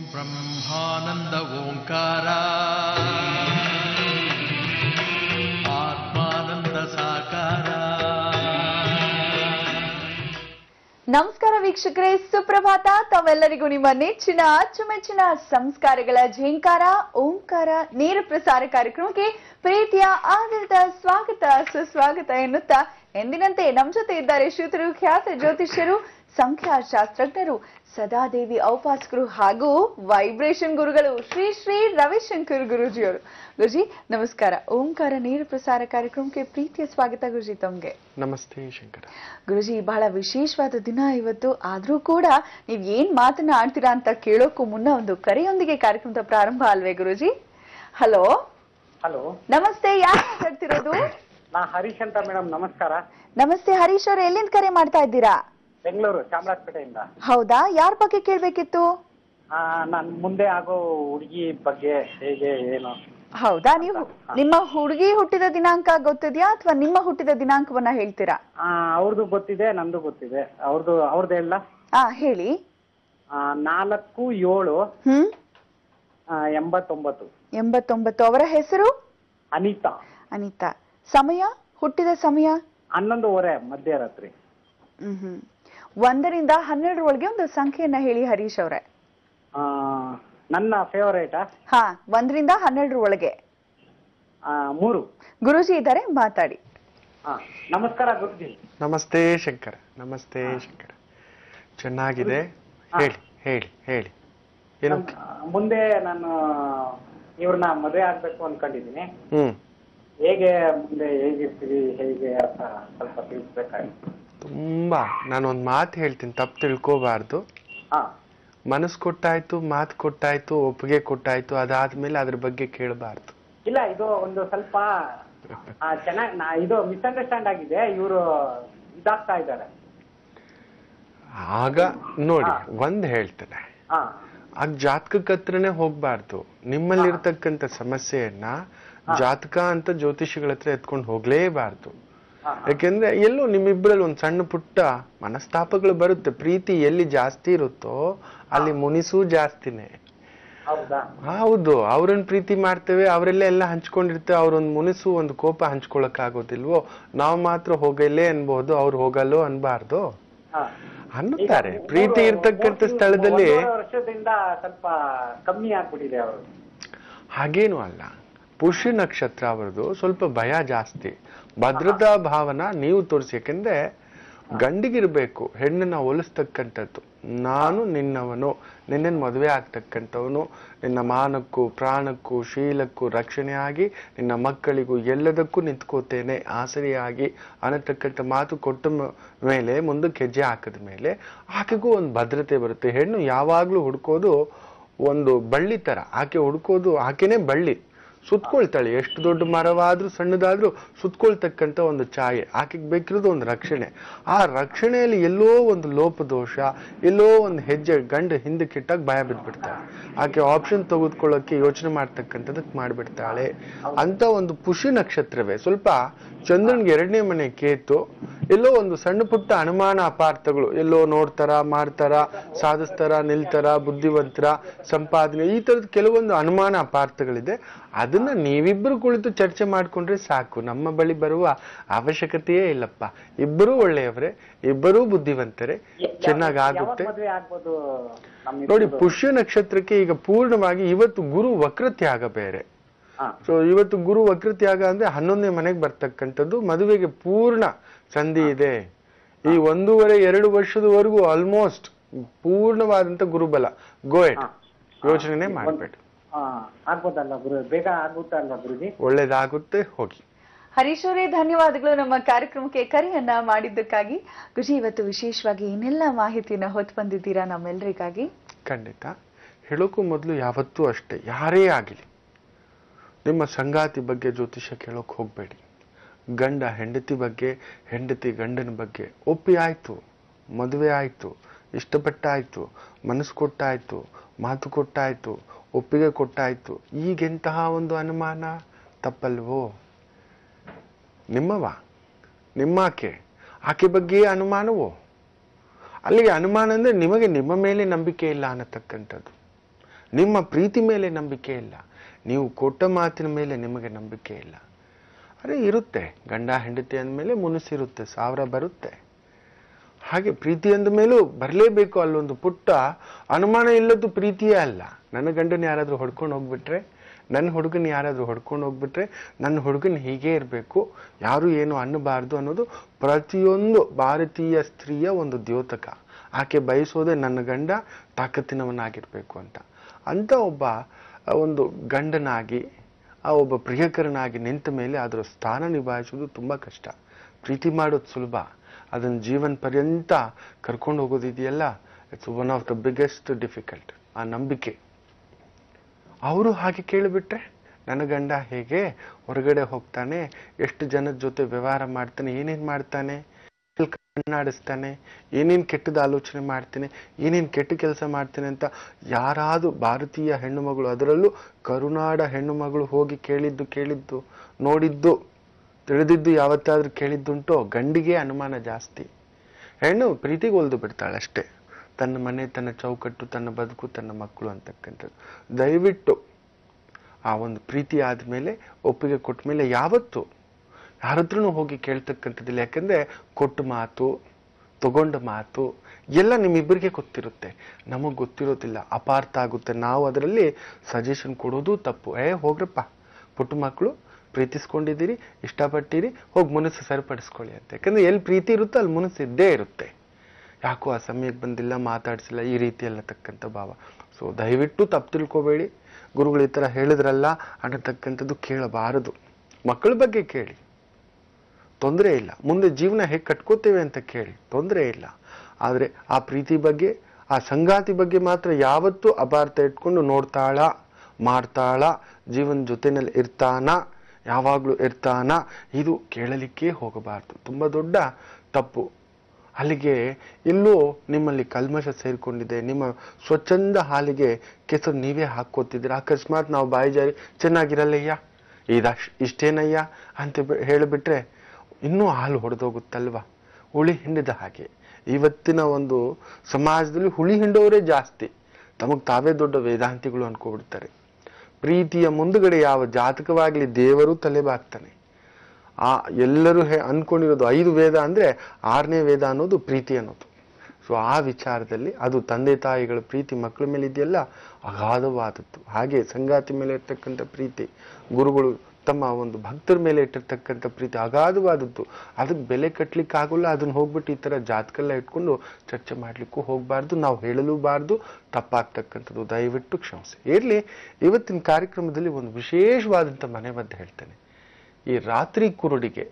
ಬ್ರಹ್ಮಾನಂದ ಓಂಕಾರ ಆತ್ಮಾನಂದ ಸಾಕಾರ ನಮಸ್ಕಾರ ವೀಕ್ಷಕರೇ ಸುಪ್ರಭಾತ ತಾವೆಲ್ಲರಿಗೂ ನಿಮ್ಮ ನೆಚ್ಚಿನ ಅಚ್ಚುಮೆಚ್ಚಿನ ಸಂಸ್ಕಾರಗಳ ಝೇಂಕಾರ ಓಂಕಾರ ನೇರ ಪ್ರಸಾರ ಕಾರ್ಯಕ್ರಮಕ್ಕೆ ಪ್ರೀತಿಯ ಆದರದ ಸ್ವಾಗತ ಸುಸ್ವಾಗತ ಎನ್ನುತ್ತಾ ಎಂದಿನಂತೆ ನಮ್ ಜೊತೆ ಇದ್ದಾರೆ ಶ್ರೀತರು ಖ್ಯಾತ ಜ್ಯೋತಿಷ್ಯರು ಸಂಖ್ಯಾಶಾಸ್ತ್ರಜ್ಞರು ಸದಾದೇವಿ ಔಪಾಸಕರು ಹಾಗೂ ವೈಬ್ರೇಷನ್ ಗುರುಗಳು ಶ್ರೀ ಶ್ರೀ ರವಿಶಂಕರ್ ಗುರುಜಿಯವರು ಗುರುಜಿ ನಮಸ್ಕಾರ ಓಂಕಾರ ನೇರ ಪ್ರಸಾರ ಕಾರ್ಯಕ್ರಮಕ್ಕೆ ಪ್ರೀತಿಯ ಸ್ವಾಗತ ಗುರುಜಿ ತಮ್ಗೆ ನಮಸ್ತೆ ಶಂಕರ ಗುರುಜಿ ಬಹಳ ವಿಶೇಷವಾದ ದಿನ ಇವತ್ತು ಆದ್ರೂ ಕೂಡ ನೀವ್ ಏನ್ ಮಾತನ್ನ ಆಡ್ತೀರಾ ಅಂತ ಕೇಳೋಕ್ಕೂ ಮುನ್ನ ಒಂದು ಕರೆಯೊಂದಿಗೆ ಕಾರ್ಯಕ್ರಮದ ಪ್ರಾರಂಭ ಅಲ್ವೇ ಗುರುಜಿ ಹಲೋ ಹಲೋ ನಮಸ್ತೆ ಯಾರು ಮಾತಾಡ್ತಿರೋದು ನಾ ಹರೀಶ್ ಅಂತ ಮೇಡಮ್ ನಮಸ್ಕಾರ ನಮಸ್ತೆ ಹರೀಶ್ ಅವ್ರು ಎಲ್ಲಿಂದ ಕರೆ ಮಾಡ್ತಾ ಇದ್ದೀರಾ ಬೆಂಗಳೂರು ಚಾಮರಾಜಪೇಟೆಯಿಂದ ಹೌದಾ ಯಾರ ಬಗ್ಗೆ ಕೇಳ್ಬೇಕಿತ್ತು ನಾನು ಮುಂದೆ ಆಗೋ ಹುಡುಗಿ ಬಗ್ಗೆ ಹೇಗೆ ಏನು ಹೌದಾ ನೀವು ನಿಮ್ಮ ಹುಡುಗಿ ಹುಟ್ಟಿದ ದಿನಾಂಕ ಗೊತ್ತಿದ್ಯಾ ಅಥವಾ ನಿಮ್ಮ ಹುಟ್ಟಿದ ದಿನಾಂಕವನ್ನ ಹೇಳ್ತೀರಾ ಆ, ಅವ್ರದ್ದು ಗೊತ್ತಿದೆ ನಂದು ಗೊತ್ತಿದೆ ಅವ್ರದ್ದು ಅವ್ರದ್ದು ಎಲ್ಲ ಆ ಹೇಳಿ ನಾಲ್ಕು ಏಳು ಹ್ಮ್ ಆ, ಎಂಬತ್ತೊಂಬತ್ತು ಎಂಬತ್ತೊಂಬತ್ತು ಅವರ ಹೆಸರು ಅನಿತಾ ಅನಿತಾ ಸಮಯ ಹುಟ್ಟಿದ ಸಮಯ ಹನ್ನೊಂದುವರೆ ಮಧ್ಯರಾತ್ರಿ ಹ್ಮ್ ಹ್ಮ್ ಒಂದರಿಂದ ಹನ್ನೆರಡರೊಳಗೆ ಒಂದು ಸಂಖ್ಯೆಯನ್ನ ಹೇಳಿ ಹರೀಶ್ ಅವರೇ ಆ, ನನ್ನ ಫೇವರೇಟಾ ಹಾ ಒಂದರಿಂದ ಹನ್ನೆರಡರ ಒಳಗೆ ಮೂರು ಗುರುಜಿ ಇದ್ದಾರೆ ಮಾತಾಡಿ ಆ, ನಮಸ್ಕಾರ ಗುರುಜಿ ನಮಸ್ತೆ ಶಂಕರ ನಮಸ್ತೆ ಶಂಕರ ಚೆನ್ನಾಗಿದೆ ಹೇಳಿ ಹೇಳಿ ಹೇಳಿ ಏನು ನನ್- ಮುಂದೆ ನಾನು ಇವ್ರನ್ನ ಮದುವೆ ಆಗ್ಬೇಕು ಅನ್ಕೊಂಡಿದೀನಿ ಹ್ಮ್ ಹೇಗೆ ಮುಂದೆ ಹೇಗಿರ್ತೀವಿ ಹೇಗೆ ಅಂತ ಸ್ವಲ್ಪ ತಿಳಿಸ್ಬೇಕಾಗಿತ್ತು ತುಂಬಾ ನಾನೊಂದ್ ಮಾತು ಹೇಳ್ತೀನಿ ತಪ್ಪು ತಿಳ್ಕೋಬಾರ್ದು ಹಾ ಮನಸ್ಸು ಕೊಟ್ಟಾಯ್ತು ಮಾತು ಕೊಟ್ಟಾಯ್ತು ಒಪ್ಪಿಗೆ ಕೊಟ್ಟಾಯ್ತು ಅದಾದ್ಮೇಲೆ ಅದ್ರ ಬಗ್ಗೆ ಕೇಳಬಾರ್ದು ಇಲ್ಲ ಇದು ಒಂದು ಸ್ವಲ್ಪ ಚೆನ್ನಾಗಿ ನಾ ಇದು ಮಿಸ್ಅಂಡರ್ಸ್ಟ್ಯಾಂಡ್ ಆಗಿದೆ ಇವರು ಇದಾಗ್ತಾ ಇದ್ದಾರೆ ಆಗ ನೋಡಿ ಒಂದ್ ಹೇಳ್ತೇನೆ ಹಾ ಆಗ ಜಾತಕಕ್ಕೆ ಹತ್ರನೇ ಹೋಗ್ಬಾರ್ದು ನಿಮ್ಮಲ್ಲಿರ್ತಕ್ಕಂಥ ಸಮಸ್ಯೆಯನ್ನ ಜಾತಕ ಅಂತ ಜ್ಯೋತಿಷಿಗಳ ಹತ್ರ ಎತ್ಕೊಂಡು ಹೋಗ್ಲೇಬಾರ್ದು ಹಾ, ಯಾಕೆಂದ್ರೆ ಎಲ್ಲೋ ನಿಮ್ಮಿಬ್ಬರಲ್ಲಿ ಒಂದ್ ಸಣ್ಣ ಪುಟ್ಟ ಮನಸ್ತಾಪಗಳು ಬರುತ್ತೆ ಪ್ರೀತಿ ಎಲ್ಲಿ ಜಾಸ್ತಿ ಇರುತ್ತೋ ಅಲ್ಲಿ ಮುನಿಸೂ ಜಾಸ್ತಿನೇ ಹೌದಾ ಹೌದು ಅವ್ರನ್ನ ಪ್ರೀತಿ ಮಾಡ್ತೇವೆ ಅವರೆಲ್ಲ ಎಲ್ಲ ಹಂಚ್ಕೊಂಡಿರ್ತೇವೆ ಅವ್ರೊಂದ್ ಮುನಿಸು ಒಂದು ಕೋಪ ಹಂಚ್ಕೊಳಕ್ ಆಗೋದಿಲ್ವೋ ನಾವು ಮಾತ್ರ ಹೋಗಲ್ಲೇ ಅನ್ಬಹುದು ಅವ್ರು ಹೋಗಲ್ಲೋ ಅನ್ಬಾರ್ದು ಹಾ. ಅನ್ನುತ್ತಾರೆ ಈಗ ಪ್ರೀತಿ ಮೂರು- ಇರ್ತಕ್ಕಂಥ ಮೂರು- ಸ್ಥಳದಲ್ಲಿ ಒಂದೂವರೆ ವರ್ಷದಿಂದ ಸ್ವಲ್ಪ ಕಮ್ಮಿ ಆಗ್ಬಿಟ್ಟಿದೆ ಅವರು ಹಾಗೇನು ಅಲ್ಲ ಪುಷ್ಯ ನಕ್ಷತ್ರ ಅವರದು ಸ್ವಲ್ಪ ಭಯ ಜಾಸ್ತಿ ಭದ್ರತಾ ಭಾವನ ನೀವು ತೋರಿಸಿ ಯಾಕೆಂದ್ರೆ ಗಂಡಿಗಿರ್ಬೇಕು ಹೆಣ್ಣನ್ನ ಹೋಲಿಸ್ತಕ್ಕಂಥದ್ದು ನಾನು ನಿನ್ನವನು ನಿನ್ನ ಮದುವೆ ಆಗ್ತಕ್ಕಂಥವನು ನಿನ್ನ ಮಾನಕ್ಕೂ ಪ್ರಾಣಕ್ಕೂ ಶೀಲಕ್ಕೂ ರಕ್ಷಣೆಯಾಗಿ ನಿನ್ನ ಮಕ್ಕಳಿಗೂ ಎಲ್ಲದಕ್ಕೂ ನಿಂತ್ಕೋತೇನೆ ಆಸರೆಯಾಗಿ ಅನ್ನತಕ್ಕಂಥ ಮಾತು ಕೊಟ್ಟ ಮ- ಮೇಲೆ ಮುಂದಕ್ಕೆ ಹೆಜ್ಜೆ ಹಾಕಿದ ಮೇಲೆ ಆಕೆಗೂ ಒಂದು ಭದ್ರತೆ ಬರುತ್ತೆ ಹೆಣ್ಣು ಯಾವಾಗ್ಲೂ ಹುಡ್ಕೋದು ಒಂದು ಬಳ್ಳಿ ತರ ಆಕೆ ಹುಡ್ಕೋದು ಆಕೆನೇ ಬಳ್ಳಿ ಸುತ್ಕೊಳ್ತಾಳೆ ಎಷ್ಟು ದೊಡ್ಡ ಮರವಾದ್ರೂ ಸಣ್ಣದಾದ್ರೂ ಸುತ್ಕೊಳ್ತಕ್ಕಂಥ ಒಂದು ಛಾಯೆ ಆಕೆಗೆ ಬೇಕಿರೋದು ಒಂದು ರಕ್ಷಣೆ ಆ ರಕ್ಷಣೆಯಲ್ಲಿ ಎಲ್ಲೋ ಒಂದು ಲೋಪದೋಷ ಎಲ್ಲೋ ಒಂದು ಹೆಜ್ಜೆ ಗಂಡು ಹಿಂದಕ್ಕಿಟ್ಟಾಗ ಭಯ ಬಿದ್ಬಿಡ್ತಾಳೆ ಆಕೆ ಆಪ್ಷನ್ ತೆಗೆದುಕೊಳ್ಳೋಕೆ ಯೋಚನೆ ಮಾಡ್ತಕ್ಕಂಥದಕ್ಕೆ ಮಾಡ್ಬಿಡ್ತಾಳೆ ಅಂತ ಒಂದು ಪುಷಿ ನಕ್ಷತ್ರವೇ ಸ್ವಲ್ಪ ಚಂದ್ರನ್ಗೆ ಎರಡನೇ ಮನೆ ಕೇತು ಎಲ್ಲೋ ಒಂದು ಸಣ್ಣ ಪುಟ್ಟ ಅನುಮಾನ ಅಪಾರ್ಥಗಳು ಎಲ್ಲೋ ನೋಡ್ತಾರ ಮಾಡ್ತಾರ ಸಾಧಿಸ್ತಾರ ನಿಲ್ತಾರ ಬುದ್ಧಿವಂತರ ಸಂಪಾದನೆ ಈ ತರದ ಕೆಲವೊಂದು ಅನುಮಾನ ಅಪಾರ್ಥಗಳಿದೆ ಅದನ್ನ ನೀವಿಬ್ಬರು ಕುಳಿತು ಚರ್ಚೆ ಮಾಡ್ಕೊಂಡ್ರೆ ಸಾಕು ನಮ್ಮ ಬಳಿ ಬರುವ ಅವಶ್ಯಕತೆಯೇ ಇಲ್ಲಪ್ಪ ಇಬ್ಬರೂ ಒಳ್ಳೆಯವರೇ ಇಬ್ಬರೂ ಬುದ್ಧಿವಂತರೇ ಚೆನ್ನಾಗ್ ಆಗುತ್ತೆ ಮದುವೆ ಆಗ್ಬೋದು ನಮ್ಮ ನೋಡಿ ಪುಷ್ಯ ನಕ್ಷತ್ರಕ್ಕೆ ಈಗ ಪೂರ್ಣವಾಗಿ ಇವತ್ತು ಗುರು ವಕ್ರತ್ಯಾಗ ಬೇರೆ ಹಾ ಸೊ ಇವತ್ತು ಗುರು ವಕ್ರತ್ಯಾಗ ಅಂದ್ರೆ ಹನ್ನೊಂದನೇ ಮನೆಗೆ ಬರ್ತಕ್ಕಂಥದ್ದು ಮದುವೆಗೆ ಪೂರ್ಣ ಸಂಧಿ ಇದೆ ಈ ಒಂದೂವರೆ ಎರಡು ವರ್ಷದವರೆಗೂ ಆಲ್ಮೋಸ್ಟ್ ಪೂರ್ಣವಾದಂತ ಗುರುಬಲ ಗೋಯಟ್ ಯೋಚನೆ ಮಾಡ್ಬೇಡಿ ಹಾ ಆಗ್ಬೋದಲ್ಲ ಗುರು ಬೇಗ ಆಗುತ್ತಲ್ವಾ ಗುರುಜಿ ಒಳ್ಳೇದಾಗುತ್ತೆ ಹೋಗಿ ಹರೀಶ್ ಅವರೇ ಧನ್ಯವಾದಗಳು ನಮ್ಮ ಕಾರ್ಯಕ್ರಮಕ್ಕೆ ಕರೆಯನ್ನ ಮಾಡಿದ್ದಕ್ಕಾಗಿ ಗುರುಜಿ ಇವತ್ತು ವಿಶೇಷವಾಗಿ ಏನೆಲ್ಲ ಮಾಹಿತಿಯನ್ನ ಹೊತ್ತು ಬಂದಿದ್ದೀರಾ ನಮ್ಮೆಲ್ಲರಿಗಾಗಿ ಖಂಡಿತ ಹೇಳೋಕ್ಕೂ ಮೊದಲು ಯಾವತ್ತೂ ಅಷ್ಟೇ ಯಾರೇ ಆಗಲಿ ನಿಮ್ಮ ಸಂಗಾತಿ ಬಗ್ಗೆ ಜ್ಯೋತಿಷ್ಯ ಕೇಳೋಕೆ ಹೋಗಬೇಡಿ ಗಂಡ ಹೆಂಡತಿ ಬಗ್ಗೆ ಹೆಂಡತಿ ಗಂಡನ ಬಗ್ಗೆ ಒಪ್ಪಿ ಆಯ್ತು ಮದುವೆ ಆಯ್ತು ಇಷ್ಟಪಟ್ಟಾಯ್ತು ಮನಸ್ಸು ಕೊಟ್ಟಾಯ್ತು ಮಾತು ಕೊಟ್ಟಾಯ್ತು ಒಪ್ಪಿಗೆ ಕೊಟ್ಟಾಯ್ತು ಈಗೆಂತಹ ಒಂದು ಅನುಮಾನ ತಪ್ಪಲ್ವೋ ನಿಮ್ಮವ ನಿಮ್ಮಾಕೆ ಆಕೆ ಬಗ್ಗೆ ಅನುಮಾನವೋ ಅಲ್ಲಿಗೆ ಅನುಮಾನ ಅಂದ್ರೆ ನಿಮಗೆ ನಿಮ್ಮ ಮೇಲೆ ನಂಬಿಕೆ ಇಲ್ಲ ಅನ್ನತಕ್ಕಂಥದ್ದು ನಿಮ್ಮ ಪ್ರೀತಿ ಮೇಲೆ ನಂಬಿಕೆ ಇಲ್ಲ ನೀವು ಕೊಟ್ಟ ಮಾತಿನ ಮೇಲೆ ನಿಮಗೆ ನಂಬಿಕೆ ಇಲ್ಲ ಅರೆ ಇರುತ್ತೆ ಗಂಡ ಹೆಂಡತಿ ಅಂದಮೇಲೆ ಮುನಿಸಿರುತ್ತೆ ಸಾವಿರ ಬರುತ್ತೆ ಹಾಗೆ ಪ್ರೀತಿ ಅಂದ ಮೇಲೂ ಬರಲೇಬೇಕು ಅಲ್ಲೊಂದು ಪುಟ್ಟ ಅನುಮಾನ ಇಲ್ಲದ್ದು ಪ್ರೀತಿಯೇ ಅಲ್ಲ ನನ್ನ ಗಂಡನ ಯಾರಾದ್ರೂ ಹೊಡ್ಕೊಂಡು ಹೋಗ್ಬಿಟ್ರೆ ನನ್ನ ಹುಡುಗನ ಯಾರಾದ್ರೂ ಹೊಡ್ಕೊಂಡು ಹೋಗ್ಬಿಟ್ರೆ ನನ್ನ ಹುಡುಗನ ಹೀಗೆ ಇರಬೇಕು ಯಾರು ಏನು ಅನ್ನಬಾರ್ದು ಅನ್ನೋದು ಪ್ರತಿಯೊಂದು ಭಾರತೀಯ ಸ್ತ್ರೀಯ ಒಂದು ದ್ಯೋತಕ ಆಕೆ ಬಯಸೋದೇ ನನ್ನ ಗಂಡ ತಾಕತ್ತಿನವನಾಗಿರ್ಬೇಕು ಅಂತ ಅಂತ ಒಬ್ಬ ಆ, ಒಂದು ಗಂಡನಾಗಿ ಆ ಒಬ್ಬ ಪ್ರಿಯಕರನಾಗಿ ನಿಂತ ಮೇಲೆ ಅದರ ಸ್ಥಾನ ನಿಭಾಯಿಸೋದು ತುಂಬಾ ಕಷ್ಟ ಪ್ರೀತಿ ಮಾಡೋದು ಸುಲಭ ಅದನ್ನ ಜೀವನ ಪರ್ಯಂತ ಕರ್ಕೊಂಡು ಹೋಗೋದಿದೆಯಲ್ಲ it's one of the biggest difficult ಆ ನಂಬಿಕೆ ಅವರು ಹಾಗೆ ಕೇಳಿಬಿಟ್ರೆ ನನ್ನ ಗಂಡ ಹೇಗೆ ಹೊರಗಡೆ ಹೋಗ್ತಾನೆ ಎಷ್ಟು ಜನದ ಜೊತೆ ವ್ಯವಹಾರ ಮಾಡ್ತಾನೆ ಏನೇನ್ ಮಾಡ್ತಾನೆ ಎಲ್ಲಿ ಕಣ್ಣಾಡಿಸ್ತಾನೆ ಏನೇನ್ ಕೆಟ್ಟದ ಆಲೋಚನೆ ಮಾಡ್ತಾನೆ ಏನೇನ್ ಕೆಟ್ಟ ಕೆಲಸ ಮಾಡ್ತಾನೆ ಅಂತ ಯಾರಾದ್ರೂ ಭಾರತೀಯ ಹೆಣ್ಣು ಮಗಳು ಅದರಲ್ಲೂ ಕರುನಾಡ ಹೆಣ್ಣು ಮಗಳು ಹೋಗಿ ಕೇಳಿದ್ದು ಕೇಳಿದ್ದು ನೋಡಿದ್ದು ತಿಳಿದಿದ್ದು ಯಾವತ್ತಾದ್ರೂ ಕೇಳಿದ್ದುಂಟೋ ಗಂಡಿಗೆ ಅನುಮಾನ ಜಾಸ್ತಿ ಹೆಣ್ಣು ಪ್ರೀತಿಗೆ ಒಲ್ದು ಬಿಡ್ತಾಳೆ ಅಷ್ಟೇ ತನ್ನ ಮನೆ ತನ್ನ ಚೌಕಟ್ಟು ತನ್ನ ಬದುಕು ತನ್ನ ಮಕ್ಕಳು ಅಂತಕ್ಕಂಥದ್ದು ದಯವಿಟ್ಟು ಆ ಒಂದು ಪ್ರೀತಿ ಆದ್ಮೇಲೆ ಒಪ್ಪಿಗೆ ಕೊಟ್ಟ ಮೇಲೆ ಯಾವತ್ತು ಯಾರ ಹತ್ರನೂ ಹೋಗಿ ಕೇಳ್ತಕ್ಕಂಥದ್ದಿಲ್ಲ ಯಾಕಂದ್ರೆ ಕೊಟ್ಟ ಮಾತು ತಗೊಂಡ ಮಾತು ಎಲ್ಲ ನಿಮ್ಮಿಬ್ಬರಿಗೆ ಗೊತ್ತಿರುತ್ತೆ ನಮಗ್ ಗೊತ್ತಿರೋದಿಲ್ಲ ಅಪಾರ್ಥ ಆಗುತ್ತೆ ನಾವು ಅದರಲ್ಲಿ ಸಜೆಷನ್ ಕೊಡೋದು ತಪ್ಪು ಏ ಹೋಗ್ರಪ್ಪ ಪುಟ್ಟ ಮಕ್ಕಳು ಪ್ರೀತಿಸ್ಕೊಂಡಿದ್ದೀರಿ ಇಷ್ಟಪಟ್ಟಿರಿ ಹೋಗಿ ಮನಸ್ಸು ಸರಿಪಡಿಸ್ಕೊಳ್ಳಿ ಅಂತ ಯಾಕಂದ್ರೆ ಎಲ್ಲಿ ಪ್ರೀತಿ ಇರುತ್ತೋ ಅಲ್ಲಿ ಮನಸ್ಸು ಇದ್ದೇ ಇರುತ್ತೆ ಯಾಕೋ ಆ ಸಮಯಕ್ಕೆ ಬಂದಿಲ್ಲ ಮಾತಾಡ್ಸಿಲ್ಲ ಈ ರೀತಿ ಎಲ್ಲ ತಕ್ಕಂಥ ಭಾವ ಸೊ ದಯವಿಟ್ಟು ತಪ್ಪು ತಿಳ್ಕೊಬೇಡಿ ಗುರುಗಳು ಈ ಥರ ಹೇಳಿದ್ರಲ್ಲ ಅನ್ನತಕ್ಕಂಥದ್ದು ಕೇಳಬಾರದು ಮಕ್ಕಳ ಬಗ್ಗೆ ಕೇಳಿ ತೊಂದರೆ ಇಲ್ಲ ಮುಂದೆ ಜೀವನ ಹೇಗೆ ಕಟ್ಕೋತೇವೆ ಅಂತ ಕೇಳಿ ತೊಂದರೆ ಇಲ್ಲ ಆದರೆ ಆ ಪ್ರೀತಿ ಬಗ್ಗೆ ಆ ಸಂಗಾತಿ ಬಗ್ಗೆ ಮಾತ್ರ ಯಾವತ್ತೂ ಅಪಾರ್ಥ ಇಟ್ಕೊಂಡು ನೋಡ್ತಾಳ ಮಾಡ್ತಾಳ ಜೀವನ ಜೊತೆನಲ್ಲಿ ಇರ್ತಾನ ಯಾವಾಗಲೂ ಇರ್ತಾನ ಇದು ಕೇಳಲಿಕ್ಕೆ ಹೋಗಬಾರ್ದು ತುಂಬ ದೊಡ್ಡ ತಪ್ಪು ಅಲ್ಲಿಗೆ ಎಲ್ಲೋ ನಿಮ್ಮಲ್ಲಿ ಕಲ್ಮಶ ಸೇರಿಕೊಂಡಿದೆ ನಿಮ್ಮ ಸ್ವಚ್ಛಂದ ಹಾಲಿಗೆ ಕೆಸರು ನೀವೇ ಹಾಕೋತಿದ್ದೀರ ಅಕಸ್ಮಾತ್ ನಾವು ಬಾಯಿ ಜಾರಿ ಚೆನ್ನಾಗಿರಲ್ಲಯ್ಯ ಇದಶ್ ಇಷ್ಟೇನಯ್ಯ ಅಂತ ಬಿ- ಹೇಳಿಬಿಟ್ರೆ ಇನ್ನೂ ಹಾಲು ಹೊಡೆದೋಗುತ್ತಲ್ವಾ ಹುಳಿ ಹಿಂಡಿದ ಹಾಗೆ ಇವತ್ತಿನ ಒಂದು ಸಮಾಜದಲ್ಲಿ ಹುಳಿ ಹಿಂಡೋರೇ ಜಾಸ್ತಿ ತಮಗ್ ತಾವೇ ದೊಡ್ಡ ವೇದಾಂತಿಗಳು ಅನ್ಕೋಬಿಡ್ತಾರೆ ಪ್ರೀತಿಯ ಮುಂದುಗಡೆ ಯಾವ ಜಾತಕವಾಗ್ಲಿ ದೇವರು ತಲೆಬಾಗ್ತಾನೆ ಆ ಎಲ್ಲರೂ ಹೇ ಅನ್ಕೊಂಡಿರೋದು ಐದು ವೇದ ಅಂದ್ರೆ ಆರನೇ ವೇದ ಅನ್ನೋದು ಪ್ರೀತಿ ಅನ್ನೋದು ಸೊ ಆ ವಿಚಾರದಲ್ಲಿ ಅದು ತಂದೆ ತಾಯಿಗಳ ಪ್ರೀತಿ ಮಕ್ಕಳ ಮೇಲೆ ಇದೆಯಲ್ಲ ಅಗಾಧವಾದದ್ದು ಹಾಗೆ ಸಂಗಾತಿ ಮೇಲೆ ಇರ್ತಕ್ಕಂಥ ಪ್ರೀತಿ ಗುರುಗಳು ತಮ್ಮ ಒಂದು ಭಕ್ತರ ಮೇಲೆ ಇಟ್ಟಿರ್ತಕ್ಕಂಥ ಪ್ರೀತಿ ಅಗಾಧವಾದದ್ದು ಅದಕ್ಕೆ ಬೆಲೆ ಕಟ್ಲಿಕ್ಕೆ ಆಗೋಲ್ಲ ಅದನ್ನ ಹೋಗ್ಬಿಟ್ಟು ಈ ತರ ಜಾತಕೆಲ್ಲ ಇಟ್ಕೊಂಡು ಚರ್ಚೆ ಮಾಡ್ಲಿಕ್ಕೂ ಹೋಗ್ಬಾರ್ದು ನಾವು ಹೇಳಲೂಬಾರ್ದು ತಪ್ಪಾಗ್ತಕ್ಕಂಥದ್ದು ದಯವಿಟ್ಟು ಕ್ಷಮಿಸಿ ಇರ್ಲಿ ಇವತ್ತಿನ ಕಾರ್ಯಕ್ರಮದಲ್ಲಿ ಒಂದು ವಿಶೇಷವಾದಂಥ ಮನೆ ಮದ್ದು ಹೇಳ್ತೇನೆ ಈ ರಾತ್ರಿ ಕುರುಡಿಗೆ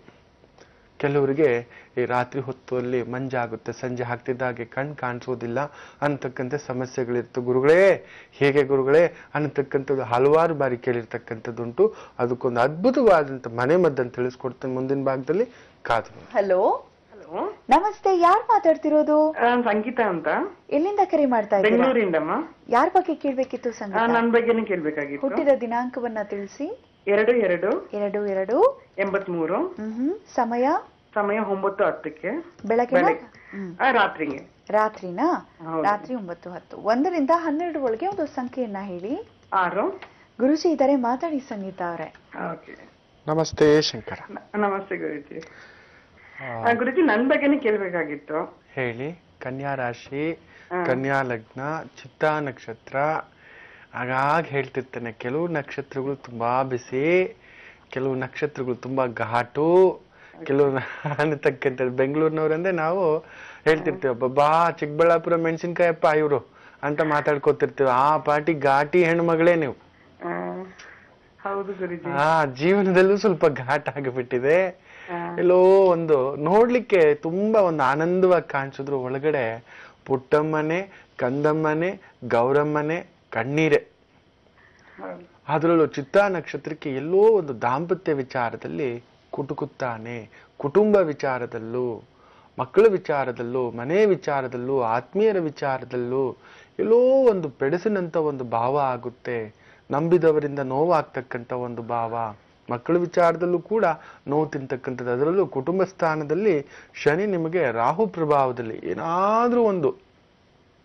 ಕೆಲವರಿಗೆ ಈ ರಾತ್ರಿ ಹೊತ್ತಲ್ಲಿ ಮಂಜಾಗುತ್ತೆ ಸಂಜೆ ಹಾಕ್ತಿದ್ದಾಗೆ ಕಣ್ ಕಾಣಿಸೋದಿಲ್ಲ ಅಂತಕ್ಕಂಥ ಸಮಸ್ಯೆಗಳಿರ್ತವೆ ಗುರುಗಳೇ ಹೇಗೆ ಗುರುಗಳೇ ಅನ್ನತಕ್ಕಂಥದ್ದು ಹಲವಾರು ಬಾರಿ ಕೇಳಿರ್ತಕ್ಕಂಥದ್ದುಂಟು ಅದಕ್ಕೊಂದು ಅದ್ಭುತವಾದಂಥ ಮನೆ ಮದ್ದನ್ನು ತಿಳಿಸ್ಕೊಡ್ತೇನೆ ಮುಂದಿನ ಭಾಗದಲ್ಲಿ ಕಾದು ಬನ್ನಿ. ಹಲೋ ಹಲೋ ನಮಸ್ತೆ ಯಾರ್ ಮಾತಾಡ್ತಿರೋದು ಸಂಗೀತ ಅಂತ ಎಲ್ಲಿಂದ ಕರೆ ಮಾಡ್ತಾ ಇದ್ದೀರಾ ಬೆಂಗಳೂರಿಂದಮ್ಮ ಯಾರ ಬಗ್ಗೆ ಕೇಳ್ಬೇಕಿತ್ತು ಆ, ಸಂಗೀತ ನನ್ ಬಗ್ಗೆನೇ ಕೇಳ್ಬೇಕಾಗಿತ್ತು ಹುಟ್ಟಿದ ದಿನಾಂಕವನ್ನ ತಿಳಿಸಿ ಎರಡು ಎರಡು ಎರಡು ಎರಡು ಎಂಬತ್ಮೂರು ಹ್ಮ್ ಸಮಯ ಸಮಯ ಒಂಬತ್ತು ಹತ್ತಕ್ಕೆ ಬೆಳಗಿನ ಬೆಳಗ್ಗೆ. ಹ್ಮ್ ಆ, ರಾತ್ರಿಗೆ ರಾತ್ರಿನಾ ಹೌದು. ರಾತ್ರಿ ಒಂಬತ್ತು ಹತ್ತು ಒಂದರಿಂದ ಹನ್ನೆರಡು ಒಳಗೆ ಒಂದು ಸಂಖ್ಯೆಯನ್ನ ಹೇಳಿ ಆರು ಗುರುಜಿ ಇದ್ದಾರೆ ಮಾತಾಡಿ ಸಂಗೀತ ಅವರೇ ಓಕೆ ನಮಸ್ತೆ ಶಂಕರ ನಮಸ್ತೆ ಗುರುಜಿ ಆ, ಗುರುಜಿ ನನ್ ಬಗ್ಗೆನೇ ಕೇಳ್ಬೇಕಾಗಿತ್ತು ಹೇಳಿ ಕನ್ಯಾ ರಾಶಿ ಹಾ. ಕನ್ಯಾ ಲಗ್ನ ಚಿತ್ತಾ ನಕ್ಷತ್ರ ಆಗಾಗ ಹೇಳ್ತಿರ್ತೇನೆ ಕೆಲವು ನಕ್ಷತ್ರಗಳು ತುಂಬಾ ಬಿಸಿ ಕೆಲವು ನಕ್ಷತ್ರಗಳು ತುಂಬಾ ಘಾಟು ಕೆಲವು ಅನ್ನತಕ್ಕಂಥದ್ದು ಬೆಂಗಳೂರಿನವ್ರಂದ್ರೆ ನಾವು ಹೇಳ್ತಿರ್ತೀವಿ ಅಬ್ಬಬ್ಬಾ ಚಿಕ್ಕಬಳ್ಳಾಪುರ ಮೆಣಸಿನ್ಕಾಯಪ್ಪ ಇವರು ಅಂತ ಮಾತಾಡ್ಕೋತಿರ್ತೀವಿ ಆ ಪಾಟಿ ಘಾಟಿ ಹೆಣ್ಮಗಳೇ ನೀವು ಆ, ಹೌದು ಗುರುಜಿ ಆ ಜೀವನದಲ್ಲೂ ಸ್ವಲ್ಪ ಘಾಟ್ ಆಗಿಬಿಟ್ಟಿದೆ ಆ, ಎಲ್ಲೋ ಒಂದು ನೋಡ್ಲಿಕ್ಕೆ ತುಂಬಾ ಒಂದು ಆನಂದವಾಗಿ ಕಾಣಿಸಿದ್ರು ಒಳಗಡೆ ಪುಟ್ಟಮ್ಮನೆ ಕಂದಮ್ಮನೆ ಗೌರಮ್ಮನೆ ಕಣ್ಣೀರೆ ಹೌದು. ಅದರಲ್ಲೂ ಚಿತ್ತಾ ನಕ್ಷತ್ರಕ್ಕೆ ಎಲ್ಲೋ ಒಂದು ದಾಂಪತ್ಯ ವಿಚಾರದಲ್ಲಿ ಕುಟುಕುತ್ತಾನೆ ಕುಟುಂಬ ವಿಚಾರದಲ್ಲೂ ಮಕ್ಕಳ ವಿಚಾರದಲ್ಲೂ ಮನೆ ವಿಚಾರದಲ್ಲೂ ಆತ್ಮೀಯರ ವಿಚಾರದಲ್ಲೂ ಎಲ್ಲೋ ಒಂದು ಬೆಳೆಸಿನಂತ ಒಂದು ಭಾವ ಆಗುತ್ತೆ ನಂಬಿದವರಿಂದ ನೋವಾಗ್ತಕ್ಕಂಥ ಒಂದು ಭಾವ ಮಕ್ಕಳ ವಿಚಾರದಲ್ಲೂ ಕೂಡ ನೋವು ತಿಂತಕ್ಕಂಥದ್ದು ಅದರಲ್ಲೂ ಕುಟುಂಬ ಸ್ಥಾನದಲ್ಲಿ ಶನಿ ನಿಮಗೆ ರಾಹು ಪ್ರಭಾವದಲ್ಲಿ ಏನಾದ್ರೂ ಒಂದು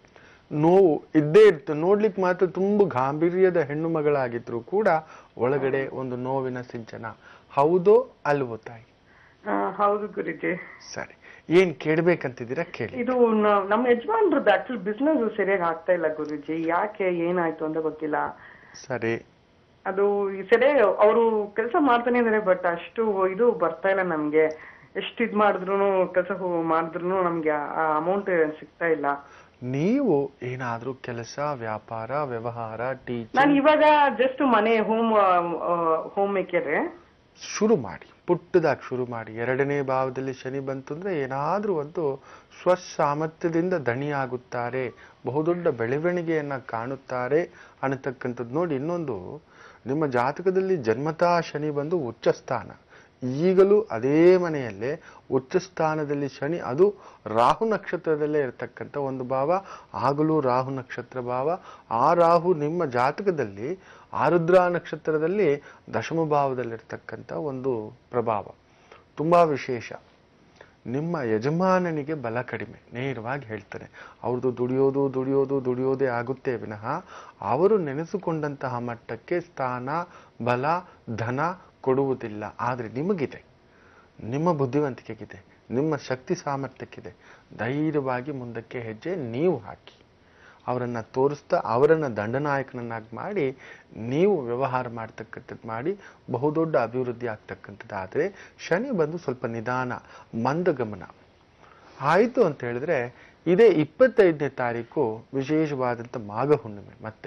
ನೋವು ಇದ್ದೇ ಇರುತ್ತೆ ನೋಡ್ಲಿಕ್ಕೆ ಮಾತ್ರ ತುಂಬ ಗಾಂಭೀರ್ಯದ ಹೆಣ್ಣು ಮಗಳಾಗಿದ್ರು ಕೂಡ ಒಳಗಡೆ ಒಂದು ನೋವಿನ ಸಿಂಚನ ಹೌದೋ ಅಲ್ವೋ ತಾಯಿ ಆ, ಹೌದು ಗುರುಜಿ ಸರಿ ಏನ್ ಕೇಳ್ಬೇಕಂತಿದ್ದೀರಾ ಕೇಳಿ ಇದು ನ- ನಮ್ಮ ಯಜಮಾನ್ರದ್ದು ಆಕ್ಚುಲಿ ಬಿಸ್ನೆಸ್ ಸರಿಯಾಗಿ ಆಗ್ತಾ ಇಲ್ಲ ಗುರುಜಿ ಯಾಕೆ ಏನಾಯ್ತು ಅಂತ ಗೊತ್ತಿಲ್ಲ ಸರಿ ಅದು ಈ ಸರಿ ಅವರು ಕೆಲಸ ಮಾಡ್ತಾನೆ ಇದಾರೆ ಬಟ್ ಅಷ್ಟು ಇದು ಬರ್ತಾ ಇಲ್ಲ ನಮ್ಗೆ ಎಷ್ಟು ಇದ್ ಮಾಡಿದ್ರು ಕೆಲಸ ಮಾಡಿದ್ರು ನಮ್ಗೆ ಆ ಅಮೌಂಟ್ ಸಿಗ್ತಾ ಇಲ್ಲ ನೀವು ಏನಾದ್ರೂ ಕೆಲಸ ವ್ಯಾಪಾರ ವ್ಯವಹಾರ ಟೀಚರ್ ನಾನು ಇವಾಗ ಜಸ್ಟ್ ಮನೆ ಹೋಮ್ ಹೋಮ್ ಮೇಕರ್ ಶುರು ಮಾಡಿ ಪುಟ್ಟದಾಗಿ ಶುರು ಮಾಡಿ ಎರಡನೇ ಭಾವದಲ್ಲಿ ಶನಿ ಬಂತು ಅಂದ್ರೆ ಏನಾದ್ರೂ ಒಂದು ಸ್ವಸಾಮರ್ಥ್ಯದಿಂದ ದಣಿಯಾಗುತ್ತಾರೆ ಬಹುದೊಡ್ಡ ಬೆಳವಣಿಗೆಯನ್ನ ಕಾಣುತ್ತಾರೆ ಅನ್ನತಕ್ಕಂಥದ್ದು ನೋಡಿ ಇನ್ನೊಂದು ನಿಮ್ಮ ಜಾತಕದಲ್ಲಿ ಜನ್ಮತಾ ಶನಿ ಬಂದು ಉಚ್ಚ ಸ್ಥಾನ ಈಗಲೂ ಅದೇ ಮನೆಯಲ್ಲೇ ಉಚ್ಚ ಸ್ಥಾನದಲ್ಲಿ ಶನಿ ಅದು ರಾಹು ನಕ್ಷತ್ರದಲ್ಲೇ ಇರತಕ್ಕಂಥ ಒಂದು ಭಾವ ಆಗಲೂ ರಾಹು ನಕ್ಷತ್ರ ಭಾವ ಆ ರಾಹು ನಿಮ್ಮ ಜಾತಕದಲ್ಲಿ ಆರುದ್ರಾ ನಕ್ಷತ್ರದಲ್ಲಿ ದಶಮ ಭಾವದಲ್ಲಿರ್ತಕ್ಕಂಥ ಒಂದು ಪ್ರಭಾವ ತುಂಬಾ ವಿಶೇಷ ನಿಮ್ಮ ಯಜಮಾನನಿಗೆ ಬಲ ಕಡಿಮೆ ನೇರವಾಗಿ ಹೇಳ್ತಾರೆ ಅವ್ರದ್ದು ದುಡಿಯೋದು ದುಡಿಯೋದು ದುಡಿಯೋದೇ ಆಗುತ್ತೆ ವಿನಃ ಅವರು ನೆನೆಸಿಕೊಂಡಂತಹ ಮಟ್ಟಕ್ಕೆ ಸ್ಥಾನ ಬಲ ಧನ ಕೊಡುವುದಿಲ್ಲ ಆದರೆ ನಿಮಗಿದೆ ನಿಮ್ಮ ಬುದ್ಧಿವಂತಿಕೆಗಿದೆ ನಿಮ್ಮ ಶಕ್ತಿ ಸಾಮರ್ಥ್ಯಕ್ಕಿದೆ ಧೈರ್ಯವಾಗಿ ಮುಂದಕ್ಕೆ ಹೆಜ್ಜೆ ನೀವು ಹಾಕಿ ಅವರನ್ನ ತೋರಿಸ್ತಾ ಅವರನ್ನ ದಂಡನಾಯಕನನ್ನಾಗಿ ಮಾಡಿ ನೀವು ವ್ಯವಹಾರ ಮಾಡ್ತಕ್ಕಂಥದ್ದು ಮಾಡಿ ಬಹುದೊಡ್ಡ ಅಭಿವೃದ್ಧಿ ಆಗ್ತಕ್ಕಂಥದ್ದು ಆದರೆ ಶನಿ ಬಂದು ಸ್ವಲ್ಪ ನಿಧಾನ ಮಂದಗಮನ ಆಯಿತು ಅಂತ ಹೇಳಿದ್ರೆ ಇದೇ ಇಪ್ಪತ್ತೈದನೇ ತಾರೀಕು ವಿಶೇಷವಾದಂಥ ಮಾಘ ಹುಣ್ಣಿಮೆ ಮತ್ತೆ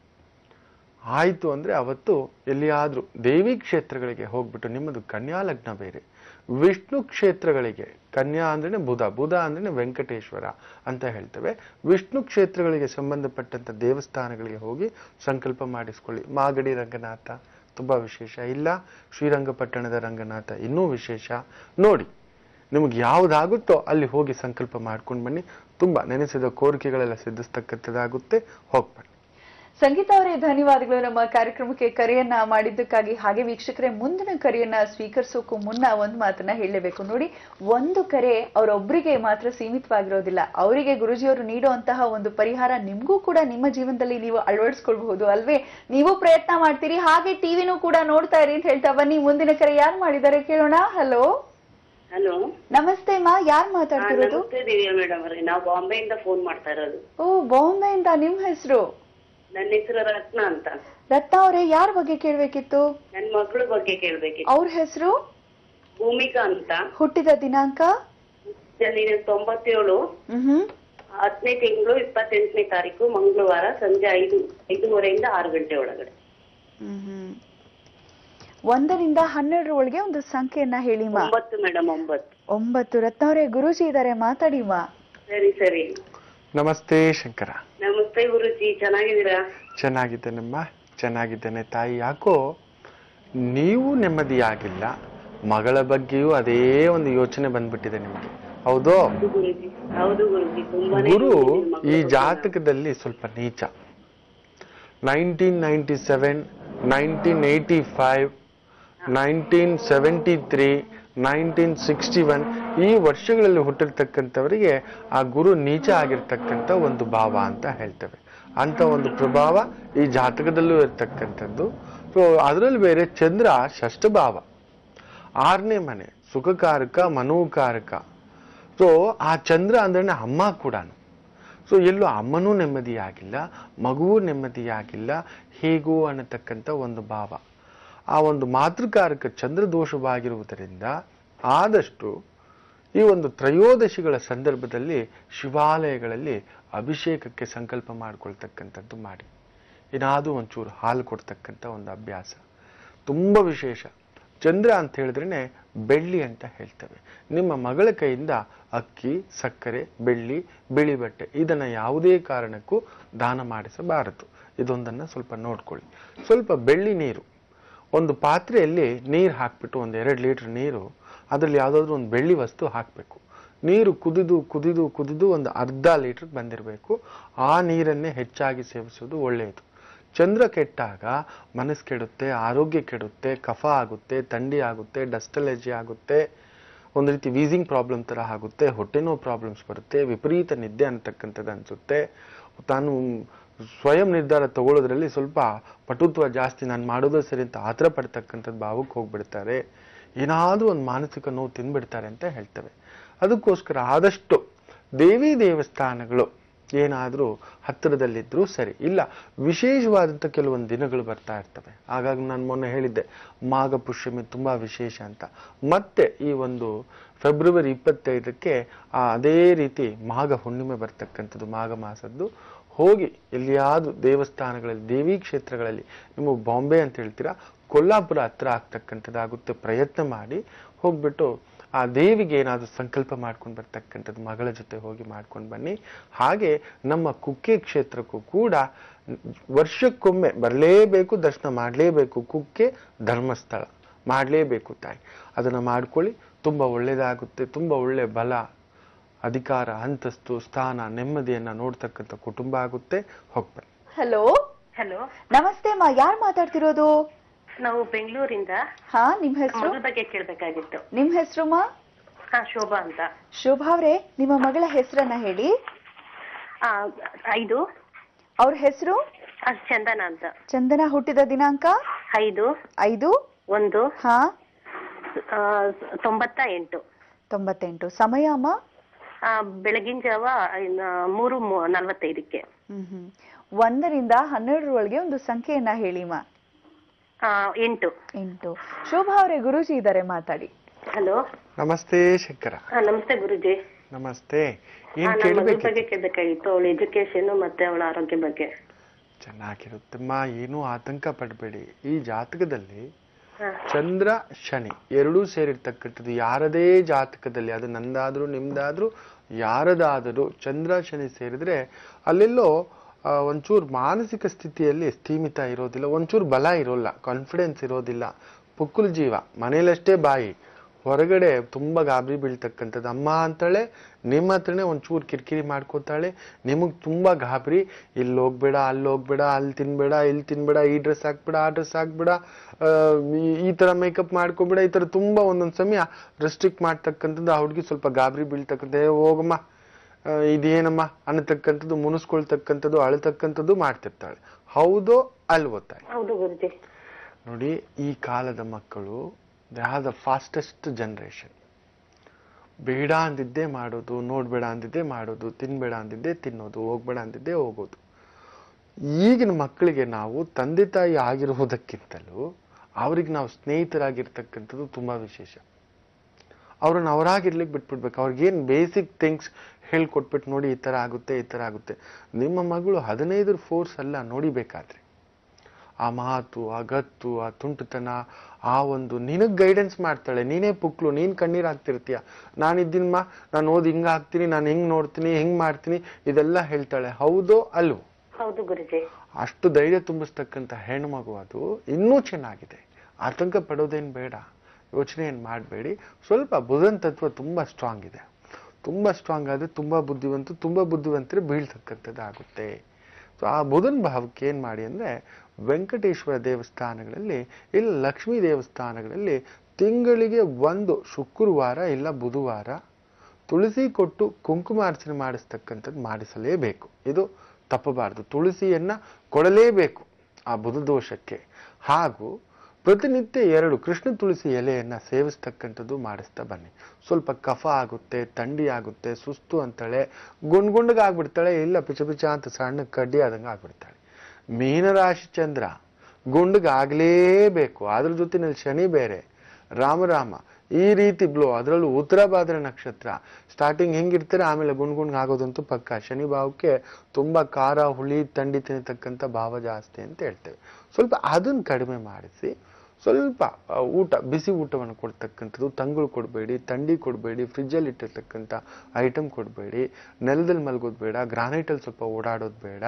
ಆಯಿತು ಅಂದ್ರೆ ಅವತ್ತು ಎಲ್ಲಿಯಾದ್ರೂ ದೇವಿ ಕ್ಷೇತ್ರಗಳಿಗೆ ಹೋಗ್ಬಿಟ್ಟು ನಿಮ್ಮದು ಕನ್ಯಾ ಲಗ್ನ ಬೇರೆ ವಿಷ್ಣು ಕ್ಷೇತ್ರಗಳಿಗೆ ಕನ್ಯಾ ಅಂದ್ರೆ ಬುಧ ಬುಧ ಅಂದ್ರೆ ವೆಂಕಟೇಶ್ವರ ಅಂತ ಹೇಳ್ತೇವೆ ವಿಷ್ಣು ಕ್ಷೇತ್ರಗಳಿಗೆ ಸಂಬಂಧಪಟ್ಟಂತ ದೇವಸ್ಥಾನಗಳಿಗೆ ಹೋಗಿ ಸಂಕಲ್ಪ ಮಾಡಿಸ್ಕೊಳ್ಳಿ ಮಾಗಡಿ ರಂಗನಾಥ ತುಂಬಾ ವಿಶೇಷ ಇಲ್ಲ ಶ್ರೀರಂಗಪಟ್ಟಣದ ರಂಗನಾಥ ಇನ್ನೂ ವಿಶೇಷ ನೋಡಿ ನಿಮ್ಗೆ ಯಾವ್ದಾಗುತ್ತೋ ಅಲ್ಲಿ ಹೋಗಿ ಸಂಕಲ್ಪ ಮಾಡ್ಕೊಂಡು ಬನ್ನಿ ತುಂಬಾ ನೆನೆಸಿದ ಕೋರಿಕೆಗಳೆಲ್ಲ ಸಿದ್ಧಿಸ್ತಕ್ಕಂಥದ್ದಾಗುತ್ತೆ ಹೋಗ್ಬನ್ನಿ ಸಂಗೀತ ಅವರೇ ಧನ್ಯವಾದಗಳು ನಮ್ಮ ಕಾರ್ಯಕ್ರಮಕ್ಕೆ ಕರೆಯನ್ನ ಮಾಡಿದ್ದಕ್ಕಾಗಿ ಹಾಗೆ ವೀಕ್ಷಕರೇ ಮುಂದಿನ ಕರೆಯನ್ನ ಸ್ವೀಕರಿಸೋಕ್ಕೂ ಮುನ್ನ ಒಂದು ಮಾತನ್ನ ಹೇಳಲೇಬೇಕು ನೋಡಿ ಒಂದು ಕರೆ ಅವರೊಬ್ಬರಿಗೆ ಮಾತ್ರ ಸೀಮಿತವಾಗಿರೋದಿಲ್ಲ ಅವರಿಗೆ ಗುರುಜಿಯವರು ನೀಡುವಂತಹ ಒಂದು ಪರಿಹಾರ ನಿಮ್ಗೂ ಕೂಡ ನಿಮ್ಮ ಜೀವನದಲ್ಲಿ ನೀವು ಅಳವಡಿಸ್ಕೊಳ್ಬಹುದು ಅಲ್ವೇ ನೀವು ಪ್ರಯತ್ನ ಮಾಡ್ತೀರಿ ಹಾಗೆ ಟಿವಿನೂ ಕೂಡ ನೋಡ್ತಾ ಇರಿ ಅಂತ ಹೇಳ್ತಾ ಬನ್ನಿ ಮುಂದಿನ ಕರೆ ಯಾರು ಮಾಡಿದ್ದಾರೆ ಕೇಳೋಣ ಹಲೋ ಹಲೋ ನಮಸ್ತೆ ಮಾ ಯಾರು ಮಾತಾಡ್ತಿರೋದು ನಮಸ್ತೆ ದಿವ್ಯಾ ಮೇಡಮ್ ಅವ್ರೆ ನಾವು ಬಾಂಬೆಯಿಂದ ಫೋನ್ ಮಾಡ್ತಾ ಇರೋದು ಓ ಬಾಂಬೆಯಿಂದ ನಿಮ್ ಹೆಸರು ನನ್ನ ಹೆಸರು ರತ್ನ ಅಂತ ರತ್ನ ಅವರೇ ಯಾರ ಬಗ್ಗೆ ಕೇಳ್ಬೇಕಿತ್ತು ನನ್ ಮಗಳ ಬಗ್ಗೆ ಕೇಳ್ಬೇಕಿತ್ತು ಅವ್ರ ಹೆಸರು ಭೂಮಿಕಾ ಅಂತ ಹುಟ್ಟಿದ ದಿನಾಂಕ ಜನ ತೊಂಬತ್ತೇಳು ಹ್ಮ್ ಹತ್ತನೇ ತಿಂಗಳು ಇಪ್ಪತ್ತೆಂಟನೇ ತಾರೀಕು ಮಂಗಳವಾರ ಸಂಜೆ ಐದು ಐದೂವರೆಯಿಂದ ಆರು ಗಂಟೆ ಒಳಗಡೆ ಹ್ಮ್ ಒಂದರಿಂದ ಹನ್ನೆರಡರೊಳಗೆ ಒಂದು ಸಂಖ್ಯೆಯನ್ನ ಹೇಳಿ ಮಾ ಒಂಬತ್ತು ಮೇಡಮ್ ಒಂಬತ್ತು ಒಂಬತ್ತು ರತ್ನ ಅವರೇ ಗುರೂಜಿ ಇದಾರೆ ಮಾತಾಡಿ ಮಾ ಸರಿ ಸರಿ ನಮಸ್ತೆ ಶಂಕರ ನಮಸ್ತೆ ಗುರುಜಿ ಚೆನ್ನಾಗಿದ್ದೀರಾ ಚೆನ್ನಾಗಿದ್ದೇನಮ್ಮ ಚೆನ್ನಾಗಿದ್ದೇನೆ ತಾಯಿ ಯಾಕೋ ನೀವು ನೆಮ್ಮದಿಯಾಗಿಲ್ಲ ಮಗಳ ಬಗ್ಗೆಯೂ ಅದೇ ಒಂದು ಯೋಚನೆ ಬಂದ್ಬಿಟ್ಟಿದೆ ನಿಮಗೆ ಹೌದೋ ಹೌದು ಗುರುಜಿ ಹೌದು ಗುರುಜಿ ತುಂಬಾನೇ ಗುರು ಯೋಚಿಸಿದೆ ಮಗಳ ಈ ಬಗ್ಗೆ. ಜಾತಕದಲ್ಲಿ ಸ್ವಲ್ಪ ನೀಚ nineteen ninety seven nineteen eighty five nineteen seventy three nineteen sixty one ಈ ವರ್ಷಗಳಲ್ಲಿ ಹುಟ್ಟಿರ್ತಕ್ಕಂಥವರಿಗೆ ಆ ಗುರು ನೀಚ ಆಗಿರ್ತಕ್ಕಂಥ ಒಂದು ಭಾವ ಅಂತ ಹೇಳ್ತೇವೆ ಅಂತ ಒಂದು ಪ್ರಭಾವ ಈ ಜಾತಕದಲ್ಲೂ ಇರ್ತಕ್ಕಂಥದ್ದು ಸೊ ಅದರಲ್ಲಿ ಬೇರೆ ಚಂದ್ರ ಷಷ್ಠ ಭಾವ ಆರನೇ ಮನೆ ಸುಖಕಾರಕ ಮನೋಕಾರಕ ಸೊ ಆ ಚಂದ್ರ ಅಂದ್ರೆ ಅಮ್ಮ ಕೂಡ ಸೊ ಎಲ್ಲೂ ಅಮ್ಮನೂ ನೆಮ್ಮದಿಯಾಗಿಲ್ಲ ಮಗುವೂ ನೆಮ್ಮದಿಯಾಗಿಲ್ಲ ಹೇಗೂ ಅನ್ನತಕ್ಕಂಥ ಒಂದು ಭಾವ ಆ ಒಂದು ಮಾತೃಕಾರಕ ಚಂದ್ರ ದೋಷವಾಗಿರುವುದರಿಂದ ಆದಷ್ಟು ಈ ಒಂದು ತ್ರಯೋದಶಿಗಳ ಸಂದರ್ಭದಲ್ಲಿ ಶಿವಾಲಯಗಳಲ್ಲಿ ಅಭಿಷೇಕಕ್ಕೆ ಸಂಕಲ್ಪ ಮಾಡ್ಕೊಳ್ತಕ್ಕಂಥದ್ದು ಮಾಡಿ ಏನಾದರೂ ಒಂಚೂರು ಹಾಲು ಕೊಡ್ತಕ್ಕಂಥ ಒಂದು ಅಭ್ಯಾಸ ತುಂಬ ವಿಶೇಷ ಚಂದ್ರ ಅಂತ ಹೇಳಿದ್ರೇನೆ ಬೆಳ್ಳಿ ಅಂತ ಹೇಳ್ತೇವೆ ನಿಮ್ಮ ಮಗಳ ಕೈಯಿಂದ ಅಕ್ಕಿ ಸಕ್ಕರೆ ಬೆಳ್ಳಿ ಬಿಳಿ ಬಟ್ಟೆ ಇದನ್ನ ಯಾವುದೇ ಕಾರಣಕ್ಕೂ ದಾನ ಮಾಡಿಸಬಾರದು ಇದೊಂದನ್ನ ಸ್ವಲ್ಪ ನೋಡ್ಕೊಳ್ಳಿ ಸ್ವಲ್ಪ ಬೆಳ್ಳಿ ನೀರು ಒಂದು ಪಾತ್ರೆಯಲ್ಲಿ ನೀರು ಹಾಕ್ಬಿಟ್ಟು ಒಂದು ಎರಡು ಲೀಟರ್ ನೀರು ಅದರಲ್ಲಿ ಯಾವುದಾದ್ರೂ ಒಂದು ಬೆಳ್ಳಿ ವಸ್ತು ಹಾಕಬೇಕು ನೀರು ಕುದಿದು ಕುದಿದು ಕುದಿದು ಒಂದು ಅರ್ಧ ಲೀಟರ್ ಬಂದಿರಬೇಕು ಆ ನೀರನ್ನೇ ಹೆಚ್ಚಾಗಿ ಸೇವಿಸೋದು ಒಳ್ಳೆಯದು ಚಂದ್ರ ಕೆಟ್ಟಾಗ ಮನಸ್ಸು ಕೆಡುತ್ತೆ ಆರೋಗ್ಯ ಕೆಡುತ್ತೆ ಕಫ ಆಗುತ್ತೆ ಥಂಡಿ ಆಗುತ್ತೆ ಡಸ್ಟ್ ಅಲರ್ಜಿ ಆಗುತ್ತೆ ಒಂದು ರೀತಿ ವೀಸಿಂಗ್ ಪ್ರಾಬ್ಲಮ್ ತರ ಆಗುತ್ತೆ ಹೊಟ್ಟೆ ನೋವು ಪ್ರಾಬ್ಲಮ್ಸ್ ಬರುತ್ತೆ ವಿಪರೀತ ನಿದ್ದೆ ಅಂತಕ್ಕಂಥದ್ದು ಅನ್ಸುತ್ತೆ ತಾನು ಸ್ವಯಂ ನಿರ್ಧಾರ ತಗೊಳ್ಳೋದ್ರಲ್ಲಿ ಸ್ವಲ್ಪ ಪಟುತ್ವ ಜಾಸ್ತಿ ನಾನು ಮಾಡೋದು ಸರಿ ಅಂತ ಆತರ ಪಡ್ತಕ್ಕಂಥದ್ದು ಭಾವಕ್ಕೆ ಹೋಗ್ಬಿಡ್ತಾರೆ ಏನಾದ್ರೂ ಒಂದು ಮಾನಸಿಕ ನೋವು ತಿನ್ಬಿಡ್ತಾರೆ ಅಂತ ಹೇಳ್ತೇವೆ ಅದಕ್ಕೋಸ್ಕರ ಆದಷ್ಟು ದೇವಿ ದೇವಸ್ಥಾನಗಳು ಏನಾದರೂ ಹತ್ತಿರದಲ್ಲಿದ್ರೂ ಸರಿ ಇಲ್ಲ ವಿಶೇಷವಾದಂಥ ಕೆಲವೊಂದು ದಿನಗಳು ಬರ್ತಾ ಇರ್ತವೆ ಹಾಗಾಗಿ ನಾನು ಮೊನ್ನೆ ಹೇಳಿದ್ದೆ ಮಾಘ ಪುಷ್ಯಮಿ ತುಂಬಾ ವಿಶೇಷ ಅಂತ ಮತ್ತೆ ಈ ಒಂದು ಫೆಬ್ರವರಿ ಇಪ್ಪತ್ತೈದಕ್ಕೆ ಆ ಅದೇ ರೀತಿ ಮಾಘ ಹುಣ್ಣಿಮೆ ಬರ್ತಕ್ಕಂಥದ್ದು ಮಾಘ ಮಾಸದ್ದು ಹೋಗಿ ಎಲ್ಲಿಯಾದ್ರೂ ದೇವಸ್ಥಾನಗಳಲ್ಲಿ ದೇವಿ ಕ್ಷೇತ್ರಗಳಲ್ಲಿ ನಿಮ್ಮ ಬಾಂಬೆ ಅಂತ ಹೇಳ್ತೀರಾ ಕೊಲ್ಲಾಪುರ ಹತ್ರ ಆಗ್ತಕ್ಕಂಥದ್ದಾಗುತ್ತೆ ಪ್ರಯತ್ನ ಮಾಡಿ ಹೋಗ್ಬಿಟ್ಟು ಆ ದೇವಿಗೆ ಏನಾದರೂ ಸಂಕಲ್ಪ ಮಾಡ್ಕೊಂಡು ಬರ್ತಕ್ಕಂಥದ್ದು ಮಗಳ ಜೊತೆ ಹೋಗಿ ಮಾಡ್ಕೊಂಡು ಬನ್ನಿ ಹಾಗೆ ನಮ್ಮ ಕುಕ್ಕೆ ಕ್ಷೇತ್ರಕ್ಕೂ ಕೂಡ ವರ್ಷಕ್ಕೊಮ್ಮೆ ಬರಲೇಬೇಕು ದರ್ಶನ ಮಾಡಲೇಬೇಕು ಕುಕ್ಕೆ ಧರ್ಮಸ್ಥಳ ಮಾಡಲೇಬೇಕು ತಾಯಿ ಅದನ್ನು ಮಾಡ್ಕೊಳ್ಳಿ ತುಂಬ ಒಳ್ಳೆಯದಾಗುತ್ತೆ ತುಂಬ ಒಳ್ಳೆ ಬಲ ಅಧಿಕಾರ ಅಂತಸ್ತು ಸ್ಥಾನ ನೆಮ್ಮದಿಯನ್ನ ನೋಡ್ತಕ್ಕಂಥ ಕುಟುಂಬ ಆಗುತ್ತೆ ಹೋಗ್ಬನ್ನಿ ಹಲೋ ಹಲೋ ನಮಸ್ತೆ ಅಮ್ಮ ಯಾರು ಮಾತಾಡ್ತಿರೋದು ನಾವು ಬೆಂಗಳೂರಿಂದ ಹಾ ನಿಮ್ ಹೆಸರು ಮಗಳ ಬಗ್ಗೆ ಕೇಳ್ಬೇಕಾಗಿತ್ತು ನಿಮ್ ಹೆಸರು ಮಾ ಹಾ ಶೋಭಾ ಅಂತ ಶೋಭಾ ಅವ್ರೆ ನಿಮ್ಮ ಮಗಳ ಹೆಸರನ್ನ ಹೇಳಿ ಆ, ಐದು ಅವ್ರ ಹೆಸರು ಆ, ಚಂದನ ಅಂತ ಚಂದನ ಹುಟ್ಟಿದ ದಿನಾಂಕ ಐದು ಐದು ಒಂದು ಹಾ ಆ, ತೊಂಬತ್ತ ಎಂಟು ತೊಂಬತ್ತೆಂಟು ಸಮಯ ಅಮ್ಮ ಆ, ಬೆಳಗಿನ ಜಾವ ಇನ್ನ ಮೂರು ಮೂ- ನಲವತ್ತೈದಕ್ಕೆ ಹ್ಮ್ ಹ್ಮ್ ಒಂದರಿಂದ ಹನ್ನೆರಡರೊಳಗೆ ಒಂದು ಸಂಖ್ಯೆಯನ್ನ ಹೇಳಿ ಮಾ ಆ, ಎಂಟು ಎಂಟು ಶೋಭಾ ಅವರೇ ಗುರೂಜಿ ಇದ್ದಾರೆ ಮಾತಾಡಿ ಹಲೋ ನಮಸ್ತೆ ಶಂಕರ ನಮಸ್ತೆ ಗುರುಜಿ ನಮಸ್ತೆ ಆ, ಏನ್ ನಮ್ಮ ಮಗಳ ಬಗ್ಗೆ ಕೇಳಬೇಕಿತ್ತು ಕೇಳ್ಬೇಕಾಗಿತ್ತು ಅವಳ ಎಜುಕೇಶನ್ ಮತ್ತೆ ಅವಳ ಆರೋಗ್ಯ ಬಗ್ಗೆ ಚೆನ್ನಾಗಿರುತ್ತಮ್ಮ ಏನೂ ಆತಂಕ ಪಡಬೇಡಿ ಈ ಜಾತಕದಲ್ಲಿ ಹಾ. ಚಂದ್ರ ಶನಿ ಎರಡೂ ಸೇರಿರ್ತಕ್ಕಂಥದ್ದು ಯಾರದೇ ಜಾತಕದಲ್ಲಿ ಅದು ನಂದಾದ್ರೂ ನಿಮ್ದಾದ್ರೂ ಯಾರದಾದರೂ ಚಂದ್ರ ಶನಿ ಸೇರಿದ್ರೆ ಅಲ್ಲೆಲ್ಲೋ ಆ, ಒಂಚೂರು ಮಾನಸಿಕ ಸ್ಥಿತಿಯಲ್ಲಿ ಸ್ಥೀಮಿತ ಇರೋದಿಲ್ಲ ಒಂಚೂರು ಬಲ ಇರೋಲ್ಲ ಕಾನ್ಫಿಡೆನ್ಸ್ ಇರೋದಿಲ್ಲ ಪುಕ್ಕುಲ್ ಜೀವ ಮನೇಲಷ್ಟೇ ಬಾಯಿ ಹೊರಗಡೆ ತುಂಬಾ ಗಾಬರಿ ಬೀಳ್ತಕ್ಕಂಥದ್ದು ಅಮ್ಮ ಅಂತಾಳೆ ನಿಮ್ಮ ಹತ್ರನೇ ಒಂಚೂರು ಕಿರಿಕಿರಿ ಮಾಡ್ಕೋತಾಳೆ ನಿಮಗ್ ತುಂಬಾ ಗಾಬರಿ ಇಲ್ಲಿ ಹೋಗ್ಬೇಡ ಅಲ್ಲಿ ಹೋಗ್ಬೇಡ ಅಲ್ಲಿ ತಿನ್ಬೇಡ ಇಲ್ಲಿ ತಿನ್ಬೇಡ ಈ ಡ್ರೆಸ್ ಹಾಕ್ಬೇಡ ಆ ಡ್ರೆಸ್ ಹಾಕ್ಬೇಡ ಆ, ಈ- ಈ ತರ ಮೇಕಪ್ ಮಾಡ್ಕೋಬೇಡ ಈ ತರ ತುಂಬಾ ಒಂದೊಂದ್ ಸಮಯ ರೆಸ್ಟ್ರಿಕ್ಟ್ ಮಾಡ್ತಕ್ಕಂಥದ್ದು ಆ ಹುಡುಗಿ ಸ್ವಲ್ಪ ಗಾಬರಿ ಬೀಳ್ತಕ್ಕಂಥ "ಏ, ಹೋಗಮ್ಮ ಆ, ಇದೇನಮ್ಮ ಅನ್ನತಕ್ಕಂಥದ್ದು ಮುನಿಸ್ಕೊಳ್ತಕ್ಕಂಥದ್ದು ಅಳ್ತಕ್ಕಂಥದ್ದು ಮಾಡ್ತಿರ್ತಾಳೆ ಹೌದೋ ಅಲ್ವೋ ತಾಯಿ ಹೌದು ಗುರುಜಿ ನೋಡಿ ಈ ಕಾಲದ ಮಕ್ಕಳು they are the fastest generation ಬೇಡ ಅಂದಿದ್ದೇ ಮಾಡೋದು ನೋಡ್ಬೇಡ ಅಂದಿದ್ದೇ ಮಾಡೋದು ತಿನ್ಬೇಡ ಅಂದಿದ್ದೇ ತಿನ್ನೋದು ಹೋಗ್ಬೇಡ ಅಂದಿದ್ದೇ ಹೋಗೋದು ಈಗಿನ ಮಕ್ಕಳಿಗೆ ನಾವು ತಂದೆ ತಾಯಿ ಆಗಿರುವುದಕ್ಕಿಂತಲೂ ಅವ್ರಿಗೆ ನಾವು ಸ್ನೇಹಿತರಾಗಿರ್ತಕ್ಕಂಥದ್ದು ತುಂಬಾ ವಿಶೇಷ ಅವ್ರನ್ನ ಅವರಾಗಿರ್ಲಿಕ್ಕೆ ಬಿಟ್ಬಿಡ್ಬೇಕು ಅವ್ರಿಗೇನು ಬೇಸಿಕ್ ಥಿಂಗ್ಸ್ ಹೇಳ್ಕೊಟ್ಬಿಟ್ಟು ನೋಡಿ ಈ ಥರ ಆಗುತ್ತೆ ಈ ಥರ ಆಗುತ್ತೆ ನಿಮ್ಮ ಮಗಳು ಹದಿನೈದರ ಫೋರ್ಸ್ ಅಲ್ಲ ನೋಡಿಬೇಕಾದ್ರೆ ಆ ಮಾತು ಆ ಗತ್ತು ಆ ತುಂಟತನ ಆ ಒಂದು ನಿನಗ್ ಗೈಡೆನ್ಸ್ ಮಾಡ್ತಾಳೆ ನೀನೇ ಪುಕ್ಲು ನೀನ್ ಕಣ್ಣೀರ್ ಹಾಕ್ತಿರ್ತೀಯ ನಾನಿದ್ದೀನಮ್ಮ ನಾನು ಓದಿ ಹಿಂಗ ಹಾಕ್ತೀನಿ ನಾನು ಹಿಂಗ್ ನೋಡ್ತೀನಿ ಹಿಂಗ್ ಮಾಡ್ತೀನಿ ಇದೆಲ್ಲ ಹೇಳ್ತಾಳೆ ಹೌದೋ ಅಲ್ವೋ ಹೌದು ಗುರುಜಿ ಅಷ್ಟು ಧೈರ್ಯ ತುಂಬಿಸ್ತಕ್ಕಂಥ ಹೆಣ್ಣು ಮಗು ಅದು ಇನ್ನೂ ಚೆನ್ನಾಗಿದೆ ಆತಂಕ ಪಡೋದೇನು ಬೇಡ ಯೋಚನೆ ಏನು ಮಾಡಬೇಡಿ ಸ್ವಲ್ಪ ಬುಧನ್ ತತ್ವ ತುಂಬಾ ಸ್ಟ್ರಾಂಗ್ ಇದೆ ತುಂಬಾ ಸ್ಟ್ರಾಂಗ್ ಆದ್ರೆ ತುಂಬಾ ಬುದ್ಧಿವಂತ ತುಂಬಾ ಬುದ್ಧಿವಂತರು ಬೀಳ್ತಕ್ಕಂಥದ್ದು ಆಗುತ್ತೆ ಸೊ ಆ ಬುಧನ್ ಭಾವಕ್ಕೆ ಏನ್ ಮಾಡಿ ಅಂದ್ರೆ ವೆಂಕಟೇಶ್ವರ ದೇವಸ್ಥಾನಗಳಲ್ಲಿ ಇಲ್ಲ ಲಕ್ಷ್ಮೀ ದೇವಸ್ಥಾನಗಳಲ್ಲಿ ತಿಂಗಳಿಗೆ ಒಂದು ಶುಕ್ರವಾರ ಇಲ್ಲ ಬುಧವಾರ ತುಳಸಿ ಕೊಟ್ಟು ಕುಂಕುಮಾರ್ಚನೆ ಮಾಡಿಸ್ತಕ್ಕಂಥದ್ದು ಮಾಡಿಸಲೇಬೇಕು ಇದು ತಪ್ಪಬಾರದು ತುಳಸಿಯನ್ನ ಕೊಡಲೇಬೇಕು ಆ ಬುಧ ದೋಷಕ್ಕೆ ಹಾಗೂ ಪ್ರತಿನಿತ್ಯ ಎರಡು ಕೃಷ್ಣ ತುಳಸಿ ಎಲೆಯನ್ನ ಸೇವಿಸ್ತಕ್ಕಂಥದ್ದು ಮಾಡಿಸ್ತಾ ಬನ್ನಿ ಸ್ವಲ್ಪ ಕಫ ಆಗುತ್ತೆ ಥಂಡಿ ಆಗುತ್ತೆ ಸುಸ್ತು ಅಂತಾಳೆ ಗುಂಡ್ ಗುಂಡ್ಗೆ ಆಗ್ಬಿಡ್ತಾಳೆ ಇಲ್ಲ ಪಿಚ ಪಿಚ ಅಂತ ಸಣ್ಣ ಕಡ್ಡಿ ಆದಂಗೆ ಆಗ್ಬಿಡ್ತಾಳೆ ಮೀನರಾಶಿ ಚಂದ್ರ ಗುಂಡ್ಗಾಗ್ಲೇಬೇಕು ಅದ್ರ ಜೊತೆನಲ್ಲಿ ಶನಿ ಬೇರೆ ರಾಮ ರಾಮ ಈ ರೀತಿ ಬ್ಲೋ ಅದರಲ್ಲೂ ಉತ್ತರ ಭಾದ್ರ ನಕ್ಷತ್ರ ಸ್ಟಾರ್ಟಿಂಗ್ ಹೆಂಗಿರ್ತಾರೆ ಆಮೇಲೆ ಗುಂಡ್ ಗುಂಡ್ ಆಗೋದಂತೂ ಪಕ್ಕ ಶನಿ ಭಾವಕ್ಕೆ ತುಂಬಾ ಖಾರ ಹುಳಿ ತಂಡಿ ತಿನ್ನತಕ್ಕಂಥ ಭಾವ ಜಾಸ್ತಿ ಅಂತ ಹೇಳ್ತೇವೆ ಸ್ವಲ್ಪ ಅದನ್ನ ಕಡಿಮೆ ಮಾಡಿಸಿ ಸ್ವಲ್ಪ ಆ, ಊಟ ಬಿಸಿ ಊಟವನ್ನು ಕೊಡ್ತಕ್ಕಂಥದ್ದು ತಂಗಳು ಕೊಡಬೇಡಿ ತಂಡಿ ಕೊಡಬೇಡಿ ಫ್ರಿಜ್ಜಲ್ಲಿ ಇಟ್ಟಿರ್ತಕ್ಕಂಥ ಐಟಮ್ ಕೊಡಬೇಡಿ ನೆಲದಲ್ಲಿ ಮಲಗೋದು ಬೇಡ ಗ್ರಾನೈಟಲ್ಲಿ ಸ್ವಲ್ಪ ಓಡಾಡೋದು ಬೇಡ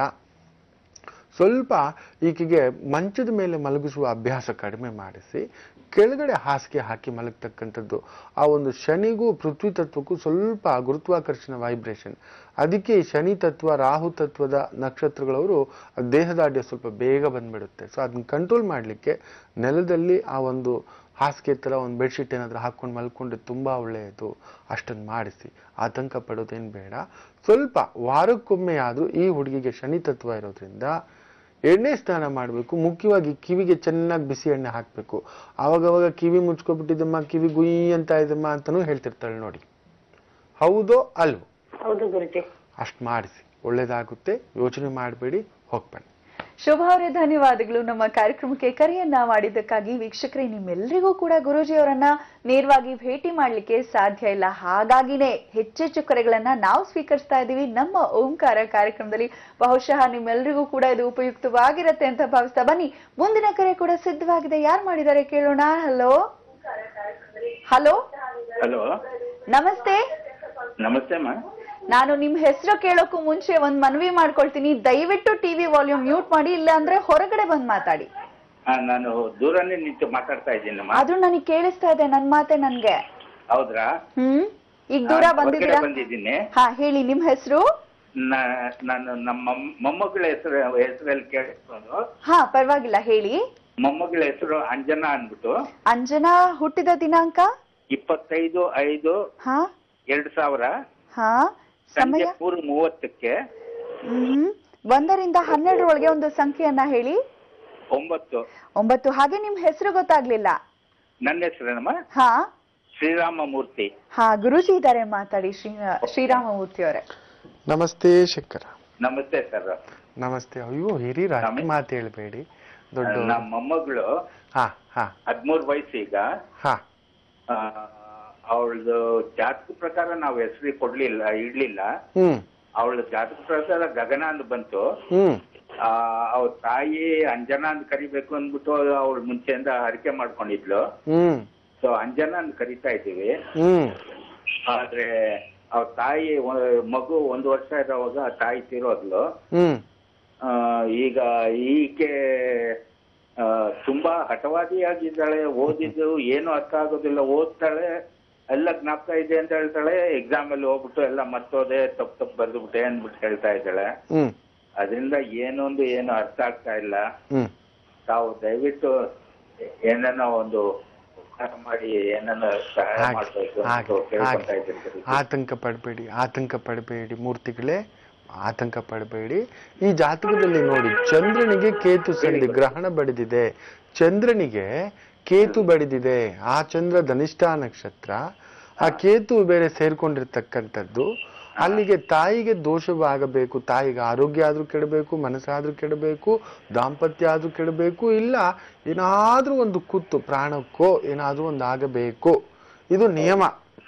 ಸ್ವಲ್ಪ ಈಕೆಗೆ ಮಂಚದ ಮೇಲೆ ಮಲಗಿಸುವ ಅಭ್ಯಾಸ ಕಡಿಮೆ ಮಾಡಿಸಿ ಕೆಳಗಡೆ ಹಾಸಿಗೆ ಹಾಕಿ ಮಲಗ್ತಕ್ಕಂಥದ್ದು ಆ ಒಂದು ಶನಿಗೂ ಪೃಥ್ವಿ ತತ್ವಕ್ಕೂ ಸ್ವಲ್ಪ ಗುರುತ್ವಾಕರ್ಷಣ ವೈಬ್ರೇಷನ್ ಅದಕ್ಕೆ ಈ ಶನಿ ತತ್ವ ರಾಹು ತತ್ವದ ನಕ್ಷತ್ರಗಳವರು ದೇಹದಾಢ್ಯ ಸ್ವಲ್ಪ ಬೇಗ ಬಂದ್ಬಿಡುತ್ತೆ ಸೊ ಅದನ್ನ ಕಂಟ್ರೋಲ್ ಮಾಡಲಿಕ್ಕೆ ನೆಲದಲ್ಲಿ ಆ ಒಂದು ಹಾಸಿಗೆ ಥರ ಒಂದು ಬೆಡ್ಶೀಟ್ ಏನಾದರೂ ಹಾಕ್ಕೊಂಡು ಮಲ್ಕೊಂಡ್ರೆ ತುಂಬ ಒಳ್ಳೆಯದು ಅಷ್ಟನ್ನು ಮಾಡಿಸಿ ಆತಂಕ ಪಡೋದೇನು ಬೇಡ ಸ್ವಲ್ಪ ವಾರಕ್ಕೊಮ್ಮೆ ಆದರೂ ಈ ಹುಡುಗಿಗೆ ಶನಿ ತತ್ವ ಇರೋದ್ರಿಂದ ಎಣ್ಣೆ ಸ್ನಾನ ಮಾಡಬೇಕು ಮುಖ್ಯವಾಗಿ ಕಿವಿಗೆ ಚೆನ್ನಾಗಿ ಬಿಸಿ ಎಣ್ಣೆ ಹಾಕಬೇಕು ಆವಾಗವಾಗ ಕಿವಿ ಮುಚ್ಕೊಬಿಟ್ಟಿದ್ದಮ್ಮ ಕಿವಿ ಗುಯ್ ಅಂತ ಇದಮ್ಮ ಅಂತಲೂ ಹೇಳ್ತಿರ್ತಾಳೆ ನೋಡಿ ಹೌದೋ ಅಲ್ವೋ ಹೌದು ಗುರುಜಿ ಅಷ್ಟು ಮಾಡಿಸಿ ಒಳ್ಳೇದಾಗುತ್ತೆ ಯೋಚನೆ ಮಾಡಬೇಡಿ ಹೋಗ್ಬನ್ನಿ ಶುಭ ಅವರೇ ಧನ್ಯವಾದಗಳು ನಮ್ಮ ಕಾರ್ಯಕ್ರಮಕ್ಕೆ ಕರೆಯನ್ನ ಮಾಡಿದ್ದಕ್ಕಾಗಿ ವೀಕ್ಷಕರೇ ನಿಮ್ಮೆಲ್ಲರಿಗೂ ಕೂಡ ಗುರೂಜಿ ಅವರನ್ನ ನೇರವಾಗಿ ಭೇಟಿ ಮಾಡ್ಲಿಕ್ಕೆ ಸಾಧ್ಯ ಇಲ್ಲ ಹಾಗಾಗಿನೇ ಹೆಚ್ಚೆಚ್ಚು ಕರೆಗಳನ್ನ ನಾವು ಸ್ವೀಕರಿಸ್ತಾ ಇದ್ದೀವಿ ನಮ್ಮ ಓಂಕಾರ ಕಾರ್ಯಕ್ರಮದಲ್ಲಿ ಬಹುಶಃ ನಿಮ್ಮೆಲ್ಲರಿಗೂ ಕೂಡ ಇದು ಉಪಯುಕ್ತವಾಗಿರತ್ತೆ ಅಂತ ಭಾವಿಸ್ತಾ ಬನ್ನಿ ಮುಂದಿನ ಕರೆ ಕೂಡ ಸಿದ್ಧವಾಗಿದೆ ಯಾರು ಮಾಡಿದ್ದಾರೆ ಕೇಳೋಣ ಹಲೋ ಹಲೋ ಹಲೋ ನಮಸ್ತೆ ನಮಸ್ತೆ ಅಮ್ಮ ನಾನು ನಿಮ್ ಹೆಸರು ಕೇಳೋಕ್ಕೂ ಮುಂಚೆ ಒಂದ್ ಮನವಿ ಮಾಡ್ಕೊಳ್ತೀನಿ ದಯವಿಟ್ಟು ಟಿವಿ ವಾಲ್ಯೂಮ್ ಮ್ಯೂಟ್ ಮಾಡಿ ಇಲ್ಲ ಅಂದ್ರೆ ಹೊರಗಡೆ ಬಂದ್ ಮಾತಾಡಿ ಆ, ನಾನು ದೂರನೇ ನಿಂತು ಮಾತಾಡ್ತಾ ಇದ್ದೀನಮ್ಮ ಆದ್ರೂ ನನಗೆ ಕೇಳಿಸ್ತಾ ಇದೆ ನನ್ ಮಾತೆ ನನ್ಗೆ ಹೌದ್ರಾ ಹ್ಮ್ ಈಗ ದೂರ ನಾನು ಹೊರಗಡೆ ಬಂದಿದ್ದೀರಾ ಬಂದಿದ್ದೀನಿ ಹಾ ಹೇಳಿ ನಿಮ್ ಹೆಸರು ನಾ- ನಾನು ನಮ್ಮ ಮೊಮ್- ಮೊಮ್ಮಗಳ ಹೆಸರು ಹೆಸರಲ್ಲಿ ಕೇಳಿಸ್ಕೊಂಡು ಹಾ ಪರವಾಗಿಲ್ಲ ಹೇಳಿ ಮೊಮ್ಮಗಳ ಹೆಸರು ಅಂಜನಾ ಅಂದ್ಬಿಟ್ಟು ಅಂಜನಾ ಹುಟ್ಟಿದ ದಿನಾಂಕ ಇಪ್ಪತ್ತೈದು ಐದು ಹಾ ಎರಡ್ ಸಾವಿರ ಹಾ ಸಂಜೆ ಸಮಯ ಮೂರು ಮೂವತ್ತಕ್ಕೆ ಹ್ಮ್ ಒಂದರಿಂದ ಹನ್ನೆರಡರೊಳಗೆ ಒಂದು ಸಂಖ್ಯೆಯನ್ನ ಹೇಳಿ ಒಂಬತ್ತು ಒಂಬತ್ತು ಹಾಗೆ ನಿಮ್ ಹೆಸರು ಗೊತ್ತಾಗ್ಲಿಲ್ಲ ನನ್ನ ಹೆಸರೇನಮ್ಮ ಹಾ ಶ್ರೀರಾಮಮೂರ್ತಿ ಹಾ ಗುರುಜಿ ಇದ್ದಾರೆ ಮಾತಾಡಿ ಶ್ರೀ ಶ್ರೀರಾಮಮೂರ್ತಿ ಅವರೇ ನಮಸ್ತೆ ಶಂಕರ ನಮಸ್ತೆ ಸರ್ ನಮಸ್ತೆ ಅಯ್ಯೋ ಹಿರಿಯರ ಅಷ್ಟು ನಮಸ್ತೆ. ಮಾತು ಹೇಳ್ಬೇಡಿ ದೊಡ್ಡ ನಮ್ಮ ಮೊಮ್ಮಗಳು ಹಾ ಹಾ ಹದಿಮೂರು ವಯಸ್ಸೀಗ ಹಾ ಅವಳದು ಜಾತಕ ಪ್ರಕಾರ ನಾವು ಹೆಸರು ಕೊಡ್ಲಿಲ್ಲ ಇಡ್ಲಿಲ್ಲ ಹ್ಮ್ ಅವಳ ಜಾತಕ ಪ್ರಕಾರ ಗಗನ ಅಂತ ಬಂತು ಹ್ಮ್ ಆ ಅವ್ರ ತಾಯಿ ಅಂಜನಾ ಅಂತ ಕರಿಬೇಕು ಅಂದ್ಬಿಟ್ಟು ಅವಳು ಮುಂಚೆಯಿಂದ ಹರಕೆ ಮಾಡ್ಕೊಂಡಿದ್ಲು ಹ್ಮ್ ಸೊ ಅಂಜನಾ ಅಂತ ಕರಿತಾ ಇದ್ದೀವಿ ಹ್ಮ್ ಆದ್ರೆ ಅವ್ರ ತಾಯಿ ಒ- ಮಗು ಒಂದು ವರ್ಷ ಇರೋವಾಗ ಆ ತಾಯಿ ತೀರೋದ್ಲು ಹ್ಮ್ ಆ, ಈಗ ಈಕೆ ಆ, ತುಂಬಾ ಹಠವಾದಿಯಾಗಿದ್ದಾಳೆ ಓದಿದ್ದು ಏನು ಅರ್ಥ ಆಗೋದಿಲ್ಲ ಓದ್ತಾಳೆ ಎಲ್ಲ ಜ್ಞಾಪಕ ಇದೆ ಅಂತ ಹೇಳ್ತಾಳೆ ಎಕ್ಸಾಮ್ ಅಲ್ಲಿ ಹೋಗ್ಬಿಟ್ಟು ಎಲ್ಲ ಮರ್ತೋದೆ ತಪ್ಪು ತಪ್ಪು ಬರ್ದುಬಿಟ್ಟೆ ಅಂದ್ಬಿಟ್ಟು ಹೇಳ್ತಾ ಇದ್ದಾಳೆ ಹ್ಮ್ ಅದರಿಂದ ಏನೊಂದು ಏನು ಅರ್ಥ ಆಗ್ತಾ ಇಲ್ಲ ಹ್ಮ್ ತಾವು ದಯವಿಟ್ಟು ಏನನ್ನ ಒಂದು ಉಪಕಾರ ಮಾಡಿ ಏನನ್ನ ಸಹಾಯ ಹಾಗೆ ಮಾಡ್ಬೇಕು ಅಂತ ಹಾಗೆ ಕೇಳ್ಕೊತಾ ಹಾಗೆ ಇದ್ದೀನಿ ಆತಂಕ ಪಡಬೇಡಿ ಆತಂಕ ಪಡಬೇಡಿ ಮೂರ್ತಿಗಳೇ ಆತಂಕ ಪಡಬೇಡಿ ಈ ಜಾತಕದಲ್ಲಿ ನೋಡಿ ಚಂದ್ರನಿಗೆ ಕೇತು ಸಂಧಿ ಗ್ರಹಣ ಬಡಿದಿದೆ ಚಂದ್ರನಿಗೆ ಕೇತು ಬಡಿದಿದೆ ಆ ಚಂದ್ರ ಧನಿಷ್ಠ ನಕ್ಷತ್ರ ಆ ಕೇತು ಬೇರೆ ಸೇರ್ಕೊಂಡಿರ್ತಕ್ಕಂಥದ್ದು ಅಲ್ಲಿಗೆ ತಾಯಿಗೆ ದೋಷವಾಗಬೇಕು ತಾಯಿಗೆ ಆರೋಗ್ಯ ಆದ್ರೂ ಕೆಡಬೇಕು ಮನಸ್ಸಾದ್ರೂ ಕೆಡಬೇಕು ದಾಂಪತ್ಯ ಆದ್ರೂ ಕೆಡಬೇಕು ಇಲ್ಲ ಏನಾದ್ರೂ ಒಂದು ಕುತ್ತು ಪ್ರಾಣಕ್ಕೋ ಏನಾದ್ರೂ ಒಂದು ಆಗಬೇಕು ಇದು ನಿಯಮ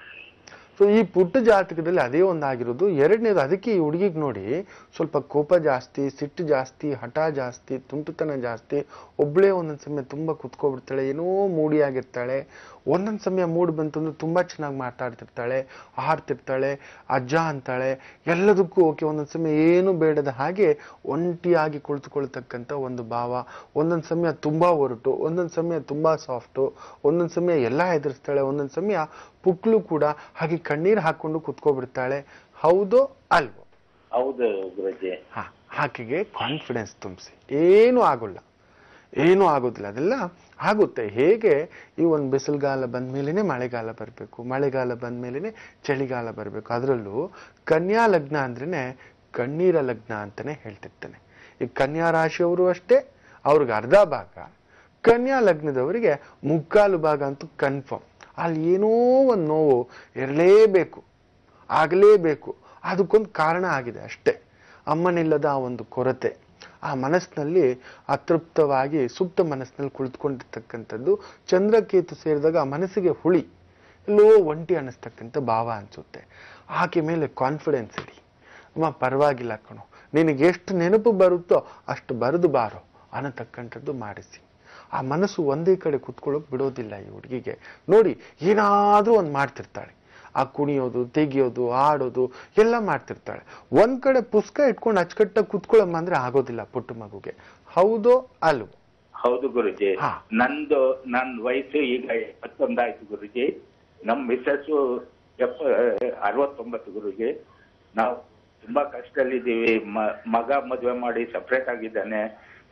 ಸೊ ಈ ಪುಟ್ಟ ಜಾತಕದಲ್ಲಿ ಅದೇ ಒಂದಾಗಿರೋದು ಎರಡನೇದು ಅದಕ್ಕೆ ಈ ಹುಡುಗಿಗೆ ನೋಡಿ ಸ್ವಲ್ಪ ಕೋಪ ಜಾಸ್ತಿ ಸಿಟ್ಟು ಜಾಸ್ತಿ ಹಠ ಜಾಸ್ತಿ ತುಂಟುತನ ಜಾಸ್ತಿ ಒಬ್ಳೇ ಒಂದೊಂದು ಸಮಯ ತುಂಬ ಕುತ್ಕೊಬಿಡ್ತಾಳೆ ಏನೋ ಮೂಡಿಯಾಗಿರ್ತಾಳೆ ಒಂದೊಂದು ಸಮಯ ಮೂಡ್ ಬಂತಂದ್ರೆ ತುಂಬ ಚೆನ್ನಾಗಿ ಮಾತಾಡ್ತಿರ್ತಾಳೆ ಹಾಡ್ತಿರ್ತಾಳೆ ಅಜ್ಜ ಅಂತಾಳೆ ಎಲ್ಲದಕ್ಕೂ ಓಕೆ ಒಂದೊಂದು ಸಮಯ ಏನು ಬೇಡದ ಹಾಗೆ ಒಂಟಿಯಾಗಿ ಕುಳಿತುಕೊಳ್ತಕ್ಕಂಥ ಒಂದು ಭಾವ ಒಂದೊಂದು ಸಮಯ ತುಂಬ ಒರಟು ಒಂದೊಂದು ಸಮಯ ತುಂಬ ಸಾಫ್ಟು ಒಂದೊಂದು ಸಮಯ ಎಲ್ಲ ಹೆದರ್ಸ್ತಾಳೆ ಒಂದೊಂದು ಸಮಯ ಪುಕ್ಲು ಕೂಡ ಹಾಗೆ ಕಣ್ಣೀರು ಹಾಕೊಂಡು ಕುತ್ಕೊಬಿಡ್ತಾಳೆ ಹೌದೋ ಅಲ್ವೋ ಹೌದು ಗುರುಜಿ ಹಾ ಆಕೆಗೆ ಕಾನ್ಫಿಡೆನ್ಸ್ ತುಂಬಿಸಿ ಏನೂ ಆಗೋಲ್ಲ ಏನೂ ಆಗೋದಿಲ್ಲ ಅದೆಲ್ಲ ಆಗುತ್ತೆ ಹೇಗೆ ಈ ಒಂದು ಬಿಸಿಲುಗಾಲ ಬಂದ ಮೇಲೇನೆ ಮಳೆಗಾಲ ಬರಬೇಕು ಮಳೆಗಾಲ ಬಂದ ಮೇಲೇನೆ ಚಳಿಗಾಲ ಬರಬೇಕು ಅದರಲ್ಲೂ ಕನ್ಯಾ ಲಗ್ನ ಅಂದ್ರೇನೆ ಕಣ್ಣೀರ ಲಗ್ನ ಅಂತಾನೆ ಹೇಳ್ತಿರ್ತಾನೆ ಈ ಕನ್ಯಾ ರಾಶಿಯವರು ಅಷ್ಟೇ ಅವ್ರಿಗೆ ಅರ್ಧ ಭಾಗ ಕನ್ಯಾ ಲಗ್ನದವರಿಗೆ ಮುಕ್ಕಾಲು ಭಾಗ ಅಂತೂ ಕನ್ಫರ್ಮ್ ಅಲ್ಲಿ ಏನೋ ಒಂದು ನೋವು ಇರಲೇಬೇಕು ಆಗಲೇಬೇಕು ಅದಕ್ಕೊಂದು ಕಾರಣ ಆಗಿದೆ ಅಷ್ಟೇ ಅಮ್ಮನಿಲ್ಲದ ಆ ಒಂದು ಕೊರತೆ ಆ ಮನಸ್ಸಿನಲ್ಲಿ ಅತೃಪ್ತವಾಗಿ ಸುಪ್ತ ಮನಸ್ಸಿನಲ್ಲಿ ಕುಳಿತುಕೊಂಡಿರ್ತಕ್ಕಂಥದ್ದು ಚಂದ್ರಕೇತು ಸೇರಿದಾಗ ಆ ಮನಸ್ಸಿಗೆ ಹುಳಿ ಎಲ್ಲೋ ಒಂಟಿ ಅನ್ನಿಸ್ತಕ್ಕಂಥ ಭಾವ ಅನಿಸುತ್ತೆ ಆಕೆ ಮೇಲೆ ಕಾನ್ಫಿಡೆನ್ಸ್ ಇಡಿ ಅಮ್ಮ ಪರವಾಗಿಲ್ಲ ಕಣೋ ನಿನಗೆ ಎಷ್ಟು ನೆನಪು ಬರುತ್ತೋ ಅಷ್ಟು ಬರೆದು ಬಾರೋ ಅನ್ನತಕ್ಕಂಥದ್ದು ಮಾಡಿಸಿ ಆ ಮನಸ್ಸು ಒಂದೇ ಕಡೆ ಕುತ್ಕೊಳ್ಳೋಕೆ ಬಿಡೋದಿಲ್ಲ ಈ ಹುಡುಗಿಗೆ ನೋಡಿ ಏನಾದರೂ ಒಂದು ಮಾಡ್ತಿರ್ತಾಳೆ ಆ ಕುಣಿಯೋದು ತೆಗಿಯೋದು ಆಡೋದು ಎಲ್ಲ ಮಾಡ್ತಿರ್ತಾಳೆ ಒಂದ್ ಕಡೆ ಪುಸ್ತಕ ಇಟ್ಕೊಂಡು ಅಚ್ಚುಕಟ್ಟಾಗಿ ಕುತ್ಕೊಳ್ಳಮ್ಮ ಅಂದ್ರೆ ಆಗೋದಿಲ್ಲ ಪುಟ್ಟ ಮಗುಗೆ ಹೌದೋ ಅಲ್ವೋ ಹೌದು ಗುರುಜಿ ಹಾ. ನಂದು ನನ್ ವಯಸ್ಸು ಈಗ ಎಪ್ಪತ್ತೊಂದಾಯ್ತು ಗುರುಜಿ ನಮ್ ಮಿಸ್ಸಸ್ಸು ಎಪ್ಪ ಅರವತ್ತೊಂಬತ್ತು ಗುರುಜಿ ನಾವು ತುಂಬಾ ಕಷ್ಟದಲ್ಲಿದ್ದೀವಿ ಮ- ಮಗ ಮದುವೆ ಮಾಡಿ ಸಪ್ರೇಟ್ ಆಗಿದ್ದಾನೆ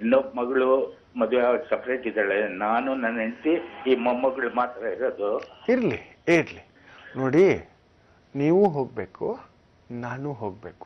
ಇನ್ನೊಬ್ಬ ಮಗಳು ಮದುವೆ ಸಪ್ರೇಟ್ ಇದ್ದಾಳೆ ನಾನು ನನ್ನ ಹೆಂಡತಿ ಈ ಮೊಮ್ಮಗಳು ಮಾತ್ರ ಇರೋದು ಇರ್ಲಿ ಇರ್ಲಿ ನೋಡಿ ನೀವು ಹೋಗ್ಬೇಕು ನಾನು ಹೋಗ್ಬೇಕು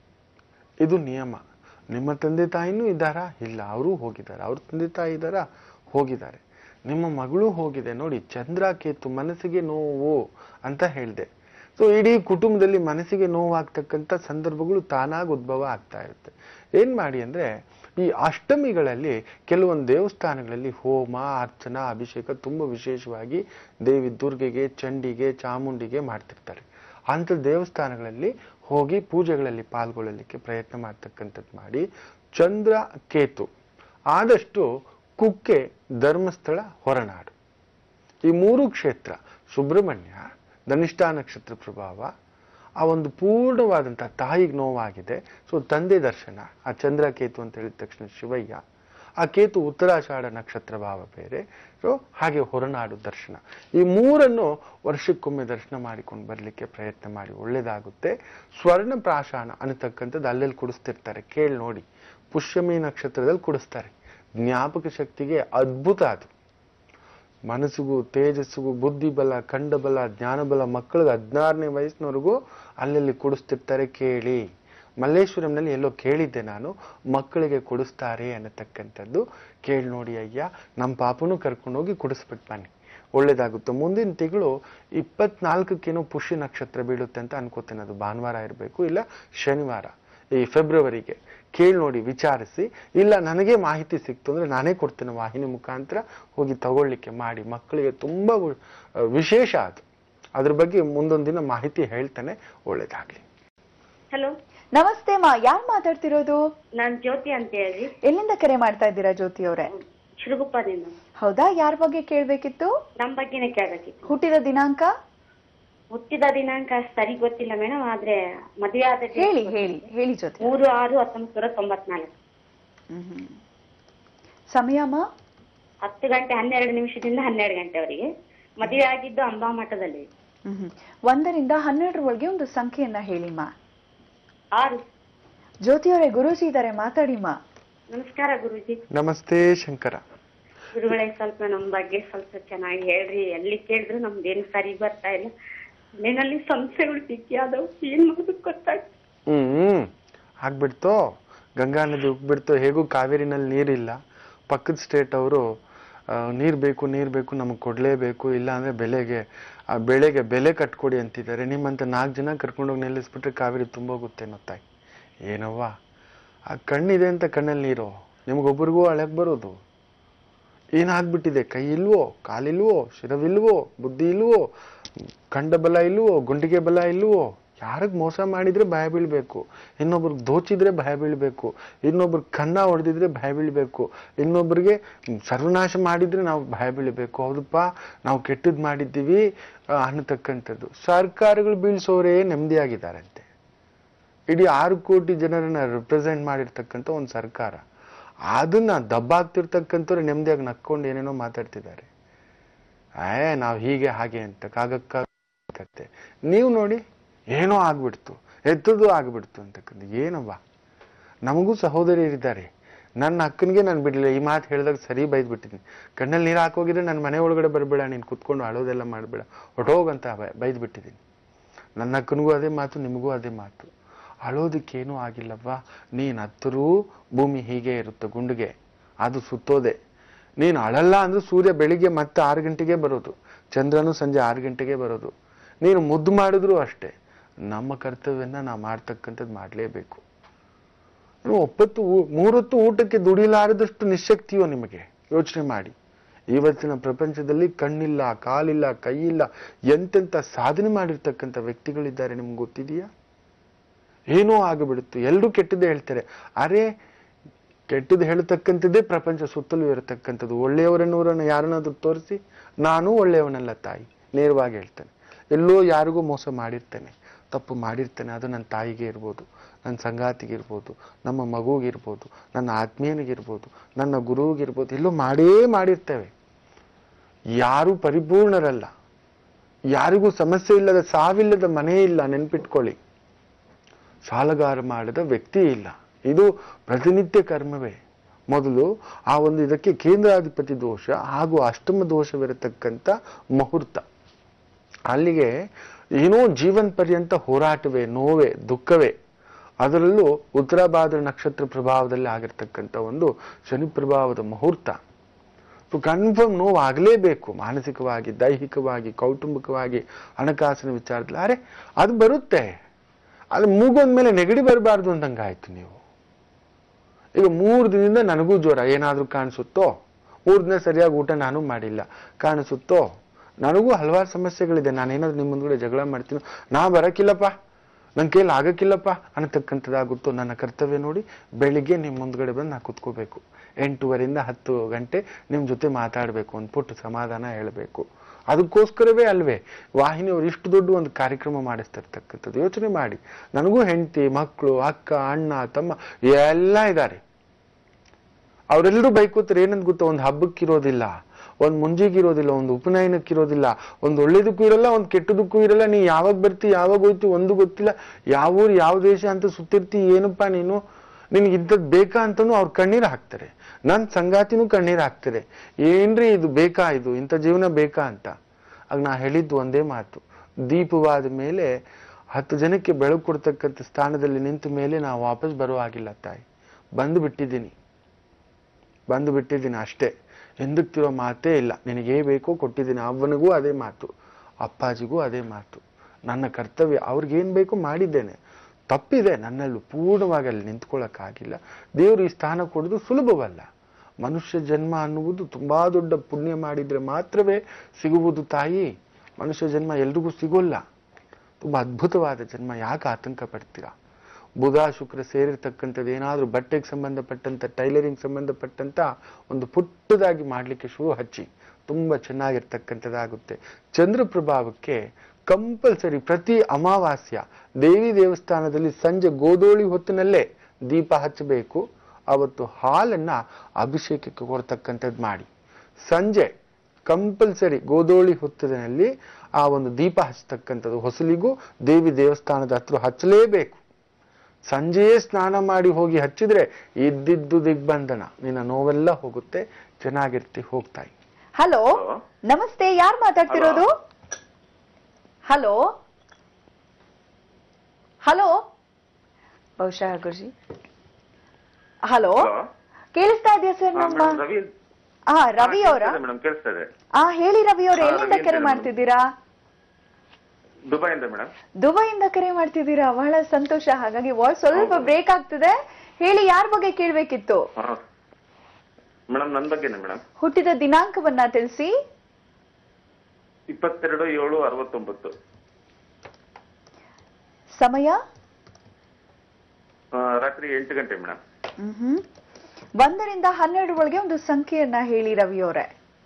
ಇದು ನಿಯಮ ನಿಮ್ಮ ತಂದೆ ತಾಯಿನೂ ಇದ್ದಾರಾ ಇಲ್ಲ ಅವರು ಹೋಗಿದ್ದಾರೆ ಅವ್ರ ತಂದೆ ತಾಯಿ ಇದ್ದಾರಾ ಹೋಗಿದ್ದಾರೆ ನಿಮ್ಮ ಮಗಳು ಹೋಗಿದೆ ನೋಡಿ ಚಂದ್ರ ಕೇತು ಮನಸ್ಸಿಗೆ ನೋವು ಅಂತ ಹೇಳಿದೆ ಸೊ ಇಡೀ ಕುಟುಂಬದಲ್ಲಿ ಮನಸ್ಸಿಗೆ ನೋವಾಗ್ತಕ್ಕಂಥ ಸಂದರ್ಭಗಳು ತಾನಾಗಿ ಉದ್ಭವ ಆಗ್ತಾ ಇರುತ್ತೆ ಏನ್ ಮಾಡಿ ಅಂದ್ರೆ ಈ ಅಷ್ಟಮಿಗಳಲ್ಲಿ ಕೆಲವೊಂದು ದೇವಸ್ಥಾನಗಳಲ್ಲಿ ಹೋಮ ಅರ್ಚನಾ ಅಭಿಷೇಕ ತುಂಬಾ ವಿಶೇಷವಾಗಿ ದೇವಿ ದುರ್ಗೆಗೆ ಚಂಡಿಗೆ ಚಾಮುಂಡಿಗೆ ಮಾಡ್ತಿರ್ತಾರೆ ಅಂಥ ದೇವಸ್ಥಾನಗಳಲ್ಲಿ ಹೋಗಿ ಪೂಜೆಗಳಲ್ಲಿ ಪಾಲ್ಗೊಳ್ಳಲಿಕ್ಕೆ ಪ್ರಯತ್ನ ಮಾಡ್ತಕ್ಕಂಥದ್ದು ಮಾಡಿ ಚಂದ್ರ ಕೇತು ಆದಷ್ಟು ಕುಕ್ಕೆ ಧರ್ಮಸ್ಥಳ ಹೊರನಾಡು ಈ ಮೂರು ಕ್ಷೇತ್ರ ಸುಬ್ರಹ್ಮಣ್ಯ ಧನಿಷ್ಠಾ ನಕ್ಷತ್ರ ಪ್ರಭಾವ ಆ ಒಂದು ಪೂರ್ಣವಾದಂಥ ತಾಯಿಗೆ ನೋವಾಗಿದೆ ಸೊ ತಂದೆ ದರ್ಶನ ಆ ಚಂದ್ರ ಕೇತು ಅಂತ ಹೇಳಿದ ತಕ್ಷಣ ಶಿವಯ್ಯ ಆ ಕೇತು ಉತ್ತರಾಷಾಢ ನಕ್ಷತ್ರ ಭಾವ ಬೇರೆ ಸೊ ಹಾಗೆ ಹೊರನಾಡು ದರ್ಶನ ಈ ಮೂರನ್ನು ವರ್ಷಕ್ಕೊಮ್ಮೆ ದರ್ಶನ ಮಾಡಿಕೊಂಡು ಬರಲಿಕ್ಕೆ ಪ್ರಯತ್ನ ಮಾಡಿ ಒಳ್ಳೇದಾಗುತ್ತೆ ಸ್ವರ್ಣ ಪ್ರಾಶಾನ ಅನ್ನತಕ್ಕಂಥದ್ದು ಅಲ್ಲೆಲ್ಲಿ ಕುಡಿಸ್ತಿರ್ತಾರೆ ಕೇಳಿ ನೋಡಿ ಪುಷ್ಯಮಿ ನಕ್ಷತ್ರದಲ್ಲಿ ಕುಡಿಸ್ತಾರೆ ಜ್ಞಾಪಕ ಶಕ್ತಿಗೆ ಅದ್ಭುತ ಅದು ಮನಸ್ಸಿಗೂ ತೇಜಸ್ಸಿಗೂ ಬುದ್ಧಿ ಬಲ ಕಂಡ ಬಲ ಜ್ಞಾನ ಬಲ ಮಕ್ಕಳಿಗೆ ಹದಿನಾರನೇ ವಯಸ್ಸಿನವರೆಗೂ ಅಲ್ಲಲ್ಲಿ ಕುಡಿಸ್ತಿರ್ತಾರೆ ಕೇಳಿ ಮಲ್ಲೇಶ್ವರಂನಲ್ಲಿ ಎಲ್ಲೋ ಕೇಳಿದ್ದೆ ನಾನು ಮಕ್ಕಳಿಗೆ ಕುಡಿಸ್ತಾರೆ ಅನ್ನತಕ್ಕಂಥದ್ದು ಕೇಳಿ ನೋಡಿ ಅಯ್ಯ ನಮ್ಮ ಪಾಪನೂ ಕರ್ಕೊಂಡೋಗಿ ಕುಡಿಸ್ಬಿಟ್ಟು ಬನ್ನಿ ಒಳ್ಳೇದಾಗುತ್ತೆ ಮುಂದಿನ ತಿಂಗಳು ಇಪ್ಪತ್ನಾಲ್ಕಕ್ಕೇನೋ ಪುಷ್ಯ ನಕ್ಷತ್ರ ಬೀಳುತ್ತೆ ಅಂತ ಅನ್ಕೋತೇನೆ ಅದು ಭಾನುವಾರ ಇರಬೇಕು ಇಲ್ಲ ಶನಿವಾರ ಈ ಫೆಬ್ರವರಿಗೆ ಕೇಳಿ ನೋಡಿ ವಿಚಾರಿಸಿ ಇಲ್ಲ ನನಗೆ ಮಾಹಿತಿ ಸಿಕ್ತು ಅಂದ್ರೆ ನಾನೇ ಕೊಡ್ತೇನೆ ವಾಹಿನಿ ಮುಖಾಂತರ ಹೋಗಿ ತಗೊಳ್ಳಿಕ್ಕೆ ಮಾಡಿ ಮಕ್ಕಳಿಗೆ ತುಂಬಾ ವು- ವಿಶೇಷ ಅದು ಅದ್ರ ಬಗ್ಗೆ ಮುಂದೊಂದು ದಿನ ಮಾಹಿತಿ ಹೇಳ್ತೇನೆ ಒಳ್ಳೇದಾಗ್ಲಿ ಹಲೋ ನಮಸ್ತೆ ಮಾ ಯಾರು ಮಾತಾಡ್ತಿರೋದು ನಾನ್ ಜ್ಯೋತಿ ಅಂತ ಹೇಳಿ ಎಲ್ಲಿಂದ ಕರೆ ಮಾಡ್ತಾ ಇದ್ದೀರಾ ಜ್ಯೋತಿ ಅವರೇ ಶಿರುಗುಪ್ಪದಿಂದ ಹೌದಾ ಯಾರ ಬಗ್ಗೆ ಕೇಳ್ಬೇಕಿತ್ತು ನಮ್ ಬಗ್ಗೆನೇ ಕೇಳ್ಬೇಕಿತ್ತು ಹುಟ್ಟಿದ ದಿನಾಂಕ ಹುಟ್ಟಿದ ದಿನಾಂಕ ಸರಿ ಗೊತ್ತಿಲ್ಲ ಮೇಡಮ್ ಆದ್ರೆ ಮದುವೆ ಆದ date ಹೇಳಿ ಗೊತ್ತು. ಹೇಳಿ ಹೇಳಿ ಜ್ಯೋತಿ ಮೂರು ಆರು ಹತ್ತೊಂಬತ್ತು ನೂರ ತೊಂಬತ್ನಾಲ್ಕು ಹ್ಮ್. ಸಮಯಮ್ಮ ಹತ್ತು ಗಂಟೆ ಹನ್ನೆರಡು ನಿಮಿಷದಿಂದ ಹನ್ನೆರಡು ಗಂಟೆವರೆಗೆ ಮದುವೆ ಆಗಿದ್ದು ಅಂಬಾ ಮಠದಲ್ಲಿ ಹ್ಮ್ ಒಂದರಿಂದ ಹನ್ನೆರಡರೊಳಗೆ ಒಂದು ಸಂಖ್ಯೆಯನ್ನ ಹೇಳಿಮ್ಮ ಆರು ಜ್ಯೋತಿ ಅವರೇ ಗುರೂಜಿ ಇದ್ದಾರೆ ಮಾತಾಡಿಮ್ಮ ನಮಸ್ಕಾರ ಗುರುಜಿ ನಮಸ್ತೆ ಶಂಕರ ಗುರುಗಳೇ ಸ್ವಲ್ಪ ನಮ್ ಬಗ್ಗೆ ಸ್ವಲ್ಪ ಚೆನ್ನಾಗಿ ಹೇಳ್ರಿ ಎಲ್ಲಿ ಕೇಳಿದ್ರು ನಮ್ದೇನು ಸರಿ ಬರ್ತಾ ಇಲ್ಲ ಮನೆಯಲ್ಲಿ ಸಂಸ್ಥೆಗಳು ಸಿಕ್ಕಿ ಆದವು ಏನ್ ಮಾಡೋದು ಗೊತ್ತಾಗ್ತಿಲ್ಲ ಹ್ಮ್ ಆಗ್ಬಿಡ್ತು ಗಂಗಾ ನದಿ ಉಗ್ಬಿಡ್ತು ಹೇಗೂ ಕಾವೇರಿನಲ್ಲಿ ನೀರಿಲ್ಲ ಪಕ್ಕದ ಸ್ಟೇಟ್ ಅವರು ನೀರ್ ಬೇಕು ನೀರ್ ಬೇಕು ನಮಗೆ ಕೊಡ್ಲೇಬೇಕು ಇಲ್ಲ ಅಂದ್ರೆ ಬೆಲೆಗೆ ಆ ಬೆಳೆಗೆ ಬೆಲೆ ಕಟ್ಕೊಡಿ ಅಂತಿದ್ದಾರೆ ನಿಮ್ಮಂತ ನಾಲ್ಕು ಜನ ಕರ್ಕೊಂಡೋಗಿ ನಿಲ್ಲಿಸ್ಬಿಟ್ರೆ ಕಾವೇರಿ ತುಂಬೋಗುತ್ತೇನೋ ತಾಯಿ ಏನವ್ವ ಆ ಕಣ್ಣಿದೆ ಅಂತ ಕಣ್ಣಲ್ಲಿ ನೀರು ನಿಮ್ಗೊಬ್ರಿಗೂ ಅಳಕ್ ಬರೋದು ಏನಾಗ್ಬಿಟ್ಟಿದೆ ಕೈ ಇಲ್ವೋ ಕಾಲಿಲ್ವೋ ಶಿರವಿಲ್ವೋ ಬುದ್ಧಿ ಇಲ್ವೋ ಕಂಡ ಬಲ ಇಲ್ವೋ ಗುಂಡಿಗೆ ಬಲ ಇಲ್ವೋ ಯಾರಿಗ್ ಮೋಸ ಮಾಡಿದ್ರೆ ಭಯ ಬೀಳ್ಬೇಕು ಇನ್ನೊಬ್ರಿಗೆ ದೋಚಿದ್ರೆ ಭಯ ಬೀಳ್ಬೇಕು ಇನ್ನೊಬ್ರು ಕನ್ನ ಹೊಡೆದಿದ್ರೆ ಭಯ ಬೀಳ್ಬೇಕು ಇನ್ನೊಬ್ರಿಗೆ ಸರ್ವನಾಶ ಮಾಡಿದ್ರೆ ನಾವು ಭಯ ಬೀಳ್ಬೇಕು ಹೌದಪ್ಪ ನಾವು ಕೆಟ್ಟದ್ ಮಾಡಿದ್ದೀವಿ ಆ, ಅನ್ನತಕ್ಕಂಥದ್ದು ಸರ್ಕಾರಗಳು ಬೀಳ್ಸೋರೇ ನೆಮ್ಮದಿಯಾಗಿದ್ದಾರಂತೆ ಇಡೀ ಆರು ಕೋಟಿ ಜನರನ್ನ ರಿಪ್ರೆಸೆಂಟ್ ಮಾಡಿರ್ತಕ್ಕಂಥ ಒಂದು ಸರ್ಕಾರ ಅದನ್ನ ದಬ್ಬಾಗ್ತಿರ್ತಕ್ಕಂಥವ್ರು ನೆಮ್ಮದಿಯಾಗಿ ನಕ್ಕೊಂಡು ಏನೇನೋ ಮಾತಾಡ್ತಿದ್ದಾರೆ ಏ ನಾವು ಹೀಗೆ ಹಾಗೆ ಅಂತ ಕಾಗಕ್ಕೆ ನೀವು ನೋಡಿ ಏನೋ ಆಗ್ಬಿಡ್ತು ಎತ್ತದು ಆಗ್ಬಿಡ್ತು ಅಂತಕ್ಕಂಥ ಏನವ್ವ ನಮಗೂ ಸಹೋದರಿಯರಿದ್ದಾರೆ ನನ್ನ ಅಕ್ಕನಿಗೆ ನಾನು ಬಿಡ್ಲಿಲ್ಲ ಈ ಮಾತು ಹೇಳಿದಾಗ ಸರಿ ಬೈದ್ ಬಿಟ್ಟಿದ್ದೀನಿ ಕಣ್ಣಲ್ಲಿ ನೀರು ಹಾಕೋಗಿದ್ರೆ ನನ್ನ ಮನೆ ಒಳಗಡೆ ಬರಬೇಡ ನೀನು ಕುತ್ಕೊಂಡು ಅಳೋದೆಲ್ಲ ಮಾಡಬೇಡ ಹೊಟ್ಟೋಗಂತ ಬೈದ್ ಬಿಟ್ಟಿದ್ದೀನಿ ನನ್ನ ಅಕ್ಕನಿಗೂ ಅದೇ ಮಾತು ನಿಮಗೂ ಅದೇ ಮಾತು ಅಳೋದಕ್ಕೇನೂ ಆಗಿಲ್ಲವ್ವ ನೀನ್ ಹತ್ತರೂ ಭೂಮಿ ಹೀಗೆ ಇರುತ್ತೆ ಗುಂಡಿಗೆ ಅದು ಸುತ್ತೋದೆ ನೀನು ಅಳಲ್ಲ ಅಂದ್ರೆ ಸೂರ್ಯ ಬೆಳಿಗ್ಗೆ ಮತ್ತೆ ಆರು ಗಂಟೆಗೆ ಬರೋದು ಚಂದ್ರನು ಸಂಜೆ ಆರು ಗಂಟೆಗೆ ಬರೋದು ನೀನು ಮುದ್ದು ಮಾಡಿದ್ರು ಅಷ್ಟೇ ನಮ್ಮ ಕರ್ತವ್ಯನ ನಾವು ಮಾಡ್ತಕ್ಕಂಥದ್ದು ಮಾಡಲೇಬೇಕು ನೀವು ಒಪ್ಪತ್ತು ಊ- ಮೂರೊತ್ತು ಊಟಕ್ಕೆ ದುಡಿಲಾರದಷ್ಟು ನಿಶಕ್ತಿಯೋ ನಿಮಗೆ ಯೋಚನೆ ಮಾಡಿ ಇವತ್ತಿನ ಪ್ರಪಂಚದಲ್ಲಿ ಕಣ್ಣಿಲ್ಲ ಕಾಲಿಲ್ಲ ಕೈಯಿಲ್ಲ ಎಂತೆಂತ ಸಾಧನೆ ಮಾಡಿರ್ತಕ್ಕಂಥ ವ್ಯಕ್ತಿಗಳಿದ್ದಾರೆ ನಿಮ್ಗೆ ಗೊತ್ತಿದೆಯಾ ಏನೋ ಆಗಿಬಿಡುತ್ತೆ ಎಲ್ಲರೂ ಕೆಟ್ಟದ್ದೇ ಹೇಳ್ತಾರೆ ಅರೆ ಕೆಟ್ಟದ್ದು ಹೇಳ್ತಕ್ಕಂಥದ್ದೇ ಪ್ರಪಂಚ ಸುತ್ತಲೂ ಇರತಕ್ಕಂಥದ್ದು ಒಳ್ಳೆಯವರನ್ನೂರನ್ನ ಯಾರನ್ನಾದ್ರೂ ತೋರಿಸಿ ನಾನು ಒಳ್ಳೆಯವನಲ್ಲ ತಾಯಿ ನೇರವಾಗಿ ಹೇಳ್ತೇನೆ ಎಲ್ಲೋ ಯಾರಿಗೂ ಮೋಸ ಮಾಡಿರ್ತೇನೆ ತಪ್ಪು ಮಾಡಿರ್ತೇನೆ ಅದು ನನ್ನ ತಾಯಿಗೆ ಇರ್ಬೋದು ನನ್ನ ಸಂಗಾತಿಗೆ ಇರ್ಬೋದು ನಮ್ಮ ಮಗುಗಿರ್ಬೋದು ನನ್ನ ಆತ್ಮೀಯನಿಗಿರ್ಬೋದು ನನ್ನ ಗುರುವಿಗಿರ್ಬೋದು ಎಲ್ಲೋ ಮಾಡೇ ಮಾಡಿರ್ತೇವೆ ಯಾರು ಪರಿಪೂರ್ಣರಲ್ಲ ಯಾರಿಗೂ ಸಮಸ್ಯೆ ಇಲ್ಲದ ಸಾವಿಲ್ಲದ ಮನೆ ಇಲ್ಲ ನೆನ್ಪಿಟ್ಕೊಳ್ಳಿ ಸಾಲಗಾರ ಮಾಡದ ವ್ಯಕ್ತಿ ಇಲ್ಲ ಇದು ಪ್ರತಿನಿತ್ಯ ಕರ್ಮವೇ ಮೊದಲು ಆ ಒಂದು ಇದಕ್ಕೆ ಕೇಂದ್ರಾಧಿಪತಿ ದೋಷ ಹಾಗೂ ಅಷ್ಟಮ ದೋಷವಿರತಕ್ಕಂಥ ಮುಹೂರ್ತ ಅಲ್ಲಿಗೆ ಏನೋ ಜೀವನ್ ಪರ್ಯಂತ ಹೋರಾಟವೇ ನೋವೇ ದುಃಖವೇ ಅದರಲ್ಲೂ ಉತ್ತರಾಭಾದ್ರ ನಕ್ಷತ್ರ ಪ್ರಭಾವದಲ್ಲಿ ಆಗಿರ್ತಕ್ಕಂಥ ಒಂದು ಶನಿ ಪ್ರಭಾವದ ಮುಹೂರ್ತ ಕನ್ಫರ್ಮ್ ನೋವು ಆಗಲೇಬೇಕು ಮಾನಸಿಕವಾಗಿ ದೈಹಿಕವಾಗಿ ಕೌಟುಂಬಿಕವಾಗಿ ಹಣಕಾಸಿನ ವಿಚಾರದಲ್ಲಿ ಅರೆ ಅದು ಬರುತ್ತೆ ಅದು ಮೂಗೊಂದ ಮೇಲೆ ನೆಗಡಿ ಬರಬಾರ್ದು ಅಂದಂಗಾಯ್ತು ನೀವು ಈಗ ಮೂರು ದಿನದಿಂದ ನನಗೂ ಜ್ವರ ಏನಾದ್ರೂ ಕಾಣಿಸುತ್ತೋ ಮೂರು ದಿನ ಸರಿಯಾಗಿ ಊಟ ನಾನು ಮಾಡಿಲ್ಲ ಕಾಣಿಸುತ್ತೋ ನನಗೂ ಹಲವಾರು ಸಮಸ್ಯೆಗಳಿದೆ ನಾನೇನಾದ್ರೂ ನಿಮ್ಮ ಮುಂದ್ಗಡೆ ಜಗಳ ಮಾಡ್ತೀನಿ ನಾ ಬರಕ್ಕಿಲ್ಲಪ್ಪ ನನ್ನ ಕೈಲಿ ಆಗಕ್ಕಿಲ್ಲಪ್ಪ ಅನ್ನತಕ್ಕಂಥದ್ದಾಗುತ್ತೋ ನನ್ನ ಕರ್ತವ್ಯ ನೋಡಿ ಬೆಳಿಗ್ಗೆ ನಿಮ್ಮ ಮುಂದ್ಗಡೆ ಬಂದು ನಾ ಕುತ್ಕೋಬೇಕು ಎಂಟೂವರೆಯಿಂದ ಹತ್ತು ಗಂಟೆ ನಿಮ್ಮ ಜೊತೆ ಮಾತಾಡಬೇಕು ಒಂದು ಪುಟ್ಟ ಸಮಾಧಾನ ಹೇಳಬೇಕು ಅದಕ್ಕೋಸ್ಕರವೇ ಅಲ್ವೇ ವಾಹಿನಿಯವರು ಇಷ್ಟು ದೊಡ್ಡ ಒಂದು ಕಾರ್ಯಕ್ರಮ ಮಾಡಿಸ್ತಿರ್ತಕ್ಕಂಥದ್ದು ಯೋಚನೆ ಮಾಡಿ ನನಗೂ ಹೆಂಡತಿ ಮಕ್ಕಳು ಅಕ್ಕ ಅಣ್ಣ ತಮ್ಮ ಎಲ್ಲ ಇದ್ದಾರೆ ಅವರೆಲ್ಲರೂ ಬೈಕೋತಾರೆ ಏನಂತ ಗೊತ್ತಾ ಒಂದು ಹಬ್ಬಕ್ಕಿರೋದಿಲ್ಲ ಒಂದು ಮುಂಜಿಗಿರೋದಿಲ್ಲ ಒಂದು ಉಪನಯನಕ್ಕಿರೋದಿಲ್ಲ ಒಂದು ಒಳ್ಳೇದಕ್ಕೂ ಇರಲ್ಲ ಒಂದು ಕೆಟ್ಟದಕ್ಕೂ ಇರಲ್ಲ ನೀ ಯಾವಾಗ ಬರ್ತಿ ಯಾವಾಗ ಹೋಯ್ತಿ ಒಂದು ಗೊತ್ತಿಲ್ಲ ಯಾವ ಊರು ಯಾವ ದೇಶ ಅಂತ ಸುತ್ತಿರ್ತಿ ಏನಪ್ಪ ನೀನು ನಿನ್ಗೆ ಇಂಥದ್ದು ಬೇಕಾ ಅಂತನೂ ಅವ್ರು ಕಣ್ಣೀರು ಹಾಕ್ತಾರೆ ನನ್ನ ಸಂಗಾತಿನೂ ಕಣ್ಣೀರು ಹಾಕ್ತಾರೆ ಏನ್ರಿ ಇದು ಬೇಕಾ ಇದು ಇಂಥ ಜೀವನ ಬೇಕಾ ಅಂತ ಆಗ ನಾ ಹೇಳಿದ್ದು ಒಂದೇ ಮಾತು ದೀಪವಾದ ಮೇಲೆ ಹತ್ತು ಜನಕ್ಕೆ ಬೆಳಕು ಕೊಡ್ತಕ್ಕಂಥ ಸ್ಥಾನದಲ್ಲಿ ನಿಂತ ಮೇಲೆ ನಾವು ವಾಪಸ್ ಬರೋ ಆಗಿಲ್ಲ ತಾಯಿ ಬಂದು ಬಿಟ್ಟಿದ್ದೀನಿ ಬಂದು ಬಿಟ್ಟಿದ್ದೀನಿ ಅಷ್ಟೇ ಎಂದಕ್ತಿರೋ ಮಾತೇ ಇಲ್ಲ ನಿನಗೇ ಬೇಕೋ ಕೊಟ್ಟಿದ್ದೀನಿ ಅವನಿಗೂ ಅದೇ ಮಾತು ಅಪ್ಪಾಜಿಗೂ ಅದೇ ಮಾತು ನನ್ನ ಕರ್ತವ್ಯ ಅವ್ರಿಗೇನು ಬೇಕೋ ಮಾಡಿದ್ದೇನೆ ತಪ್ಪಿದೆ ನನ್ನಲ್ಲೂ ಪೂರ್ಣವಾಗಿ ಅಲ್ಲಿ ನಿಂತ್ಕೊಳ್ಳೋಕ್ಕಾಗಿಲ್ಲ ದೇವರು ಈ ಸ್ಥಾನ ಕೊಡೋದು ಸುಲಭವಲ್ಲ ಮನುಷ್ಯ ಜನ್ಮ ಅನ್ನುವುದು ತುಂಬಾ ದೊಡ್ಡ ಪುಣ್ಯ ಮಾಡಿದ್ರೆ ಮಾತ್ರವೇ ಸಿಗುವುದು ತಾಯಿ ಮನುಷ್ಯ ಜನ್ಮ ಎಲ್ರಿಗೂ ಸಿಗೋಲ್ಲ ತುಂಬಾ ಅದ್ಭುತವಾದ ಜನ್ಮ ಯಾಕೆ ಆತಂಕ ಪಡ್ತೀರಾ ಬುಧ ಶುಕ್ರ ಸೇರಿರ್ತಕ್ಕಂಥದ್ದು ಏನಾದ್ರೂ ಬಟ್ಟೆಗೆ ಸಂಬಂಧಪಟ್ಟಂತ ಟೈಲರಿಂಗ್ ಸಂಬಂಧಪಟ್ಟಂತ ಒಂದು ಪುಟ್ಟದಾಗಿ ಮಾಡ್ಲಿಕ್ಕೆ ಶುರು ಹಚ್ಚಿ ತುಂಬಾ ಚೆನ್ನಾಗಿರ್ತಕ್ಕಂಥದ್ದಾಗುತ್ತೆ ಚಂದ್ರ ಪ್ರಭಾವಕ್ಕೆ ಕಂಪಲ್ಸರಿ ಪ್ರತಿ ಅಮಾವಾಸ್ಯ ದೇವಿ ದೇವಸ್ಥಾನದಲ್ಲಿ ಸಂಜೆ ಗೋಧೋಳಿ ಹೊತ್ತಿನಲ್ಲೇ ದೀಪ ಹಚ್ಚಬೇಕು ಅವತ್ತು ಹಾಲನ್ನ ಅಭಿಷೇಕಕ್ಕೆ ಕೊಡ್ತಕ್ಕಂಥದ್ದು ಮಾಡಿ ಸಂಜೆ ಕಂಪಲ್ಸರಿ ಗೋಧೋಳಿ ಹೊತ್ತಿನಲ್ಲಿ ಆ ಒಂದು ದೀಪ ಹಚ್ಚತಕ್ಕಂಥದ್ದು ಹೊಸಲಿಗೂ ದೇವಿ ದೇವಸ್ಥಾನದ ಹತ್ರ ಹಚ್ಚಲೇಬೇಕು ಸಂಜೆಯೇ ಸ್ನಾನ ಮಾಡಿ ಹೋಗಿ ಹಚ್ಚಿದ್ರೆ ಇದ್ದಿದ್ದು ದಿಗ್ಬಂಧನ ನಿನ್ನ ನೋವೆಲ್ಲ ಹೋಗುತ್ತೆ ಚೆನ್ನಾಗಿರ್ತಿ ಹೋಗ್ತಾಯಿ ಹಲೋ ನಮಸ್ತೆ ಯಾರು ಮಾತಾಡ್ತಿರೋದು ಹಲೋ ಹಲೋ ಬಹುಶಃ ಗುರುಜಿ ಹಲೋ ಕೇಳಿಸ್ತಾ ಇದೆಯಾ ಸರ್ ನಮ್ಮ ರವಿ ಹಾ ರವಿ ಅವರ ಮೇಡಮ್ ಕೇಳಿಸ್ತಾ ಇದೆ ಆ ಹೇಳಿ ರವಿ ಅವ್ರ ಹಾ, ಎಲ್ಲಿಂದ ರವಿ ಕರೆ ಅಂತ ಮಾಡ್ತಿದ್ದೀರಾ ದುಬೈಯಿಂದ ಮೇಡಮ್ ದುಬೈಯಿಂದ ಕರೆ ಮಾಡ್ತಿದ್ದೀರಾ ಬಹಳ ಸಂತೋಷ ಹಾಗಾಗಿ ವಾಯ್ಸ್ ಸ್ವಲ್ಪ ಬ್ರೇಕ್ ಆಗ್ತಿದೆ ಹೇಳಿ ಯಾರ ಬಗ್ಗೆ ಕೇಳ್ಬೇಕಿತ್ತು ಮೇಡಮ್ ನನ್ನ ಬಗ್ಗೆನೇ ಮೇಡಮ್ ಹುಟ್ಟಿದ ದಿನಾಂಕವನ್ನ ತಿಳಿಸಿ ಇಪ್ಪತ್ತೆರಡು ಏಳು ಅರವತ್ತೊಂಬತ್ತು ಸಮಯ ಆ, ರಾತ್ರಿ ಎಂಟು ಗಂಟೆ ಮೇಡಮ್ ಮ್ಹ್ಮ್. ಒಂದರಿಂದ ಹನ್ನೆರಡು ಒಳಗೆ ಒಂದು ಸಂಖ್ಯೆಯನ್ನ ಹೇಳಿ ರವಿ ಅವರೇ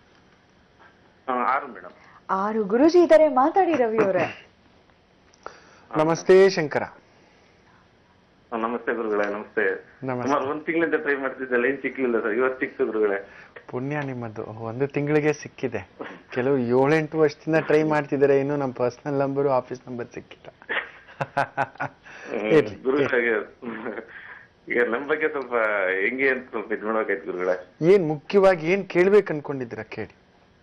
ಆರು ಮೇಡಮ್ ಆರು ಗುರುಜಿ ಇದಾರೆ ಮಾತಾಡಿ ರವಿ ಅವರೇ ನಮಸ್ತೆ ಶಂಕರ ನಮಸ್ತೆ ಗುರುಗಳೇ ನಮಸ್ತೆ ನಮಸ್ತೆ. ಸುಮಾರು ಒಂದ್ ತಿಂಗಳಿಂದ ಟ್ರೈ ಮಾಡ್ತಿದ್ದಲ್ಲ ಏನ್ ಸಿಕ್ಲಿಲ್ಲ ಸರ್ ಇವತ್ತು ಸಿಕ್ತು ಗುರುಗಳೇ ಪುಣ್ಯ ನಿಮ್ಮದು ಒಂದು ತಿಂಗಳಿಗೆ ಸಿಕ್ಕಿದೆ ಕೆಲವು ಏಳೆಂಟು ವರ್ಷದಿಂದ ಟ್ರೈ ಮಾಡ್ತಿದ್ದಾರೆ ಇನ್ನು ನಮ್ಮ ಪರ್ಸನಲ್ ನಂಬರು ಆಫೀಸ್ ನಂಬರ್ ಸಿಕ್ಕಿಲ್ಲ ಇರ್ಲಿ, ಗುರುಗಳಿಗೆ ಈಗ ನಮ್ ಬಗ್ಗೆ ಸ್ವಲ್ಪ ಹೆಂಗೆ ಅಂತ ಸ್ವಲ್ಪ ಇದ್ ಮಾಡ್ಬೇಕಾಯ್ತು ಗುರುಗಳೇ ಏನ್ ಮುಖ್ಯವಾಗಿ ಏನ್ ಕೇಳ್ಬೇಕು ಅನ್ಕೊಂಡಿದ್ದೀರಾ ಕೇಳಿ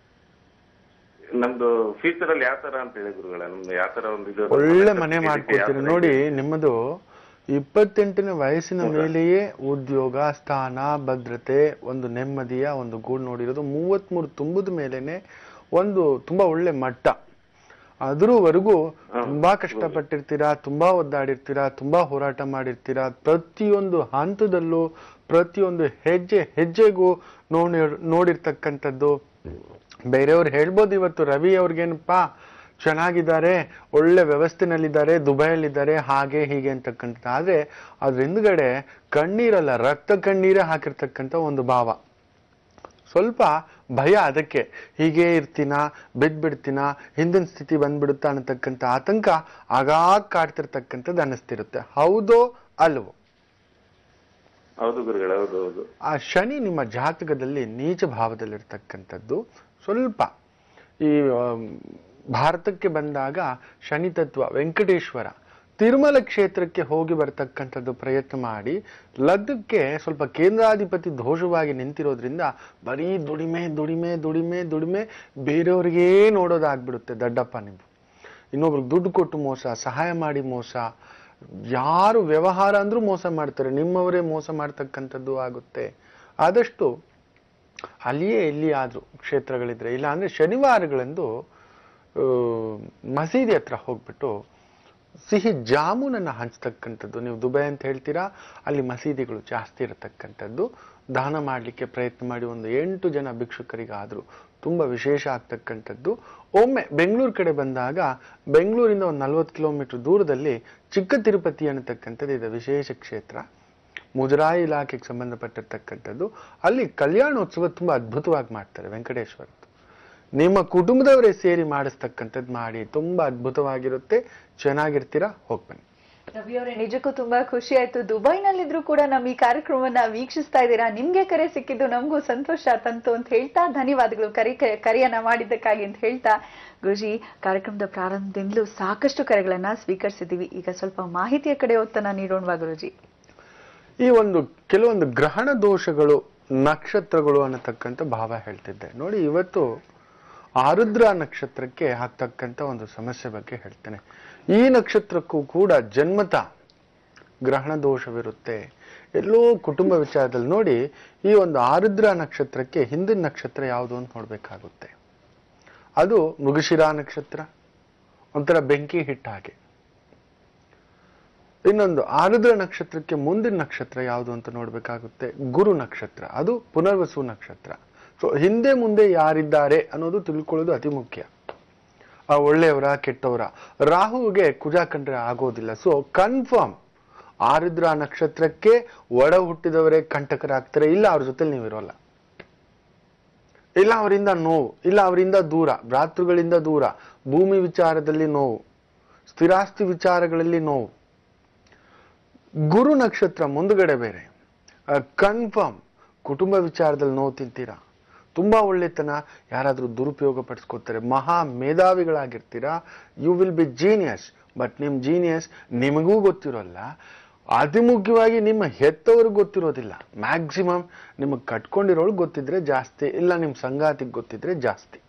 ನಮ್ದು ಫ್ಯೂಚರ್ ಅಲ್ಲಿ ಯಾವ ತರ ಅಂತ ಹೇಳಿ ಗುರುಗಳೇ ನಮ್ದು ಯಾವ ತರ ಒಂದು ಇದು ಒಳ್ಳೆ ಮನೆ ಯಾವ ತರ ಮಾಡ್ಕೊಡ್ತೀರಿ ಇದೆ? ನೋಡಿ ನಿಮ್ಮದು ಇಪ್ಪತ್ತೆಂಟನೇ ವಯಸ್ಸಿನ ಮೇಲೆಯೇ ಉದ್ಯೋಗ ಸ್ಥಾನ ಭದ್ರತೆ ಒಂದು ನೆಮ್ಮದಿಯ ಒಂದು ಗೂಡು ನೋಡಿರೋದು ಮೂವತ್ಮೂರು ತುಂಬದ ಮೇಲೇನೆ ಒಂದು ತುಂಬಾ ಒಳ್ಳೆ ಮಟ್ಟ ಅದರವರೆಗೂ ತುಂಬಾ ಕಷ್ಟಪಟ್ಟಿರ್ತೀರಾ ತುಂಬಾ ಒದ್ದಾಡಿರ್ತೀರಾ ತುಂಬಾ ಹೋರಾಟ ಮಾಡಿರ್ತೀರಾ ಪ್ರತಿಯೊಂದು ಹಂತದಲ್ಲೂ ಪ್ರತಿಯೊಂದು ಹೆಜ್ಜೆ ಹೆಜ್ಜೆಗೂ ನೋಡಿ ನೋಡಿರ್ತಕ್ಕಂಥದ್ದು ಬೇರೆಯವ್ರು ಹೇಳ್ಬೋದು ಇವತ್ತು ರವಿ ಅವ್ರಿಗೇನಪ್ಪಾ ಚೆನ್ನಾಗಿದ್ದಾರೆ ಒಳ್ಳೆ ವ್ಯವಸ್ಥೆನಲ್ಲಿದ್ದಾರೆ ದುಬೈಯಲ್ಲಿದ್ದಾರೆ ಹಾಗೆ ಹೀಗೆ ಅಂತಕ್ಕಂಥದ್ದು ಆದ್ರೆ ಅದ್ರ ಹಿಂದ್ಗಡೆ ಕಣ್ಣೀರಲ್ಲ ರಕ್ತ ಕಣ್ಣೀರೇ ಹಾಕಿರ್ತಕ್ಕಂಥ ಒಂದು ಭಾವ ಸ್ವಲ್ಪ ಭಯ ಅದಕ್ಕೆ ಹೀಗೆ ಇರ್ತೀನ ಬಿದ್ಬಿಡ್ತೀನ ಹಿಂದಿನ ಸ್ಥಿತಿ ಬಂದ್ಬಿಡುತ್ತಾ ಅನ್ನತಕ್ಕಂಥ ಆತಂಕ ಆಗಾಗ ಕಾಡ್ತಿರ್ತಕ್ಕಂಥದ್ದು ಅನ್ನಿಸ್ತಿರುತ್ತೆ ಹೌದೋ ಅಲ್ವೋ ಹೌದು ಗುರುಗಳೇ ಹೌದು ಹೌದು ಆ ಶನಿ ನಿಮ್ಮ ಜಾತಕದಲ್ಲಿ ನೀಚ ಭಾವದಲ್ಲಿರ್ತಕ್ಕಂಥದ್ದು ಸ್ವಲ್ಪ ಈ ಆಮ್, ಭಾರತಕ್ಕೆ ಬಂದಾಗ ಶನಿ ತತ್ವ ವೆಂಕಟೇಶ್ವರ ತಿರುಮಲ ಕ್ಷೇತ್ರಕ್ಕೆ ಹೋಗಿ ಬರ್ತಕ್ಕಂಥದ್ದು ಪ್ರಯತ್ನ ಮಾಡಿ ಲಗ್ನಕ್ಕೆ ಸ್ವಲ್ಪ ಕೇಂದ್ರಾಧಿಪತಿ ದೋಷವಾಗಿ ನಿಂತಿರೋದ್ರಿಂದ ಬರೀ ದುಡಿಮೆ ದುಡಿಮೆ ದುಡಿಮೆ ದುಡಿಮೆ ಬೇರೆಯವ್ರಿಗೇ ನೋಡೋದಾಗ್ಬಿಡುತ್ತೆ ದಡ್ಡಪ್ಪ ನೀವು ಇನ್ನೊಬ್ರಿಗೆ ದುಡ್ಡು ಕೊಟ್ಟು ಮೋಸ ಸಹಾಯ ಮಾಡಿ ಮೋಸ ಯಾರು ವ್ಯವಹಾರ ಅಂದ್ರೂ ಮೋಸ ಮಾಡ್ತಾರೆ ನಿಮ್ಮವರೇ ಮೋಸ ಮಾಡ್ತಕ್ಕಂಥದ್ದು ಆಗುತ್ತೆ ಆದಷ್ಟು ಅಲ್ಲಿಯೇ ಎಲ್ಲಿ ಆದ್ರೂ ಕ್ಷೇತ್ರಗಳಿದ್ರೆ ಇಲ್ಲ ಅಂದ್ರೆ ಶನಿವಾರಗಳಂದು ಆ, ಮಸೀದಿ ಹತ್ರ ಹೋಗ್ಬಿಟ್ಟು ಸಿಹಿ ಜಾಮೂನನ್ನ ಹಂಚ್ತಕ್ಕಂಥದ್ದು ನೀವು ದುಬೈ ಅಂತ ಹೇಳ್ತೀರಾ ಅಲ್ಲಿ ಮಸೀದಿಗಳು ಜಾಸ್ತಿ ಇರತಕ್ಕಂಥದ್ದು ದಾನ ಮಾಡಲಿಕ್ಕೆ ಪ್ರಯತ್ನ ಮಾಡಿ ಒಂದು ಎಂಟು ಜನ ಭಿಕ್ಷುಕರಿಗಾದ್ರು ತುಂಬಾ ವಿಶೇಷ ಆಗ್ತಕ್ಕಂಥದ್ದು ಒಮ್ಮೆ ಬೆಂಗಳೂರು ಕಡೆ ಬಂದಾಗ ಬೆಂಗಳೂರಿಂದ ಒಂದು ನಲ್ವತ್ತು ಕಿಲೋಮೀಟರ್ ದೂರದಲ್ಲಿ ಚಿಕ್ಕ ತಿರುಪತಿ ಅನ್ನತಕ್ಕಂಥದ್ದು ಇದೆ ವಿಶೇಷ ಕ್ಷೇತ್ರ ಮುಜರಾಯಿ ಇಲಾಖೆಗೆ ಸಂಬಂಧಪಟ್ಟಿರ್ತಕ್ಕಂಥದ್ದು ಅಲ್ಲಿ ಕಲ್ಯಾಣೋತ್ಸವ ತುಂಬಾ ಅದ್ಭುತವಾಗಿ ಮಾಡ್ತಾರೆ ವೆಂಕಟೇಶ್ವರದ್ದು ನಿಮ್ಮ ಕುಟುಂಬದವರೇ ಸೇರಿ ಮಾಡಿಸ್ತಕ್ಕಂಥದ್ದು ಮಾಡಿ ತುಂಬಾ ಅದ್ಭುತವಾಗಿರುತ್ತೆ ಚೆನ್ನಾಗಿರ್ತೀರಾ ಹೋಗ್ಬನ್ನಿ ರವಿ ಅವರೇ ನಿಜಕ್ಕೂ ತುಂಬಾ ಖುಷಿ ಆಯ್ತು ದುಬೈನಲ್ಲಿದ್ರು ಕೂಡ ನಮ್ಮ ಈ ಕಾರ್ಯಕ್ರಮವನ್ನ ವೀಕ್ಷಿಸ್ತಾ ಇದ್ದೀರಾ ನಿಮ್ಗೆ ಕರೆ ಸಿಕ್ಕಿದ್ದು ನಮಗೂ ಸಂತೋಷ ತಂತು ಅಂತ ಹೇಳ್ತಾ ಧನ್ಯವಾದಗಳು ಕರೆ ಕರೆಯನ್ನ ಮಾಡಿದ್ದಕ್ಕಾಗಿ ಅಂತ ಹೇಳ್ತಾ ಗುರುಜಿ ಕಾರ್ಯಕ್ರಮದ ಪ್ರಾರಂಭದಿಂದಲೂ ಸಾಕಷ್ಟು ಕರೆಗಳನ್ನ ಸ್ವೀಕರಿಸಿದ್ದೀವಿ ಈಗ ಸ್ವಲ್ಪ ಮಾಹಿತಿಯ ಕಡೆ ಒತ್ತನ್ನ ನೀಡೋಣವಾ ಗುರುಜಿ ಈ ಒಂದು ಕೆಲವೊಂದು ಗ್ರಹಣ ದೋಷಗಳು ನಕ್ಷತ್ರಗಳು ಅನ್ನತಕ್ಕಂಥ ಭಾವ ಹೇಳ್ತಿದ್ದೆ ನೋಡಿ ಇವತ್ತು ಆರುದ್ರ ನಕ್ಷತ್ರಕ್ಕೆ ಆಗ್ತಕ್ಕಂಥ ಒಂದು ಸಮಸ್ಯೆ ಬಗ್ಗೆ ಹೇಳ್ತೇನೆ ಈ ನಕ್ಷತ್ರಕ್ಕೂ ಕೂಡ ಜನ್ಮತ ಗ್ರಹಣ ದೋಷವಿರುತ್ತೆ ಎಲ್ಲೋ ಕುಟುಂಬ ವಿಚಾರದಲ್ಲಿ ನೋಡಿ ಈ ಒಂದು ಆರುದ್ರ ನಕ್ಷತ್ರಕ್ಕೆ ಹಿಂದಿನ ನಕ್ಷತ್ರ ಯಾವುದು ಅಂತ ನೋಡ್ಬೇಕಾಗುತ್ತೆ ಅದು ಮೃಗಶಿರಾ ನಕ್ಷತ್ರ ಒಂಥರ ಬೆಂಕಿ ಹಿಟ್ಟ ಹಾಗೆ ಇನ್ನೊಂದು ಆರುದ್ರ ನಕ್ಷತ್ರಕ್ಕೆ ಮುಂದಿನ ನಕ್ಷತ್ರ ಯಾವುದು ಅಂತ ನೋಡ್ಬೇಕಾಗುತ್ತೆ ಗುರು ನಕ್ಷತ್ರ ಅದು ಪುನರ್ವಸು ನಕ್ಷತ್ರ ಸೊ ಹಿಂದೆ ಮುಂದೆ ಯಾರಿದ್ದಾರೆ ಅನ್ನೋದು ತಿಳ್ಕೊಳ್ಳೋದು ಅತಿ ಮುಖ್ಯ ಆ ಒಳ್ಳೆಯವರ ಕೆಟ್ಟವರ ರಾಹುವಿಗೆ ಕುಜ ಕಂಡ್ರೆ ಆಗೋದಿಲ್ಲ ಸೊ ಕನ್ಫರ್ಮ್ ಆರುದ್ರ ನಕ್ಷತ್ರಕ್ಕೆ ಒಡ ಹುಟ್ಟಿದವರೇ ಕಂಟಕರಾಗ್ತಾರೆ ಇಲ್ಲ ಅವ್ರ ಜೊತೆಲಿ ನೀವಿರೋಲ್ಲ ಇಲ್ಲ ಅವರಿಂದ ನೋವು ಇಲ್ಲ ಅವರಿಂದ ದೂರ ಭ್ರಾತೃಗಳಿಂದ ದೂರ ಭೂಮಿ ವಿಚಾರದಲ್ಲಿ ನೋವು ಸ್ಥಿರಾಸ್ತಿ ವಿಚಾರಗಳಲ್ಲಿ ನೋವು ಗುರು ನಕ್ಷತ್ರ ಮುಂದುಗಡೆ ಬೇರೆ ಕನ್ಫರ್ಮ್ ಕುಟುಂಬ ವಿಚಾರದಲ್ಲಿ ನೋವು ತಿಂತೀರಾ ತುಂಬಾ ಒಳ್ಳೆತನ ಯಾರಾದ್ರೂ ದುರುಪಯೋಗ ಪಡಿಸ್ಕೋತಾರೆ ಮಹಾ ಮೇಧಾವಿಗಳಾಗಿರ್ತೀರಾ you will be genius but ನಿಮ್ ಜೀನಿಯಸ್ ನಿಮಗೂ ಗೊತ್ತಿರೋಲ್ಲ ಅತಿ ಮುಖ್ಯವಾಗಿ ನಿಮ್ಮ ಹೆತ್ತವ್ರಿಗೆ ಗೊತ್ತಿರೋದಿಲ್ಲ ಮ್ಯಾಕ್ಸಿಮಮ್ ನಿಮಗೆ ಕಟ್ಕೊಂಡಿರೋಳು ಗೊತ್ತಿದ್ರೆ ಜಾಸ್ತಿ ಇಲ್ಲ ನಿಮ್ ಸಂಗಾತಿಗೆ ಗೊತ್ತಿದ್ರೆ ಜಾಸ್ತಿ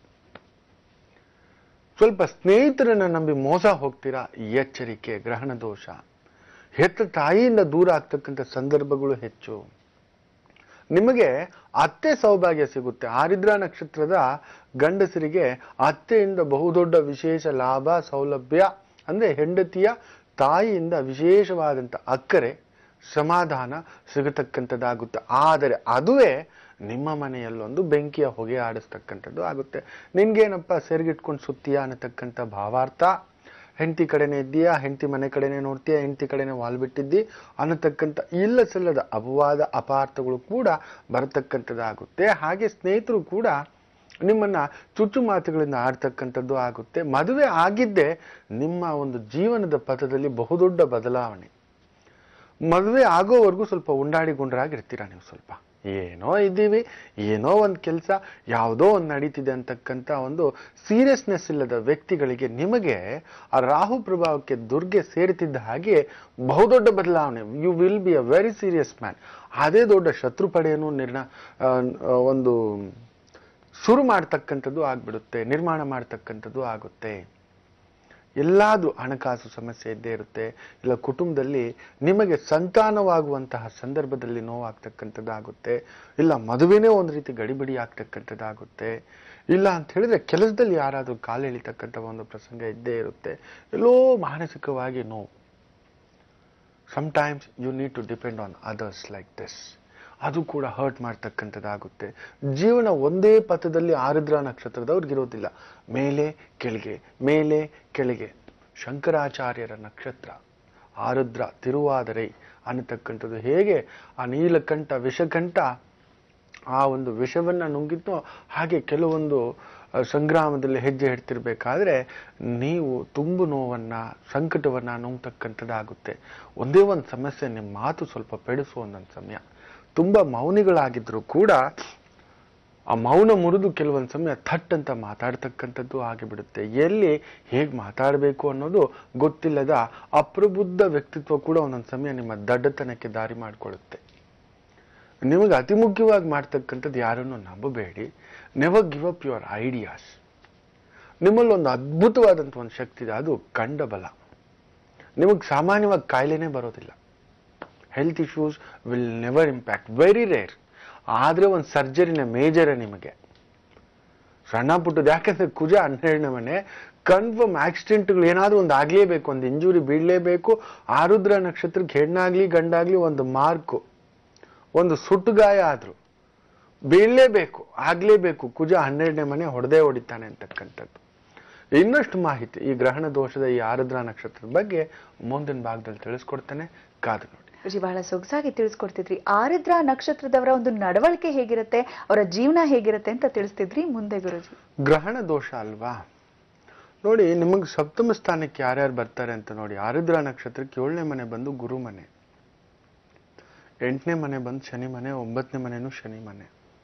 ಸ್ವಲ್ಪ ಸ್ನೇಹಿತರನ್ನ ನಂಬಿ ಮೋಸ ಹೋಗ್ತೀರಾ ಎಚ್ಚರಿಕೆ ಗ್ರಹಣ ದೋಷ ಹೆತ್ತ ತಾಯಿಯಿಂದ ದೂರ ಆಗ್ತಕ್ಕಂಥ ಸಂದರ್ಭಗಳು ಹೆಚ್ಚು ನಿಮಗೆ ಅತ್ತೆ ಸೌಭಾಗ್ಯ ಸಿಗುತ್ತೆ ಆರಿದ್ರ ನಕ್ಷತ್ರದ ಗಂಡಸರಿಗೆ ಅತ್ತೆಯಿಂದ ಬಹುದೊಡ್ಡ ವಿಶೇಷ ಲಾಭ ಸೌಲಭ್ಯ ಅಂದ್ರೆ ಹೆಂಡತಿಯ ತಾಯಿಯಿಂದ ವಿಶೇಷವಾದಂಥ ಅಕ್ಕರೆ ಸಮಾಧಾನ ಸಿಗತಕ್ಕಂಥದ್ದಾಗುತ್ತೆ ಆದರೆ ಅದುವೇ ನಿಮ್ಮ ಮನೆಯಲ್ಲೊಂದು ಬೆಂಕಿಯ ಹೊಗೆ ಆಡಿಸ್ತಕ್ಕಂಥದ್ದು ಆಗುತ್ತೆ ನಿನ್ಗೇನಪ್ಪ ಸೆರಗಿಟ್ಕೊಂಡು ಸುತ್ತೀಯಾ ಅನ್ನತಕ್ಕಂಥ ಭಾವಾರ್ಥ ಹೆಂಡತಿ ಕಡೆನೇ ಇದ್ದೀಯಾ ಹೆಂಡತಿ ಮನೆ ಕಡೆನೇ ನೋಡ್ತೀಯಾ ಹೆಂಡತಿ ಕಡೆನೇ ವಾಲ್ ಬಿಟ್ಟಿದ್ದಿ ಅನ್ನತಕ್ಕಂಥ ಇಲ್ಲ ಸಲ್ಲದ ಅಪವಾದ ಅಪಾರ್ಥಗಳು ಕೂಡ ಬರತಕ್ಕಂಥದ್ದಾಗುತ್ತೆ ಹಾಗೆ ಸ್ನೇಹಿತರು ಕೂಡ ನಿಮ್ಮನ್ನ ಚುಚ್ಚು ಮಾತುಗಳಿಂದ ಆಡ್ತಕ್ಕಂಥದ್ದು ಆಗುತ್ತೆ ಮದುವೆ ಆಗಿದ್ದೇ ನಿಮ್ಮ ಒಂದು ಜೀವನದ ಪಥದಲ್ಲಿ ಬಹುದೊಡ್ಡ ಬದಲಾವಣೆ ಮದುವೆ ಆಗೋವರೆಗೂ ಸ್ವಲ್ಪ ಉಂಡಾಡಿ ಗುಂಡ್ರಾಗಿರ್ತೀರಾ ನೀವು ಸ್ವಲ್ಪ ಏನೋ ಇದ್ದೀವಿ ಏನೋ ಒಂದು ಕೆಲಸ ಯಾವುದೋ ಒಂದು ನಡೀತಿದೆ ಅಂತಕ್ಕಂಥ ಒಂದು ಸೀರಿಯಸ್ನೆಸ್ ಇಲ್ಲದ ವ್ಯಕ್ತಿಗಳಿಗೆ ನಿಮಗೆ ಆ ರಾಹು ಪ್ರಭಾವಕ್ಕೆ ದುರ್ಗೆ ಸೇರುತ್ತಿದ್ದ ಹಾಗೆ ಬಹುದೊಡ್ಡ ಬದಲಾವಣೆ you will be a very serious man ಅದೇ ದೊಡ್ಡ ಶತ್ರು ಪಡೆಯನ್ನು ನಿರ್ಣ ಆ, ಆ, ಒಂದು ಶುರು ಮಾಡ್ತಕ್ಕಂಥದ್ದು ಆಗ್ಬಿಡುತ್ತೆ ನಿರ್ಮಾಣ ಮಾಡ್ತಕ್ಕಂಥದ್ದು ಆಗುತ್ತೆ ಎಲ್ಲಾದ್ರೂ ಹಣಕಾಸು ಸಮಸ್ಯೆ ಇದ್ದೇ ಇರುತ್ತೆ ಇಲ್ಲ ಕುಟುಂಬದಲ್ಲಿ ನಿಮಗೆ ಸಂತಾನವಾಗುವಂತಹ ಸಂದರ್ಭದಲ್ಲಿ ನೋವಾಗ್ತಕ್ಕಂಥದ್ದಾಗುತ್ತೆ ಇಲ್ಲ ಮದುವೆನೇ ಒಂದು ರೀತಿ ಗಡಿಬಿಡಿ ಆಗ್ತಕ್ಕಂಥದ್ದಾಗುತ್ತೆ ಇಲ್ಲ ಅಂತ ಹೇಳಿದ್ರೆ ಕೆಲಸದಲ್ಲಿ ಯಾರಾದ್ರೂ ಕಾಲು ಎಳಿತಕ್ಕಂಥ ಒಂದು ಪ್ರಸಂಗ ಇದ್ದೇ ಇರುತ್ತೆ ಎಲ್ಲೋ ಮಾನಸಿಕವಾಗಿ ನೋವು sometimes you need to depend on others like this ಅದು ಕೂಡ ಹರ್ಟ್ ಮಾಡ್ತಕ್ಕಂಥದ್ದಾಗುತ್ತೆ ಜೀವನ ಒಂದೇ ಪಥದಲ್ಲಿ ಆರುದ್ರ ನಕ್ಷತ್ರದವ್ರಿಗಿರೋದಿಲ್ಲ ಮೇಲೆ ಕೆಳಗೆ ಮೇಲೆ ಕೆಳಗೆ ಶಂಕರಾಚಾರ್ಯರ ನಕ್ಷತ್ರ ಆರುದ್ರ ತಿರುವಾದರೆ ಅನ್ನತಕ್ಕಂಥದ್ದು ಹೇಗೆ ಆ ನೀಲಕಂಠ ವಿಷಕಂಠ ಆ ಒಂದು ವಿಷವನ್ನ ನುಂಗಿದ್ನೋ ಹಾಗೆ ಕೆಲವೊಂದು ಆ, ಸಂಗ್ರಾಮದಲ್ಲಿ ಹೆಜ್ಜೆ ಇಡ್ತಿರ್ಬೇಕಾದ್ರೆ ನೀವು ತುಂಬು ನೋವನ್ನ ಸಂಕಟವನ್ನ ನುಂಗ್ತಕ್ಕಂಥದ್ದಾಗುತ್ತೆ ಒಂದೇ ಒಂದು ಸಮಸ್ಯೆ ನಿಮ್ಮ ಮಾತು ಸ್ವಲ್ಪ ಪೆಡಿಸು ಒಂದೊಂದು ಸಮಯ ತುಂಬಾ ಮೌನಿಗಳಾಗಿದ್ರು ಕೂಡ ಆ ಮೌನ ಮುರಿದು ಕೆಲವೊಂದು ಸಮಯ ಥಟ್ ಅಂತ ಮಾತಾಡ್ತಕ್ಕಂಥದ್ದು ಆಗಿಬಿಡುತ್ತೆ ಎಲ್ಲಿ ಹೇಗೆ ಮಾತಾಡಬೇಕು ಅನ್ನೋದು ಗೊತ್ತಿಲ್ಲದ ಅಪ್ರಬುದ್ಧ ವ್ಯಕ್ತಿತ್ವ ಕೂಡ ಒಂದೊಂದು ಸಮಯ ನಿಮ್ಮ ದಡ್ಡತನಕ್ಕೆ ದಾರಿ ಮಾಡಿಕೊಳ್ಳುತ್ತೆ ನಿಮಗೆ ಅತಿ ಮುಖ್ಯವಾಗಿ ಮಾಡ್ತಕ್ಕಂಥದ್ದು ಯಾರನ್ನು ನಂಬಬೇಡಿ never give up your ideas ನಿಮ್ಮಲ್ಲಿ ಒಂದು ಅದ್ಭುತವಾದಂಥ ಒಂದು ಶಕ್ತಿ ಇದೆ ಅದು ಕಂಡ ಬಲ ನಿಮಗೆ ಸಾಮಾನ್ಯವಾಗಿ ಕಾಯಿಲೆನೇ ಬರೋದಿಲ್ಲ health issues will never impact very rare ಆದರೆ ಒಂದು ಸರ್ಜರಿನ ಮೇಜರೇ ನಿಮಗೆ ಸಣ್ಣ ಪುಟ್ಟದ್ದು ಯಾಕಂದ್ರೆ ಕುಜ ಹನ್ನೆರಡನೇ ಮನೆ ಕನ್ಫರ್ಮ್ ಆಕ್ಸಿಡೆಂಟ್ಗಳು ಏನಾದರೂ ಒಂದು ಆಗಲೇಬೇಕು ಒಂದು ಇಂಜುರಿ ಬೀಳಲೇಬೇಕು ಆರುದ್ರ ನಕ್ಷತ್ರಕ್ಕೆ ಹೆಣ್ಣಾಗ್ಲಿ ಗಂಡಾಗ್ಲಿ ಒಂದು ಮಾರ್ಕು ಒಂದು ಸುಟ್ಟು ಗಾಯ ಆದ್ರು ಬೀಳಲೇಬೇಕು ಆಗ್ಲೇಬೇಕು ಕುಜ ಹನ್ನೆರಡನೇ ಮನೆ ಹೊಡೆದೇ ಹೊಡಿತಾನೆ ಅಂತಕ್ಕಂಥದ್ದು ಇನ್ನಷ್ಟು ಮಾಹಿತಿ ಈ ಗ್ರಹಣ ದೋಷದ ಈ ಆರುದ್ರ ನಕ್ಷತ್ರದ ಬಗ್ಗೆ ಮುಂದಿನ ಭಾಗದಲ್ಲಿ ತಿಳಿಸ್ಕೊಡ್ತೇನೆ ಕಾದು ನೋಡಿ ಗುರುಜಿ ಬಹಳ ಸೊಗಸಾಗಿ ತಿಳಿಸ್ಕೊಡ್ತಿದ್ರಿ ಆರಿದ್ರ ನಕ್ಷತ್ರದವರ ಒಂದು ನಡವಳಿಕೆ ಹೇಗಿರುತ್ತೆ ಅವರ ಜೀವನ ಹೇಗಿರುತ್ತೆ ಅಂತ ತಿಳಿಸ್ತಿದ್ರಿ ಮುಂದೆ ಗುರುಜಿ ಗ್ರಹಣ ದೋಷ ಅಲ್ವಾ ನೋಡಿ ನಿಮಗೆ ಸಪ್ತಮ ಸ್ಥಾನಕ್ಕೆ ಯಾರ್ಯಾರು ಬರ್ತಾರೆ ಅಂತ ನೋಡಿ ಆರುದ್ರ ನಕ್ಷತ್ರಕ್ಕೆ ಏಳನೇ ಮನೆ ಬಂದು ಗುರು ಮನೆ ಎಂಟನೇ ಮನೆ ಬಂದು ಶನಿ ಮನೆ ಒಂಬತ್ತನೇ ಮನೆನೂ ಶನಿ ಮನೆ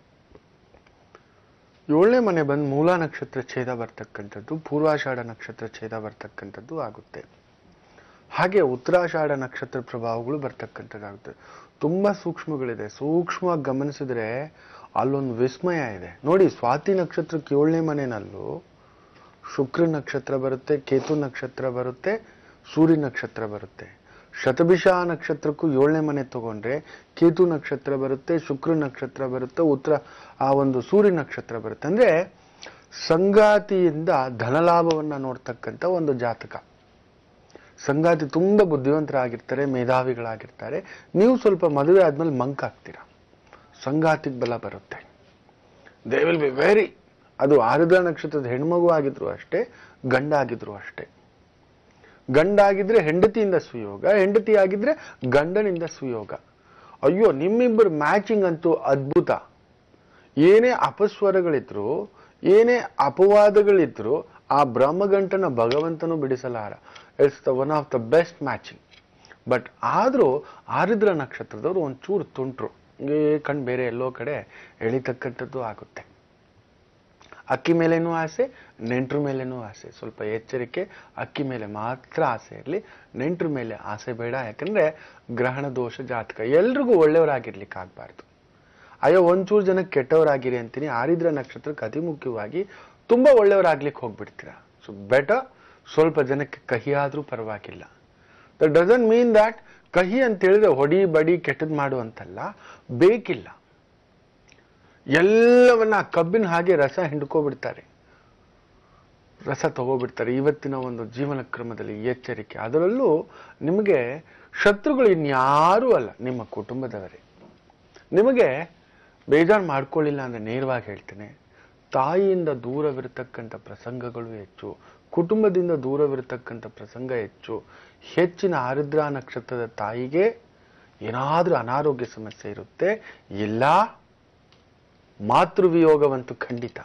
ಏಳನೇ ಮನೆ ಬಂದು ಮೂಲ ನಕ್ಷತ್ರ ಛೇದ ಬರ್ತಕ್ಕಂಥದ್ದು ಪೂರ್ವಾಷಾಢ ನಕ್ಷತ್ರ ಛೇದ ಬರ್ತಕ್ಕಂಥದ್ದು ಆಗುತ್ತೆ ಹಾಗೆ ಉತ್ತರಾಷಾಢ ನಕ್ಷತ್ರ ಪ್ರಭಾವಗಳು ಬರ್ತಕ್ಕಂಥದ್ದಾಗುತ್ತೆ ತುಂಬಾ ಸೂಕ್ಷ್ಮಗಳಿದೆ ಸೂಕ್ಷ್ಮವಾಗಿ ಗಮನಿಸಿದ್ರೆ ಅಲ್ಲೊಂದು ವಿಸ್ಮಯ ಇದೆ ನೋಡಿ ಸ್ವಾತಿ ನಕ್ಷತ್ರಕ್ಕೆ ಏಳನೇ ಮನೆಯಲ್ಲೂ ಶುಕ್ರ ನಕ್ಷತ್ರ ಬರುತ್ತೆ ಕೇತು ನಕ್ಷತ್ರ ಬರುತ್ತೆ ಸೂರ್ಯ ನಕ್ಷತ್ರ ಬರುತ್ತೆ ಶತಭಿಷ ನಕ್ಷತ್ರಕ್ಕೂ ಏಳನೇ ಮನೆ ತಗೊಂಡ್ರೆ ಕೇತು ನಕ್ಷತ್ರ ಬರುತ್ತೆ ಶುಕ್ರ ನಕ್ಷತ್ರ ಬರುತ್ತೆ ಉತ್ತರ ಆ ಒಂದು ಸೂರ್ಯ ನಕ್ಷತ್ರ ಬರುತ್ತೆ ಅಂದ್ರೆ ಸಂಗಾತಿಯಿಂದ ಧನಲಾಭವನ್ನ ನೋಡ್ತಕ್ಕಂಥ ಒಂದು ಜಾತಕ ಸಂಗಾತಿ ತುಂಬಾ ಬುದ್ಧಿವಂತರಾಗಿರ್ತಾರೆ ಮೇಧಾವಿಗಳಾಗಿರ್ತಾರೆ ನೀವು ಸ್ವಲ್ಪ ಮದುವೆ ಆದ್ಮೇಲೆ ಮಂಕ್ ಆಗ್ತೀರಾ ಸಂಗಾತಿಗೆ ಬಲ ಬರುತ್ತೆ ದೇ ವಿಲ್ ಬಿ ವೆರಿ ಅದು ಆರುದ್ರ ನಕ್ಷತ್ರದ ಹೆಣ್ಮಗು ಆಗಿದ್ರು ಅಷ್ಟೇ ಗಂಡ ಆಗಿದ್ರು ಅಷ್ಟೇ ಗಂಡಾಗಿದ್ರೆ ಹೆಂಡತಿಯಿಂದ ಸುಯೋಗ ಹೆಂಡತಿ ಆಗಿದ್ರೆ ಗಂಡನಿಂದ ಸುಯೋಗ ಅಯ್ಯೋ ನಿಮ್ಮಿಬ್ಬರು ಮ್ಯಾಚಿಂಗ್ ಅಂತೂ ಅದ್ಭುತ ಏನೇ ಅಪಸ್ವರಗಳಿದ್ರು ಏನೇ ಅಪವಾದಗಳಿದ್ರು ಆ ಬ್ರಹ್ಮಗಂಟನ ಭಗವಂತನು ಬಿಡಿಸಲಾರ it's the one of the best matching but ಆದರೂ ಆರಿದ್ರ ನಕ್ಷತ್ರದವರು ಒಂಚೂರು ತುಂಟ್ರು ಹಿಂಗೆ ಕಣ್ ಬೇರೆ ಎಲ್ಲೋ ಕಡೆ ಎಳಿತಕ್ಕಂಥದ್ದು ಆಗುತ್ತೆ ಅಕ್ಕಿ ಮೇಲೇನೂ ಆಸೆ ನೆಂಟ್ರ ಮೇಲೇನೂ ಆಸೆ ಸ್ವಲ್ಪ ಎಚ್ಚರಿಕೆ ಅಕ್ಕಿ ಮೇಲೆ ಮಾತ್ರ ಆಸೆ ಇರಲಿ ನೆಂಟ್ರ ಮೇಲೆ ಆಸೆ ಬೇಡ ಯಾಕಂದ್ರೆ ಗ್ರಹಣ ದೋಷ ಜಾತಕ ಎಲ್ರಿಗೂ ಒಳ್ಳೆಯವರಾಗಿರ್ಲಿಕ್ಕೆ ಆಗ್ಬಾರ್ದು ಅಯ್ಯೋ ಒಂಚೂರು ಜನಕ್ಕೆ ಕೆಟ್ಟವರಾಗಿರಿ ಅಂತೀನಿ ಆರಿದ್ರ ನಕ್ಷತ್ರಕ್ಕೆ ಅತಿ ಮುಖ್ಯವಾಗಿ ತುಂಬಾ ಒಳ್ಳೆಯವರಾಗ್ಲಿಕ್ಕೆ ಹೋಗ್ಬಿಡ್ತೀರಾ ಸೊ ಬೆಟರ್ ಸ್ವಲ್ಪ ಜನಕ್ಕೆ ಕಹಿ ಆದ್ರೂ ಪರವಾಗಿಲ್ಲ ದಟ್ ಡಸಂಟ್ ಮೀನ್ ದಟ್ ಕಹಿ ಅಂತ ಹೇಳಿದ್ರೆ ಹೊಡಿ ಬಡಿ ಕೆಟ್ಟದ್ ಮಾಡು ಅಂತಲ್ಲ ಬೇಕಿಲ್ಲ ಎಲ್ಲವನ್ನ ಕಬ್ಬಿನ ಹಾಗೆ ರಸ ಹಿಂಡ್ಕೋಬಿಡ್ತಾರೆ ರಸ ತಗೋಬಿಡ್ತಾರೆ ಇವತ್ತಿನ ಒಂದು ಜೀವನ ಕ್ರಮದಲ್ಲಿ ಎಚ್ಚರಿಕೆ ಅದರಲ್ಲೂ ನಿಮಗೆ ಶತ್ರುಗಳು ಇನ್ಯಾರೂ ಅಲ್ಲ ನಿಮ್ಮ ಕುಟುಂಬದವರೇ ನಿಮಗೆ ಬೇಜಾರು ಮಾಡ್ಕೊಳ್ಳಿಲ್ಲ ಅಂದ್ರೆ ನೇರವಾಗಿ ಹೇಳ್ತೇನೆ ತಾಯಿಯಿಂದ ದೂರವಿರತಕ್ಕಂಥ ಪ್ರಸಂಗಗಳು ಹೆಚ್ಚು ಕುಟುಂಬದಿಂದ ದೂರವಿರತಕ್ಕಂಥ ಪ್ರಸಂಗ ಹೆಚ್ಚು ಹೆಚ್ಚಿನ ಆರುದ್ರ ನಕ್ಷತ್ರದ ತಾಯಿಗೆ ಏನಾದ್ರೂ ಅನಾರೋಗ್ಯ ಸಮಸ್ಯೆ ಇರುತ್ತೆ ಇಲ್ಲ ಮಾತೃವಿಯೋಗವಂತೂ ಖಂಡಿತ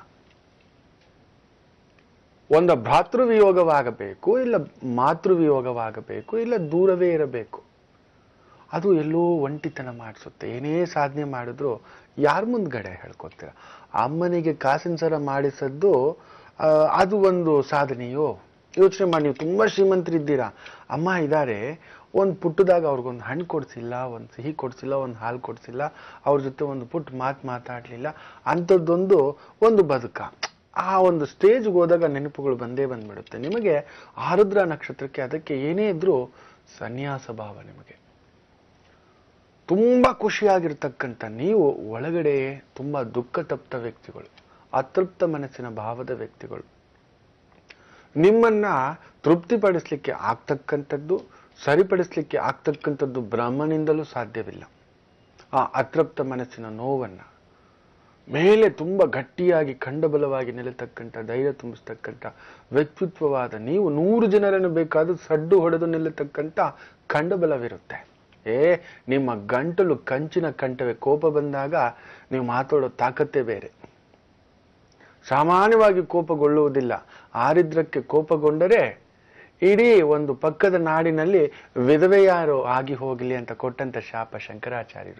ಒಂದು ಭ್ರಾತೃವಿಯೋಗವಾಗಬೇಕು ಇಲ್ಲ ಮಾತೃವಿಯೋಗವಾಗಬೇಕು ಇಲ್ಲ ದೂರವೇ ಇರಬೇಕು ಅದು ಎಲ್ಲೋ ಒಂಟಿತನ ಮಾಡಿಸುತ್ತೆ ಏನೇ ಸಾಧನೆ ಮಾಡಿದ್ರು ಯಾರ ಮುಂದ್ಗಡೆ ಹೇಳ್ಕೊತೀರ ಅಮ್ಮನಿಗೆ ಕಾಸಿನ ಸರ ಮಾಡಿಸದ್ದು ಆ, ಅದು ಒಂದು ಸಾಧನೆಯೋ ಯೋಚನೆ ಮಾಡಿ ನೀವು ತುಂಬಾ ಶ್ರೀಮಂತರಿದ್ದೀರಾ ಅಮ್ಮ ಇದ್ದಾರೆ ಒಂದು ಪುಟ್ಟದಾಗ ಅವ್ರಿಗೊಂದು ಹಣ್ಣು ಕೊಡ್ಸಿಲ್ಲ ಒಂದು ಸಿಹಿ ಕೊಡ್ಸಿಲ್ಲ ಒಂದು ಹಾಲು ಕೊಡ್ಸಿಲ್ಲ ಅವ್ರ ಜೊತೆ ಒಂದು ಪುಟ್ಟ ಮಾತು ಮಾತಾಡ್ಲಿಲ್ಲ ಅಂಥದ್ದೊಂದು ಒಂದು ಬದುಕ ಆ ಒಂದು ಸ್ಟೇಜ್ಗೆ ಹೋದಾಗ ನೆನಪುಗಳು ಬಂದೇ ಬಂದ್ಬಿಡುತ್ತೆ ನಿಮಗೆ ಆರುದ್ರ ನಕ್ಷತ್ರಕ್ಕೆ ಅದಕ್ಕೆ ಏನೇ ಇದ್ರೂ ಸನ್ಯಾಸ ಭಾವ ನಿಮಗೆ ತುಂಬಾ ಖುಷಿಯಾಗಿರ್ತಕ್ಕಂಥ ನೀವು ಒಳಗಡೆ ತುಂಬಾ ದುಃಖ ತಪ್ತ ವ್ಯಕ್ತಿಗಳು ಅತೃಪ್ತ ಮನಸ್ಸಿನ ಭಾವದ ವ್ಯಕ್ತಿಗಳು ನಿಮ್ಮನ್ನ ತೃಪ್ತಿಪಡಿಸ್ಲಿಕ್ಕೆ ಆಗ್ತಕ್ಕಂಥದ್ದು ಸರಿಪಡಿಸ್ಲಿಕ್ಕೆ ಆಗ್ತಕ್ಕಂಥದ್ದು ಬ್ರಹ್ಮನಿಂದಲೂ ಸಾಧ್ಯವಿಲ್ಲ ಆ ಅತೃಪ್ತ ಮನಸ್ಸಿನ ನೋವನ್ನ ಮೇಲೆ ತುಂಬಾ ಗಟ್ಟಿಯಾಗಿ ಖಂಡಬಲವಾಗಿ ನಿಲ್ಲತಕ್ಕಂಥ ಧೈರ್ಯ ತುಂಬಿಸ್ತಕ್ಕಂಥ ವ್ಯಕ್ತಿತ್ವವಾದ ನೀವು ನೂರು ಜನರನ್ನು ಬೇಕಾದ್ರೂ ಸಡ್ಡು ಹೊಡೆದು ನಿಲ್ಲತಕ್ಕಂಥ ಖಂಡಬಲವಿರುತ್ತೆ ಏ ನಿಮ್ಮ ಗಂಟಲು ಕಂಚಿನ ಕಂಠವೇ ಕೋಪ ಬಂದಾಗ ನೀವು ಮಾತಾಡೋ ತಾಕತ್ತೇ ಬೇರೆ ಸಾಮಾನ್ಯವಾಗಿ ಕೋಪಗೊಳ್ಳುವುದಿಲ್ಲ ಆರಿದ್ರಕ್ಕೆ ಕೋಪಗೊಂಡರೆ ಇಡೀ ಒಂದು ಪಕ್ಕದ ನಾಡಿನಲ್ಲಿ ವಿಧವೆಯಾರು ಆಗಿ ಹೋಗಲಿ ಅಂತ ಕೊಟ್ಟಂತ ಶಾಪ ಶಂಕರಾಚಾರ್ಯರು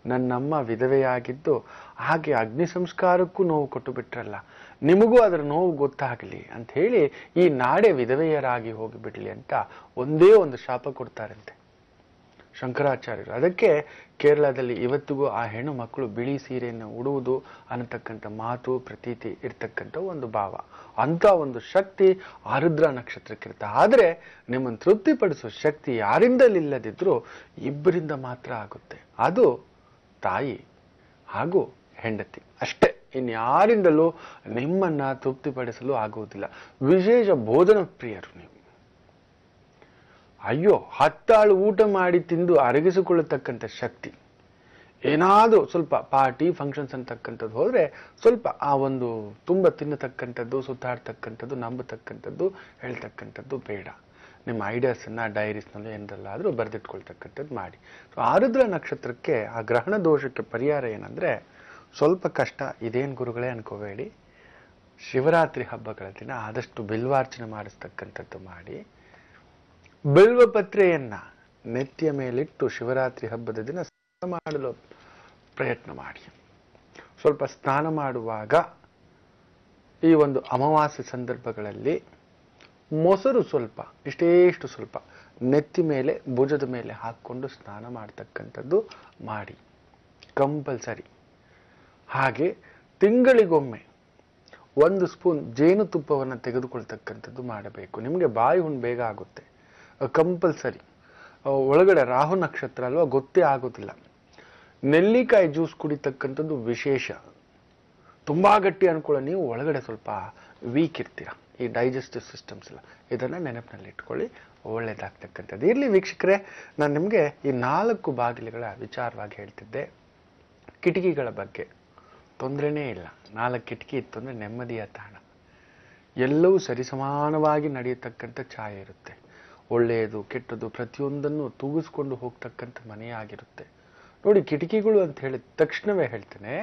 ನನ್ನಮ್ಮ ವಿಧವೆಯಾಗಿದ್ದು ಹಾಗೆ ಅಗ್ನಿ ಸಂಸ್ಕಾರಕ್ಕೂ ನೋವು ಕೊಟ್ಟು ಬಿಟ್ರಲ್ಲ ನಿಮಗೂ ಅದರ ನೋವು ಗೊತ್ತಾಗಲಿ ಅಂತ ಹೇಳಿ ಈ ನಾಡೆ ವಿಧವೆಯರಾಗಿ ಹೋಗಿಬಿಡ್ಲಿ ಅಂತ ಒಂದೇ ಒಂದು ಶಾಪ ಕೊಡ್ತಾರಂತೆ ಶಂಕರಾಚಾರ್ಯರು ಅದಕ್ಕೆ ಕೇರಳದಲ್ಲಿ ಇವತ್ತಿಗೂ ಆ ಹೆಣ್ಣು ಮಕ್ಕಳು ಬಿಳಿ ಸೀರೆಯನ್ನು ಉಡುವುದು ಅನ್ನತಕ್ಕಂಥ ಮಾತು ಪ್ರತೀತಿ ಇರ್ತಕ್ಕಂಥ ಒಂದು ಭಾವ ಅಂತ ಒಂದು ಶಕ್ತಿ ಆರುದ್ರ ನಕ್ಷತ್ರಕ್ಕಿರುತ್ತೆ ಆದರೆ ನಿಮ್ಮನ್ನು ತೃಪ್ತಿಪಡಿಸೋ ಶಕ್ತಿ ಯಾರಿಂದಲಿಲ್ಲದಿದ್ರೂ ಇಬ್ಬರಿಂದ ಮಾತ್ರ ಆಗುತ್ತೆ ಅದು ತಾಯಿ ಹಾಗೂ ಹೆಂಡತಿ ಅಷ್ಟೇ ಇನ್ಯಾರಿಂದಲೂ ನಿಮ್ಮನ್ನ ತೃಪ್ತಿಪಡಿಸಲು ಆಗುವುದಿಲ್ಲ ವಿಶೇಷ ಭೋಜನ ಪ್ರಿಯರು ನೀವು ಅಯ್ಯೋ ಹತ್ತಾಳು ಊಟ ಮಾಡಿ ತಿಂದು ಅರಗಿಸಿಕೊಳ್ಳತಕ್ಕಂಥ ಶಕ್ತಿ ಏನಾದರೂ ಸ್ವಲ್ಪ ಪಾರ್ಟಿ ಫಂಕ್ಷನ್ಸ್ ಅಂತಕ್ಕಂಥದ್ದು ಹೋದ್ರೆ ಸ್ವಲ್ಪ ಆ ಒಂದು ತುಂಬ ತಿನ್ನತಕ್ಕಂಥದ್ದು ಸುತ್ತಾಡ್ತಕ್ಕಂಥದ್ದು ನಂಬತಕ್ಕಂಥದ್ದು ಹೇಳ್ತಕ್ಕಂಥದ್ದು ಬೇಡ ನಿಮ್ಮ ಐಡಿಯಾಸನ್ನ ಡೈರೀಸ್ನಲ್ಲಿ ಏನರಲ್ಲಾದರೂ ಬರೆದಿಟ್ಕೊಳ್ತಕ್ಕಂಥದ್ದು ಮಾಡಿ ಸೊ ಆರುದ್ರ ನಕ್ಷತ್ರಕ್ಕೆ ಆ ಗ್ರಹಣ ದೋಷಕ್ಕೆ ಪರಿಹಾರ ಏನಂದ್ರೆ ಸ್ವಲ್ಪ ಕಷ್ಟ ಇದೇನು ಗುರುಗಳೇ ಅನ್ಕೋಬೇಡಿ ಶಿವರಾತ್ರಿ ಹಬ್ಬಗಳ ದಿನ ಆದಷ್ಟು ಬಿಲ್ವಾರ್ಚನೆ ಮಾಡಿಸ್ತಕ್ಕಂಥದ್ದು ಮಾಡಿ ಬಿಲ್ವಪತ್ರೆಯನ್ನ ನೆತ್ತಿಯ ಮೇಲಿಟ್ಟು ಶಿವರಾತ್ರಿ ಹಬ್ಬದ ದಿನ ಸ್ನಾನ ಮಾಡಲು ಪ್ರಯತ್ನ ಮಾಡಿ ಸ್ವಲ್ಪ ಸ್ನಾನ ಮಾಡುವಾಗ ಈ ಒಂದು ಅಮಾವಾಸ್ಯೆ ಸಂದರ್ಭಗಳಲ್ಲಿ ಮೊಸರು ಸ್ವಲ್ಪ ಇಷ್ಟೇಷ್ಟು ಸ್ವಲ್ಪ ನೆತ್ತಿ ಮೇಲೆ ಭುಜದ ಮೇಲೆ ಹಾಕ್ಕೊಂಡು ಸ್ನಾನ ಮಾಡ್ತಕ್ಕಂಥದ್ದು ಮಾಡಿ ಕಂಪಲ್ಸರಿ ಹಾಗೆ ತಿಂಗಳಿಗೊಮ್ಮೆ ಒಂದು ಸ್ಪೂನ್ ಜೇನುತುಪ್ಪವನ್ನು ತೆಗೆದುಕೊಳ್ತಕ್ಕಂಥದ್ದು ಮಾಡಬೇಕು ನಿಮಗೆ ಬಾಯಿ ಹುಣ್ಣು ಬೇಗ ಆಗುತ್ತೆ ಕಂಪಲ್ಸರಿ ಒಳಗಡೆ ರಾಹು ನಕ್ಷತ್ರ ಅಲ್ವಾ ಗೊತ್ತೇ ಆಗೋದಿಲ್ಲ ನೆಲ್ಲಿಕಾಯಿ ಜ್ಯೂಸ್ ಕುಡಿತಕ್ಕಂಥದ್ದು ವಿಶೇಷ ತುಂಬಾ ಗಟ್ಟಿ ಅನ್ಕೊಳ್ಳೋ ನೀವು ಒಳಗಡೆ ಸ್ವಲ್ಪ ವೀಕ್ ಇರ್ತೀರ ಈ ಡೈಜೆಸ್ಟಿವ್ ಸಿಸ್ಟಮ್ಸ್ ಎಲ್ಲ ಇದನ್ನ ನೆನಪಿನಲ್ಲಿ ಇಟ್ಕೊಳ್ಳಿ ಒಳ್ಳೇದಾಗ್ತಕ್ಕಂಥದ್ದು ಇರ್ಲಿ ವೀಕ್ಷಕರೇ ನಾನು ನಿಮಗೆ ಈ ನಾಲ್ಕು ಬಾಗಿಲುಗಳ ವಿಚಾರವಾಗಿ ಹೇಳ್ತಿದ್ದೆ ಕಿಟಕಿಗಳ ಬಗ್ಗೆ ತೊಂದರೆನೇ ಇಲ್ಲ ನಾಲ್ಕು ಕಿಟಕಿ ಇತ್ತು ಅಂದ್ರೆ ನೆಮ್ಮದಿಯ ತಾಣ ಎಲ್ಲವೂ ಸರಿಸಮಾನವಾಗಿ ನಡೆಯತಕ್ಕಂಥ ಛಾಯೆ ಇರುತ್ತೆ ಒಳ್ಳೆಯದು ಕೆಟ್ಟದ್ದು ಪ್ರತಿಯೊಂದನ್ನು ತೂಗಿಸ್ಕೊಂಡು ಹೋಗ್ತಕ್ಕಂಥ ಮನೆಯಾಗಿರುತ್ತೆ ನೋಡಿ ಕಿಟಕಿಗಳು ಅಂತ ಹೇಳಿದ ತಕ್ಷಣವೇ ಹೇಳ್ತೇನೆ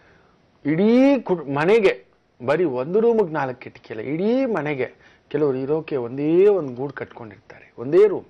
ಇಡೀ ಕು ಮನೆಗೆ ಬರೀ ಒಂದು ರೂಮಿಗೆ ನಾಲ್ಕು ಕಿಟಕಿ ಅಲ್ಲ ಇಡೀ ಮನೆಗೆ ಕೆಲವರು ಇರೋಕೆ ಒಂದೇ ಒಂದು ಗೂಡು ಕಟ್ಕೊಂಡಿರ್ತಾರೆ ಒಂದೇ ರೂಮ್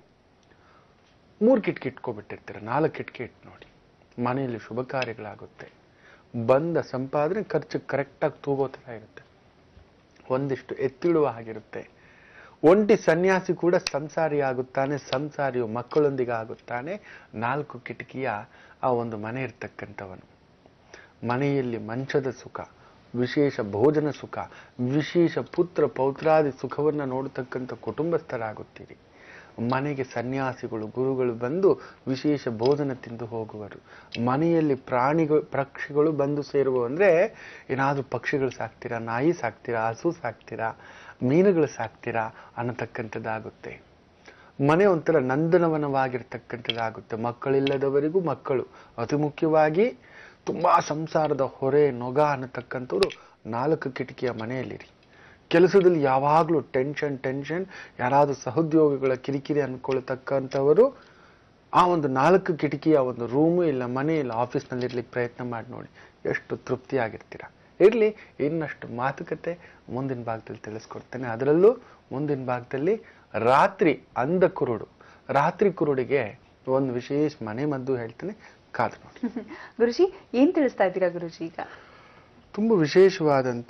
ಮೂರು ಕಿಟಕಿ ಇಟ್ಕೊಬಿಟ್ಟಿರ್ತಾರೆ ನಾಲ್ಕು ಕಿಟಕಿ ಇಟ್ಟು ನೋಡಿ ಮನೆಯಲ್ಲಿ ಶುಭ ಕಾರ್ಯಗಳಾಗುತ್ತೆ ಬಂದ ಸಂಪಾದನೆ ಖರ್ಚು ಕರೆಕ್ಟಾಗಿ ತೂಗೋ ಥರ ಇರುತ್ತೆ ಒಂದಿಷ್ಟು ಎತ್ತಿಡುವ ಹಾಗಿರುತ್ತೆ ಒಂಟಿ ಸನ್ಯಾಸಿ ಕೂಡ ಸಂಸಾರಿ ಆಗುತ್ತಾನೆ ಸಂಸಾರಿಯು ಮಕ್ಕಳೊಂದಿಗೆ ಆಗುತ್ತಾನೆ ನಾಲ್ಕು ಕಿಟಕಿಯ ಆ ಒಂದು ಮನೆ ಇರ್ತಕ್ಕಂಥವನು ಮನೆಯಲ್ಲಿ ಮಂಚದ ಸುಖ ವಿಶೇಷ ಭೋಜನ ಸುಖ ವಿಶೇಷ ಪುತ್ರ ಪೌತ್ರಾದಿ ಸುಖವನ್ನು ನೋಡತಕ್ಕಂಥ ಕುಟುಂಬಸ್ಥರಾಗುತ್ತೀರಿ ಮನೆಗೆ ಸನ್ಯಾಸಿಗಳು ಗುರುಗಳು ಬಂದು ವಿಶೇಷ ಭೋಜನ ತಿಂದು ಹೋಗುವರು ಮನೆಯಲ್ಲಿ ಪ್ರಾಣಿಗಳು ಪಕ್ಷಿಗಳು ಬಂದು ಸೇರುವ ಅಂದ್ರೆ ಏನಾದರೂ ಪಕ್ಷಿಗಳು ಸಾಕ್ತೀರಾ ನಾಯಿ ಸಾಕ್ತೀರಾ ಹಸು ಸಾಕ್ತೀರಾ ಮೀನುಗಳು ಸಾಕ್ತೀರಾ ಅನ್ನತಕ್ಕಂಥದ್ದಾಗುತ್ತೆ ಮನೆ ಒಂಥರ ನಂದನವನವಾಗಿರ್ತಕ್ಕಂಥದ್ದಾಗುತ್ತೆ ಮಕ್ಕಳಿಲ್ಲದವರಿಗೂ ಮಕ್ಕಳು ಅತಿ ಮುಖ್ಯವಾಗಿ ತುಂಬಾ ಸಂಸಾರದ ಹೊರೆ ನೊಗ ಅನ್ನತಕ್ಕಂಥವ್ರು ನಾಲ್ಕು ಕಿಟಕಿಯ ಮನೆಯಲ್ಲಿರಿ ಕೆಲಸದಲ್ಲಿ ಯಾವಾಗಲೂ ಟೆನ್ಷನ್ ಟೆನ್ಷನ್ ಯಾರಾದರೂ ಸಹೋದ್ಯೋಗಿಗಳ ಕಿರಿಕಿರಿ ಅನ್ಕೊಳ್ತಕ್ಕಂಥವರು ಆ ಒಂದು ನಾಲ್ಕು ಕಿಟಕಿಯ ಒಂದು ರೂಮು ಇಲ್ಲ ಮನೆ ಇಲ್ಲ ಆಫೀಸ್ನಲ್ಲಿ ಇರ್ಲಿಕ್ಕೆ ಪ್ರಯತ್ನ ಮಾಡಿ ನೋಡಿ ಎಷ್ಟು ತೃಪ್ತಿಯಾಗಿರ್ತೀರ ಇರಲಿ ಇನ್ನಷ್ಟು ಮಾತುಕತೆ ಮುಂದಿನ ಭಾಗದಲ್ಲಿ ತಿಳಿಸ್ಕೊಡ್ತೇನೆ ಅದರಲ್ಲೂ ಮುಂದಿನ ಭಾಗದಲ್ಲಿ ರಾತ್ರಿ ಅಂದ ಕುರುಡು ರಾತ್ರಿ ಕುರುಡಿಗೆ ಒಂದು ವಿಶೇಷ ಮನೆ ಮದ್ದು ಹೇಳ್ತೇನೆ ಕಾದು ನೋಡಿ ಗುರುಜಿ ಏನ್ ತಿಳಿಸ್ತಾ ಇದ್ದೀರಾ ಗುರುಜಿ ಈಗ ತುಂಬ ವಿಶೇಷವಾದಂಥ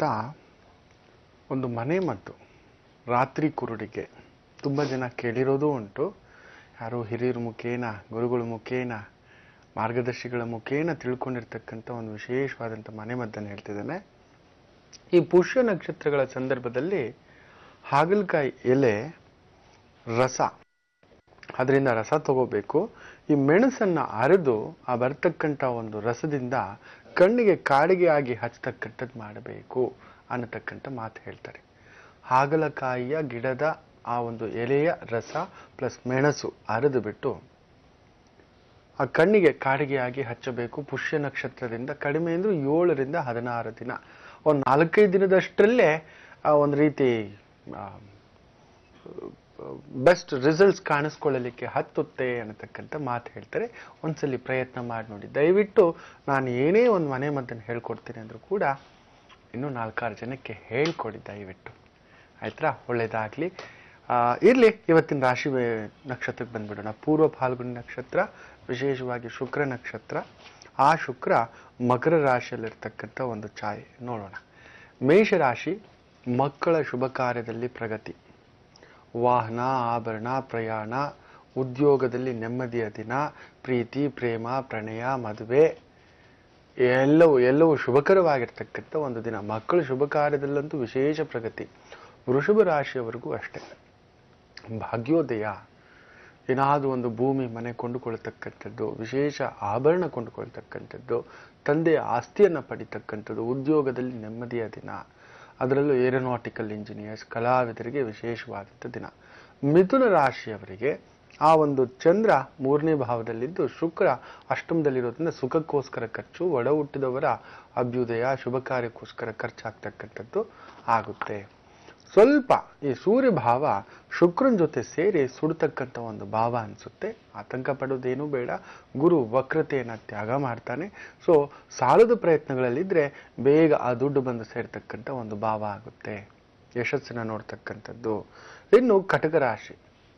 ಒಂದು ಮನೆ ಮದ್ದು ರಾತ್ರಿ ಕುರುಡಿಗೆ ತುಂಬ ಜನ ಕೇಳಿರೋದು ಉಂಟು ಯಾರೋ ಹಿರಿಯರ ಮುಖೇನ ಗುರುಗಳ ಮುಖೇನ ಮಾರ್ಗದರ್ಶಿಗಳ ಮುಖೇನ ತಿಳ್ಕೊಂಡಿರ್ತಕ್ಕಂಥ ಒಂದು ವಿಶೇಷವಾದಂಥ ಮನೆ ಮದ್ದನ್ನು ಹೇಳ್ತಿದ್ದೇನೆ ಈ ಪುಷ್ಯ ನಕ್ಷತ್ರಗಳ ಸಂದರ್ಭದಲ್ಲಿ ಹಾಗಲಕಾಯಿ ಎಲೆ ರಸ ಅದರಿಂದ ರಸ ತಗೋಬೇಕು ಈ ಮೆಣಸನ್ನ ಅರೆದು ಆ ಬರ್ತಕ್ಕಂಥ ಒಂದು ರಸದಿಂದ ಕಣ್ಣಿಗೆ ಕಾಡಿಗೆ ಆಗಿ ಹಚ್ಚತಕ್ಕಂಥದ್ದು ಮಾಡಬೇಕು ಅನ್ನತಕ್ಕಂಥ ಮಾತು ಹೇಳ್ತಾರೆ ಹಾಗಲಕಾಯಿಯ ಗಿಡದ ಆ ಒಂದು ಎಲೆಯ ರಸ ಪ್ಲಸ್ ಮೆಣಸು ಅರೆದು ಬಿಟ್ಟು ಆ ಕಣ್ಣಿಗೆ ಕಾಡಿಗೆ ಆಗಿ ಹಚ್ಚಬೇಕು ಪುಷ್ಯ ನಕ್ಷತ್ರದಿಂದ ಕಡಿಮೆ ಅಂದ್ರೆ ಏಳರಿಂದ ಹದಿನಾರು ದಿನ ಒಂದು ನಾಲ್ಕೈದು ದಿನದಷ್ಟರಲ್ಲೇ ಆ ಒಂದು ರೀತಿ ಬೆಸ್ಟ್ ರಿಸಲ್ಟ್ಸ್ ಕಾಣಿಸ್ಕೊಳ್ಳಲಿಕ್ಕೆ ಹತ್ತುತ್ತೆ ಅನ್ನತಕ್ಕಂಥ ಮಾತು ಹೇಳ್ತಾರೆ ಒಂದ್ಸಲಿ ಪ್ರಯತ್ನ ಮಾಡಿ ನೋಡಿ ದಯವಿಟ್ಟು ನಾನು ಏನೇ ಒಂದು ಮನೆ ಮದ್ದನ್ನು ಹೇಳ್ಕೊಡ್ತೀನಿ ಅಂದ್ರೂ ಕೂಡ ಇನ್ನೂ ನಾಲ್ಕಾರು ಜನಕ್ಕೆ ಹೇಳ್ಕೊಡಿ ದಯವಿಟ್ಟು ಆಯ್ತಾ ಒಳ್ಳೇದಾಗ್ಲಿ ಆ, ಇರ್ಲಿ ಇವತ್ತಿನ ರಾಶಿ ವೇ- ನಕ್ಷತ್ರಕ್ಕೆ ಬಂದ್ಬಿಡೋಣ ಪೂರ್ವ ಫಾಲ್ಗುಣಿ ನಕ್ಷತ್ರ ವಿಶೇಷವಾಗಿ ಶುಕ್ರ ನಕ್ಷತ್ರ ಆ ಶುಕ್ರ ಮಕರ ರಾಶಿಯಲ್ಲಿರ್ತಕ್ಕಂಥ ಒಂದು ಛಾಯೆ ನೋಡೋಣ ಮೇಷರಾಶಿ ಮಕ್ಕಳ ಶುಭ ಕಾರ್ಯದಲ್ಲಿ ಪ್ರಗತಿ ವಾಹನ ಆಭರಣ ಪ್ರಯಾಣ ಉದ್ಯೋಗದಲ್ಲಿ ನೆಮ್ಮದಿಯ ದಿನ ಪ್ರೀತಿ ಪ್ರೇಮ ಪ್ರಣಯ ಮದುವೆ ಎಲ್ಲವೂ ಎಲ್ಲವೂ ಶುಭಕರವಾಗಿರ್ತಕ್ಕಂಥ ಒಂದು ದಿನ ಮಕ್ಕಳ ಶುಭ ಕಾರ್ಯದಲ್ಲಂತೂ ವಿಶೇಷ ಪ್ರಗತಿ ವೃಷಭ ರಾಶಿಯವರೆಗೂ ಅಷ್ಟೇ ಭಾಗ್ಯೋದಯ ಏನಾದರೂ ಒಂದು ಭೂಮಿ ಮನೆ ಕೊಂಡುಕೊಳ್ತಕ್ಕಂಥದ್ದು ವಿಶೇಷ ಆಭರಣ ಕೊಂಡುಕೊಳ್ತಕ್ಕಂಥದ್ದು ತಂದೆಯ ಆಸ್ತಿಯನ್ನು ಪಡಿತಕ್ಕಂಥದ್ದು ಉದ್ಯೋಗದಲ್ಲಿ ನೆಮ್ಮದಿಯ ದಿನ ಅದರಲ್ಲೂ ಏರೋನಾಟಿಕಲ್ ಇಂಜಿನಿಯರ್ಸ್ ಕಲಾವಿದರಿಗೆ ವಿಶೇಷವಾದಂಥ ದಿನ ಮಿಥುನ ರಾಶಿಯವರಿಗೆ ಆ ಒಂದು ಚಂದ್ರ ಮೂರನೇ ಭಾವದಲ್ಲಿದ್ದು ಶುಕ್ರ ಅಷ್ಟಮದಲ್ಲಿರೋದ್ರಿಂದ ಸುಖಕ್ಕೋಸ್ಕರ ಖರ್ಚು ಒಡ ಹುಟ್ಟಿದವರ ಅಭ್ಯುದಯ ಶುಭ ಕಾರ್ಯಕ್ಕೋಸ್ಕರ ಖರ್ಚಾಗ್ತಕ್ಕಂಥದ್ದು ಆಗುತ್ತೆ ಸ್ವಲ್ಪ ಈ ಸೂರ್ಯ ಭಾವ ಶುಕ್ರನ ಜೊತೆ ಸೇರಿ ಸುಡ್ತಕ್ಕಂಥ ಒಂದು ಭಾವ ಅನಿಸುತ್ತೆ ಆತಂಕ ಪಡೋದೇನೂ ಬೇಡ ಗುರು ವಕ್ರತೆಯನ್ನು ತ್ಯಾಗ ಮಾಡ್ತಾನೆ ಸೊ ಸಾಲದ ಪ್ರಯತ್ನಗಳಲ್ಲಿದ್ದರೆ ಬೇಗ ಆ ದುಡ್ಡು ಬಂದು ಸೇರ್ತಕ್ಕಂಥ ಒಂದು ಭಾವ ಆಗುತ್ತೆ ಯಶಸ್ಸನ್ನ ನೋಡ್ತಕ್ಕಂಥದ್ದು ಇನ್ನು ಕಟಕ ರಾಶಿ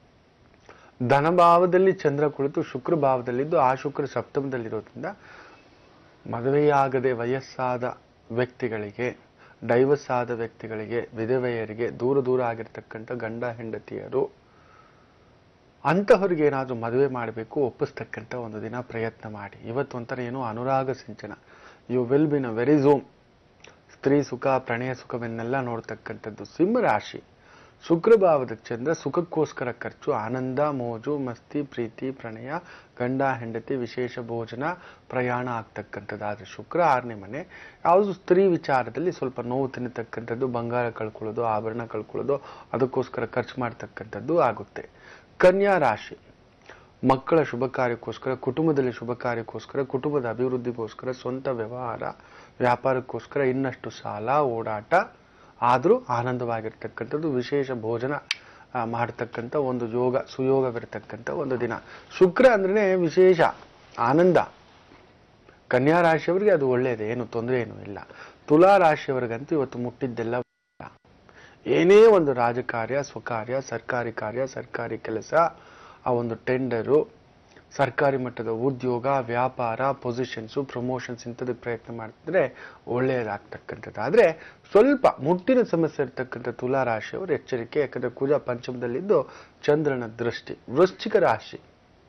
ಧನಭಾವದಲ್ಲಿ ಚಂದ್ರ ಕುಳಿತು ಶುಕ್ರ ಭಾವದಲ್ಲಿದ್ದು ಆ ಶುಕ್ರ ಸಪ್ತಮದಲ್ಲಿರೋದ್ರಿಂದ ಮದುವೆಯಾಗದೆ ವಯಸ್ಸಾದ ವ್ಯಕ್ತಿಗಳಿಗೆ ಡೈವರ್ಸ್ ಆದ ವ್ಯಕ್ತಿಗಳಿಗೆ ವಿಧವೆಯರಿಗೆ ದೂರ ದೂರ ಆಗಿರ್ತಕ್ಕಂಥ ಗಂಡ ಹೆಂಡತಿಯರು ಅಂತಹವ್ರಿಗೆ ಏನಾದರೂ ಮದುವೆ ಮಾಡಬೇಕು ಒಪ್ಪಿಸ್ತಕ್ಕಂಥ ಒಂದು ದಿನ ಪ್ರಯತ್ನ ಮಾಡಿ ಇವತ್ತು ಒಂಥರ ಏನೋ ಅನುರಾಗ ಸಿಂಚನ you will been a very zoom ಸ್ತ್ರೀ ಸುಖ ಪ್ರಣಯ ಸುಖವನ್ನೆಲ್ಲ ನೋಡ್ತಕ್ಕಂಥದ್ದು ಸಿಂಹರಾಶಿ ಶುಕ್ರ ಭಾವದ ಚಂದ್ರ ಸುಖಕ್ಕೋಸ್ಕರ ಖರ್ಚು ಆನಂದ ಮೋಜು ಮಸ್ತಿ ಪ್ರೀತಿ ಪ್ರಣಯ ಗಂಡ ಹೆಂಡತಿ ವಿಶೇಷ ಭೋಜನ ಪ್ರಯಾಣ ಆಗ್ತಕ್ಕಂಥದ್ದು ಆದರೆ ಶುಕ್ರ ಆರನೇ ಮನೆ ಯಾವುದು ಸ್ತ್ರೀ ವಿಚಾರದಲ್ಲಿ ಸ್ವಲ್ಪ ನೋವು ತಿನ್ನತಕ್ಕಂಥದ್ದು ಬಂಗಾರ ಕಳ್ಕೊಳ್ಳೋದು ಆಭರಣ ಕಳ್ಕೊಳ್ಳೋದು ಅದಕ್ಕೋಸ್ಕರ ಖರ್ಚು ಮಾಡ್ತಕ್ಕಂಥದ್ದು ಆಗುತ್ತೆ ಕನ್ಯಾ ರಾಶಿ ಮಕ್ಕಳ ಶುಭ ಕಾರ್ಯಕ್ಕೋಸ್ಕರ ಕುಟುಂಬದಲ್ಲಿ ಶುಭ ಕಾರ್ಯಕ್ಕೋಸ್ಕರ ಕುಟುಂಬದ ಅಭಿವೃದ್ಧಿಗೋಸ್ಕರ ಸ್ವಂತ ವ್ಯವಹಾರ ವ್ಯಾಪಾರಕ್ಕೋಸ್ಕರ ಇನ್ನಷ್ಟು ಸಾಲ ಓಡಾಟ ಆದರೂ ಆನಂದವಾಗಿರ್ತಕ್ಕಂಥದ್ದು ವಿಶೇಷ ಭೋಜನ ಆ, ಮಾಡ್ತಕ್ಕಂಥ ಒಂದು ಯೋಗ ಸುಯೋಗವಿರ್ತಕ್ಕಂಥ ಒಂದು ದಿನ ಶುಕ್ರ ಅಂದ್ರೆ ವಿಶೇಷ ಆನಂದ ಕನ್ಯಾ ರಾಶಿಯವರಿಗೆ ಅದು ಒಳ್ಳೆಯದು ಏನು ತೊಂದರೆ ಏನೂ ಇಲ್ಲ ತುಲಾ ರಾಶಿಯವರಿಗಂತೂ ಇವತ್ತು ಮುಟ್ಟಿದ್ದೆಲ್ಲ ಏನೇ ಒಂದು ರಾಜಕಾರ್ಯ ಸ್ವಕಾರ್ಯ ಸರ್ಕಾರಿ ಕಾರ್ಯ ಸರ್ಕಾರಿ ಕೆಲಸ ಆ ಒಂದು ಟೆಂಡರು ಸರ್ಕಾರಿ ಮಟ್ಟದ ಉದ್ಯೋಗ ವ್ಯಾಪಾರ ಪೊಸಿಷನ್ಸು ಪ್ರಮೋಷನ್ಸ್ ಇಂಥದಕ್ಕೆ ಪ್ರಯತ್ನ ಮಾಡ್ತಿದ್ರೆ ಒಳ್ಳೆಯದಾಗ್ತಕ್ಕಂಥದ್ದು ಆದರೆ ಸ್ವಲ್ಪ ಮುಟ್ಟಿನ ಸಮಸ್ಯೆ ಇರ್ತಕ್ಕಂಥ ತುಲಾ ರಾಶಿಯವರು ಎಚ್ಚರಿಕೆ ಯಾಕಂದ್ರೆ ಕುಜ ಪಂಚಮದಲ್ಲಿದ್ದು ಚಂದ್ರನ ದೃಷ್ಟಿ ವೃಶ್ಚಿಕ ರಾಶಿ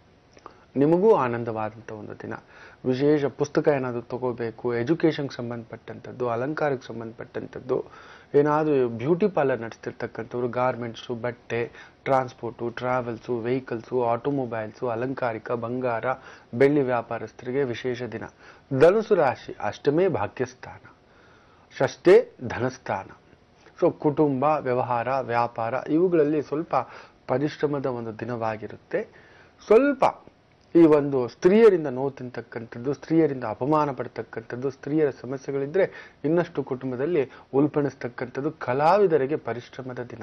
ನಿಮಗೂ ಆನಂದವಾದಂಥ ಒಂದು ದಿನ ವಿಶೇಷ ಪುಸ್ತಕ ಏನಾದರೂ ತಗೋಬೇಕು ಎಜುಕೇಷನ್ಗೆ ಸಂಬಂಧಪಟ್ಟಂಥದ್ದು ಅಲಂಕಾರಕ್ಕೆ ಸಂಬಂಧಪಟ್ಟಂಥದ್ದು ಏನಾದರೂ ಬ್ಯೂಟಿ ಪಾರ್ಲರ್ ನಡೆಸ್ತಿರ್ತಕ್ಕಂಥವ್ರು ಗಾರ್ಮೆಂಟ್ಸು ಬಟ್ಟೆ ಟ್ರಾನ್ಸ್ಪೋರ್ಟು ಟ್ರಾವೆಲ್ಸು ವೆಹಿಕಲ್ಸು ಆಟೋಮೊಬೈಲ್ಸು ಅಲಂಕಾರಿಕ ಬಂಗಾರ ಬೆಳ್ಳಿ ವ್ಯಾಪಾರಸ್ಥರಿಗೆ ವಿಶೇಷ ದಿನ ಧನುಸು ರಾಶಿ ಅಷ್ಟಮೇ ಭಾಗ್ಯಸ್ಥಾನ ಷಷ್ಠೇ ಧನಸ್ಥಾನ ಸೊ ಕುಟುಂಬ ವ್ಯವಹಾರ ವ್ಯಾಪಾರ ಇವುಗಳಲ್ಲಿ ಸ್ವಲ್ಪ ಪರಿಶ್ರಮದ ಒಂದು ದಿನವಾಗಿರುತ್ತೆ ಸ್ವಲ್ಪ ಈ ಒಂದು ಸ್ತ್ರೀಯರಿಂದ ನೋವು ತಿಂತಕ್ಕಂಥದ್ದು ಸ್ತ್ರೀಯರಿಂದ ಅಪಮಾನ ಪಡ್ತಕ್ಕಂಥದ್ದು ಸ್ತ್ರೀಯರ ಸಮಸ್ಯೆಗಳಿದ್ರೆ ಇನ್ನಷ್ಟು ಕುಟುಂಬದಲ್ಲಿ ಉಲ್ಪಣಿಸ್ತಕ್ಕಂಥದ್ದು ಕಲಾವಿದರಿಗೆ ಪರಿಶ್ರಮದ ದಿನ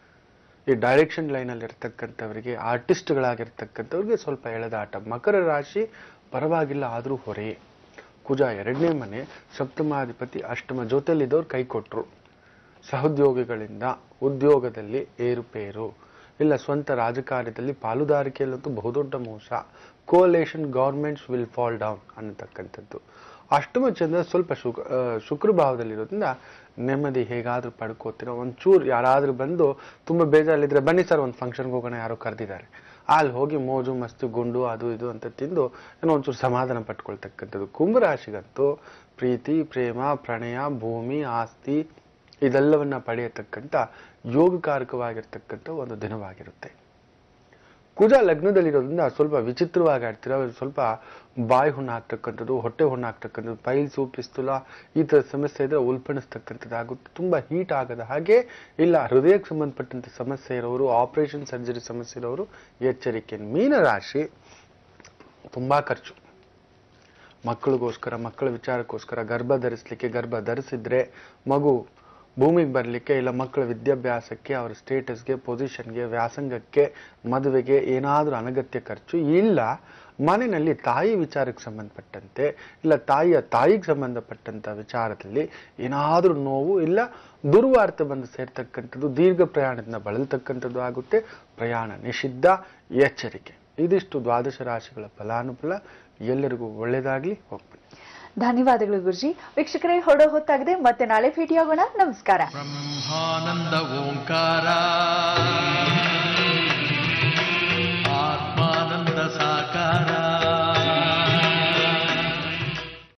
ಈ ಡೈರೆಕ್ಷನ್ ಲೈನಲ್ಲಿ ಇರ್ತಕ್ಕಂಥವರಿಗೆ ಆರ್ಟಿಸ್ಟ್ಗಳಾಗಿರ್ತಕ್ಕಂಥವ್ರಿಗೆ ಸ್ವಲ್ಪ ಎಳೆದಾಟ ಮಕರ ರಾಶಿ ಪರವಾಗಿಲ್ಲ ಆದರೂ ಹೊರೆ ಕುಜ ಎರಡನೇ ಮನೆ ಸಪ್ತಮಾಧಿಪತಿ ಅಷ್ಟಮ ಜೊತೆಲಿದ್ದವ್ರು ಕೈ ಕೊಟ್ರು ಸಹೋದ್ಯೋಗಿಗಳಿಂದ ಉದ್ಯೋಗದಲ್ಲಿ ಏರುಪೇರು ಇಲ್ಲ ಸ್ವಂತ ರಾಜಕಾರ್ಯದಲ್ಲಿ ಪಾಲುದಾರಿಕೆಯಲ್ಲಂತೂ ಬಹುದೊಡ್ಡ ಮೋಸ coalition governments will fall down ಅನ್ನತಕ್ಕಂಥದ್ದು ಅಷ್ಟಮ ಚಂದ್ರ ಸ್ವಲ್ಪ ಶುಕ್ ಆ, ಶುಕ್ರ ಭಾವದಲ್ಲಿರೋದ್ರಿಂದ ನೆಮ್ಮದಿ ಹೇಗಾದ್ರೂ ಪಡ್ಕೋತೀರೋ ಒಂಚೂರು ಯಾರಾದ್ರೂ ಬಂದು ತುಂಬ ಬೇಜಾರಲ್ಲಿದ್ರೆ ಬನ್ನಿ ಸರ್ ಒಂದು ಫಂಕ್ಷನ್ಗೆ ಹೋಗೋಣ ಯಾರೋ ಕರೆದಿದ್ದಾರೆ ಅಲ್ಲಿ ಹೋಗಿ ಮೋಜು ಮಸ್ತು ಗುಂಡು ಅದು ಇದು ಅಂತ ತಿಂದು ಏನೋ ಒಂಚೂರು ಸಮಾಧಾನ ಪಟ್ಕೊಳ್ತಕ್ಕಂಥದ್ದು ಕುಂಭರಾಶಿಗಂತೂ ಪ್ರೀತಿ ಪ್ರೇಮ ಪ್ರಣಯ ಭೂಮಿ ಆಸ್ತಿ ಇದೆಲ್ಲವನ್ನ ಪಡೆಯತಕ್ಕಂಥ ಯೋಗಕಾರಕವಾಗಿರ್ತಕ್ಕಂಥ ಒಂದು ದಿನವಾಗಿರುತ್ತೆ ಕುಜ ಲಗ್ನದಲ್ಲಿರೋದ್ರಿಂದ ಸ್ವಲ್ಪ ವಿಚಿತ್ರವಾಗಿ ಆಡ್ತೀರ ಸ್ವಲ್ಪ ಬಾಯಿ ಹುಣ್ಣು ಹಾಕ್ತಕ್ಕಂಥದ್ದು ಹೊಟ್ಟೆ ಹುಣ್ಣು ಹಾಕ್ತಕ್ಕಂಥದ್ದು ಪೈಲ್ಸು ಪಿಸ್ತುಲ ಈ ಥರ ಸಮಸ್ಯೆ ಇದ್ರೆ ಉಲ್ಪಣಿಸ್ತಕ್ಕಂಥದ್ದು ಆಗುತ್ತೆ ತುಂಬ ಹೀಟ್ ಆಗದ ಹಾಗೆ ಇಲ್ಲ ಹೃದಯಕ್ಕೆ ಸಂಬಂಧಪಟ್ಟಂತ ಸಮಸ್ಯೆ ಇರೋರು ಆಪರೇಷನ್ ಸರ್ಜರಿ ಸಮಸ್ಯೆ ಇರೋರು ಎಚ್ಚರಿಕೆ ಮೀನರಾಶಿ ತುಂಬಾ ಖರ್ಚು ಮಕ್ಕಳಿಗೋಸ್ಕರ ಮಕ್ಕಳ ವಿಚಾರಕ್ಕೋಸ್ಕರ ಗರ್ಭ ಧರಿಸ್ಲಿಕ್ಕೆ ಗರ್ಭ ಧರಿಸಿದ್ರೆ ಮಗು ಭೂಮಿಗೆ ಬರಲಿಕ್ಕೆ ಇಲ್ಲ ಮಕ್ಕಳ ವಿದ್ಯಾಭ್ಯಾಸಕ್ಕೆ ಅವರ ಸ್ಟೇಟಸ್ಗೆ ಪೊಸಿಷನ್ಗೆ ವ್ಯಾಸಂಗಕ್ಕೆ ಮದುವೆಗೆ ಏನಾದರೂ ಅನಗತ್ಯ ಖರ್ಚು ಇಲ್ಲ ಮನೆಯಲ್ಲಿ ತಾಯಿ ವಿಚಾರಕ್ಕೆ ಸಂಬಂಧಪಟ್ಟಂತೆ ಇಲ್ಲ ತಾಯಿಯ ತಾಯಿಗೆ ಸಂಬಂಧಪಟ್ಟಂತ ವಿಚಾರದಲ್ಲಿ ಏನಾದರೂ ನೋವು ಇಲ್ಲ ದುರ್ವಾರ್ತೆ ಬಂದು ಸೇರ್ತಕ್ಕಂಥದ್ದು ದೀರ್ಘ ಪ್ರಯಾಣದಿಂದ ಬಳಲ್ತಕ್ಕಂಥದ್ದು ಆಗುತ್ತೆ ಪ್ರಯಾಣ ನಿಷಿದ್ಧ ಎಚ್ಚರಿಕೆ ಇದಿಷ್ಟು ದ್ವಾದಶ ರಾಶಿಗಳ ಫಲಾನುಫಲ ಎಲ್ಲರಿಗೂ ಒಳ್ಳೇದಾಗ್ಲಿ ಹೋಗ್ಬನ್ನಿ ಧನ್ಯವಾದಗಳು ಗುರುಜಿ ವೀಕ್ಷಕರೇ ಹೊರಡೋ ಹೊತ್ತಾಗಿದೆ ಮತ್ತೆ ನಾಳೆ ಭೇಟಿಯಾಗೋಣ ನಮಸ್ಕಾರ ಬ್ರಹ್ಮಾನಂದ ಓಂಕಾರ ಆತ್ಮಾನಂದ ಸಾಕಾರ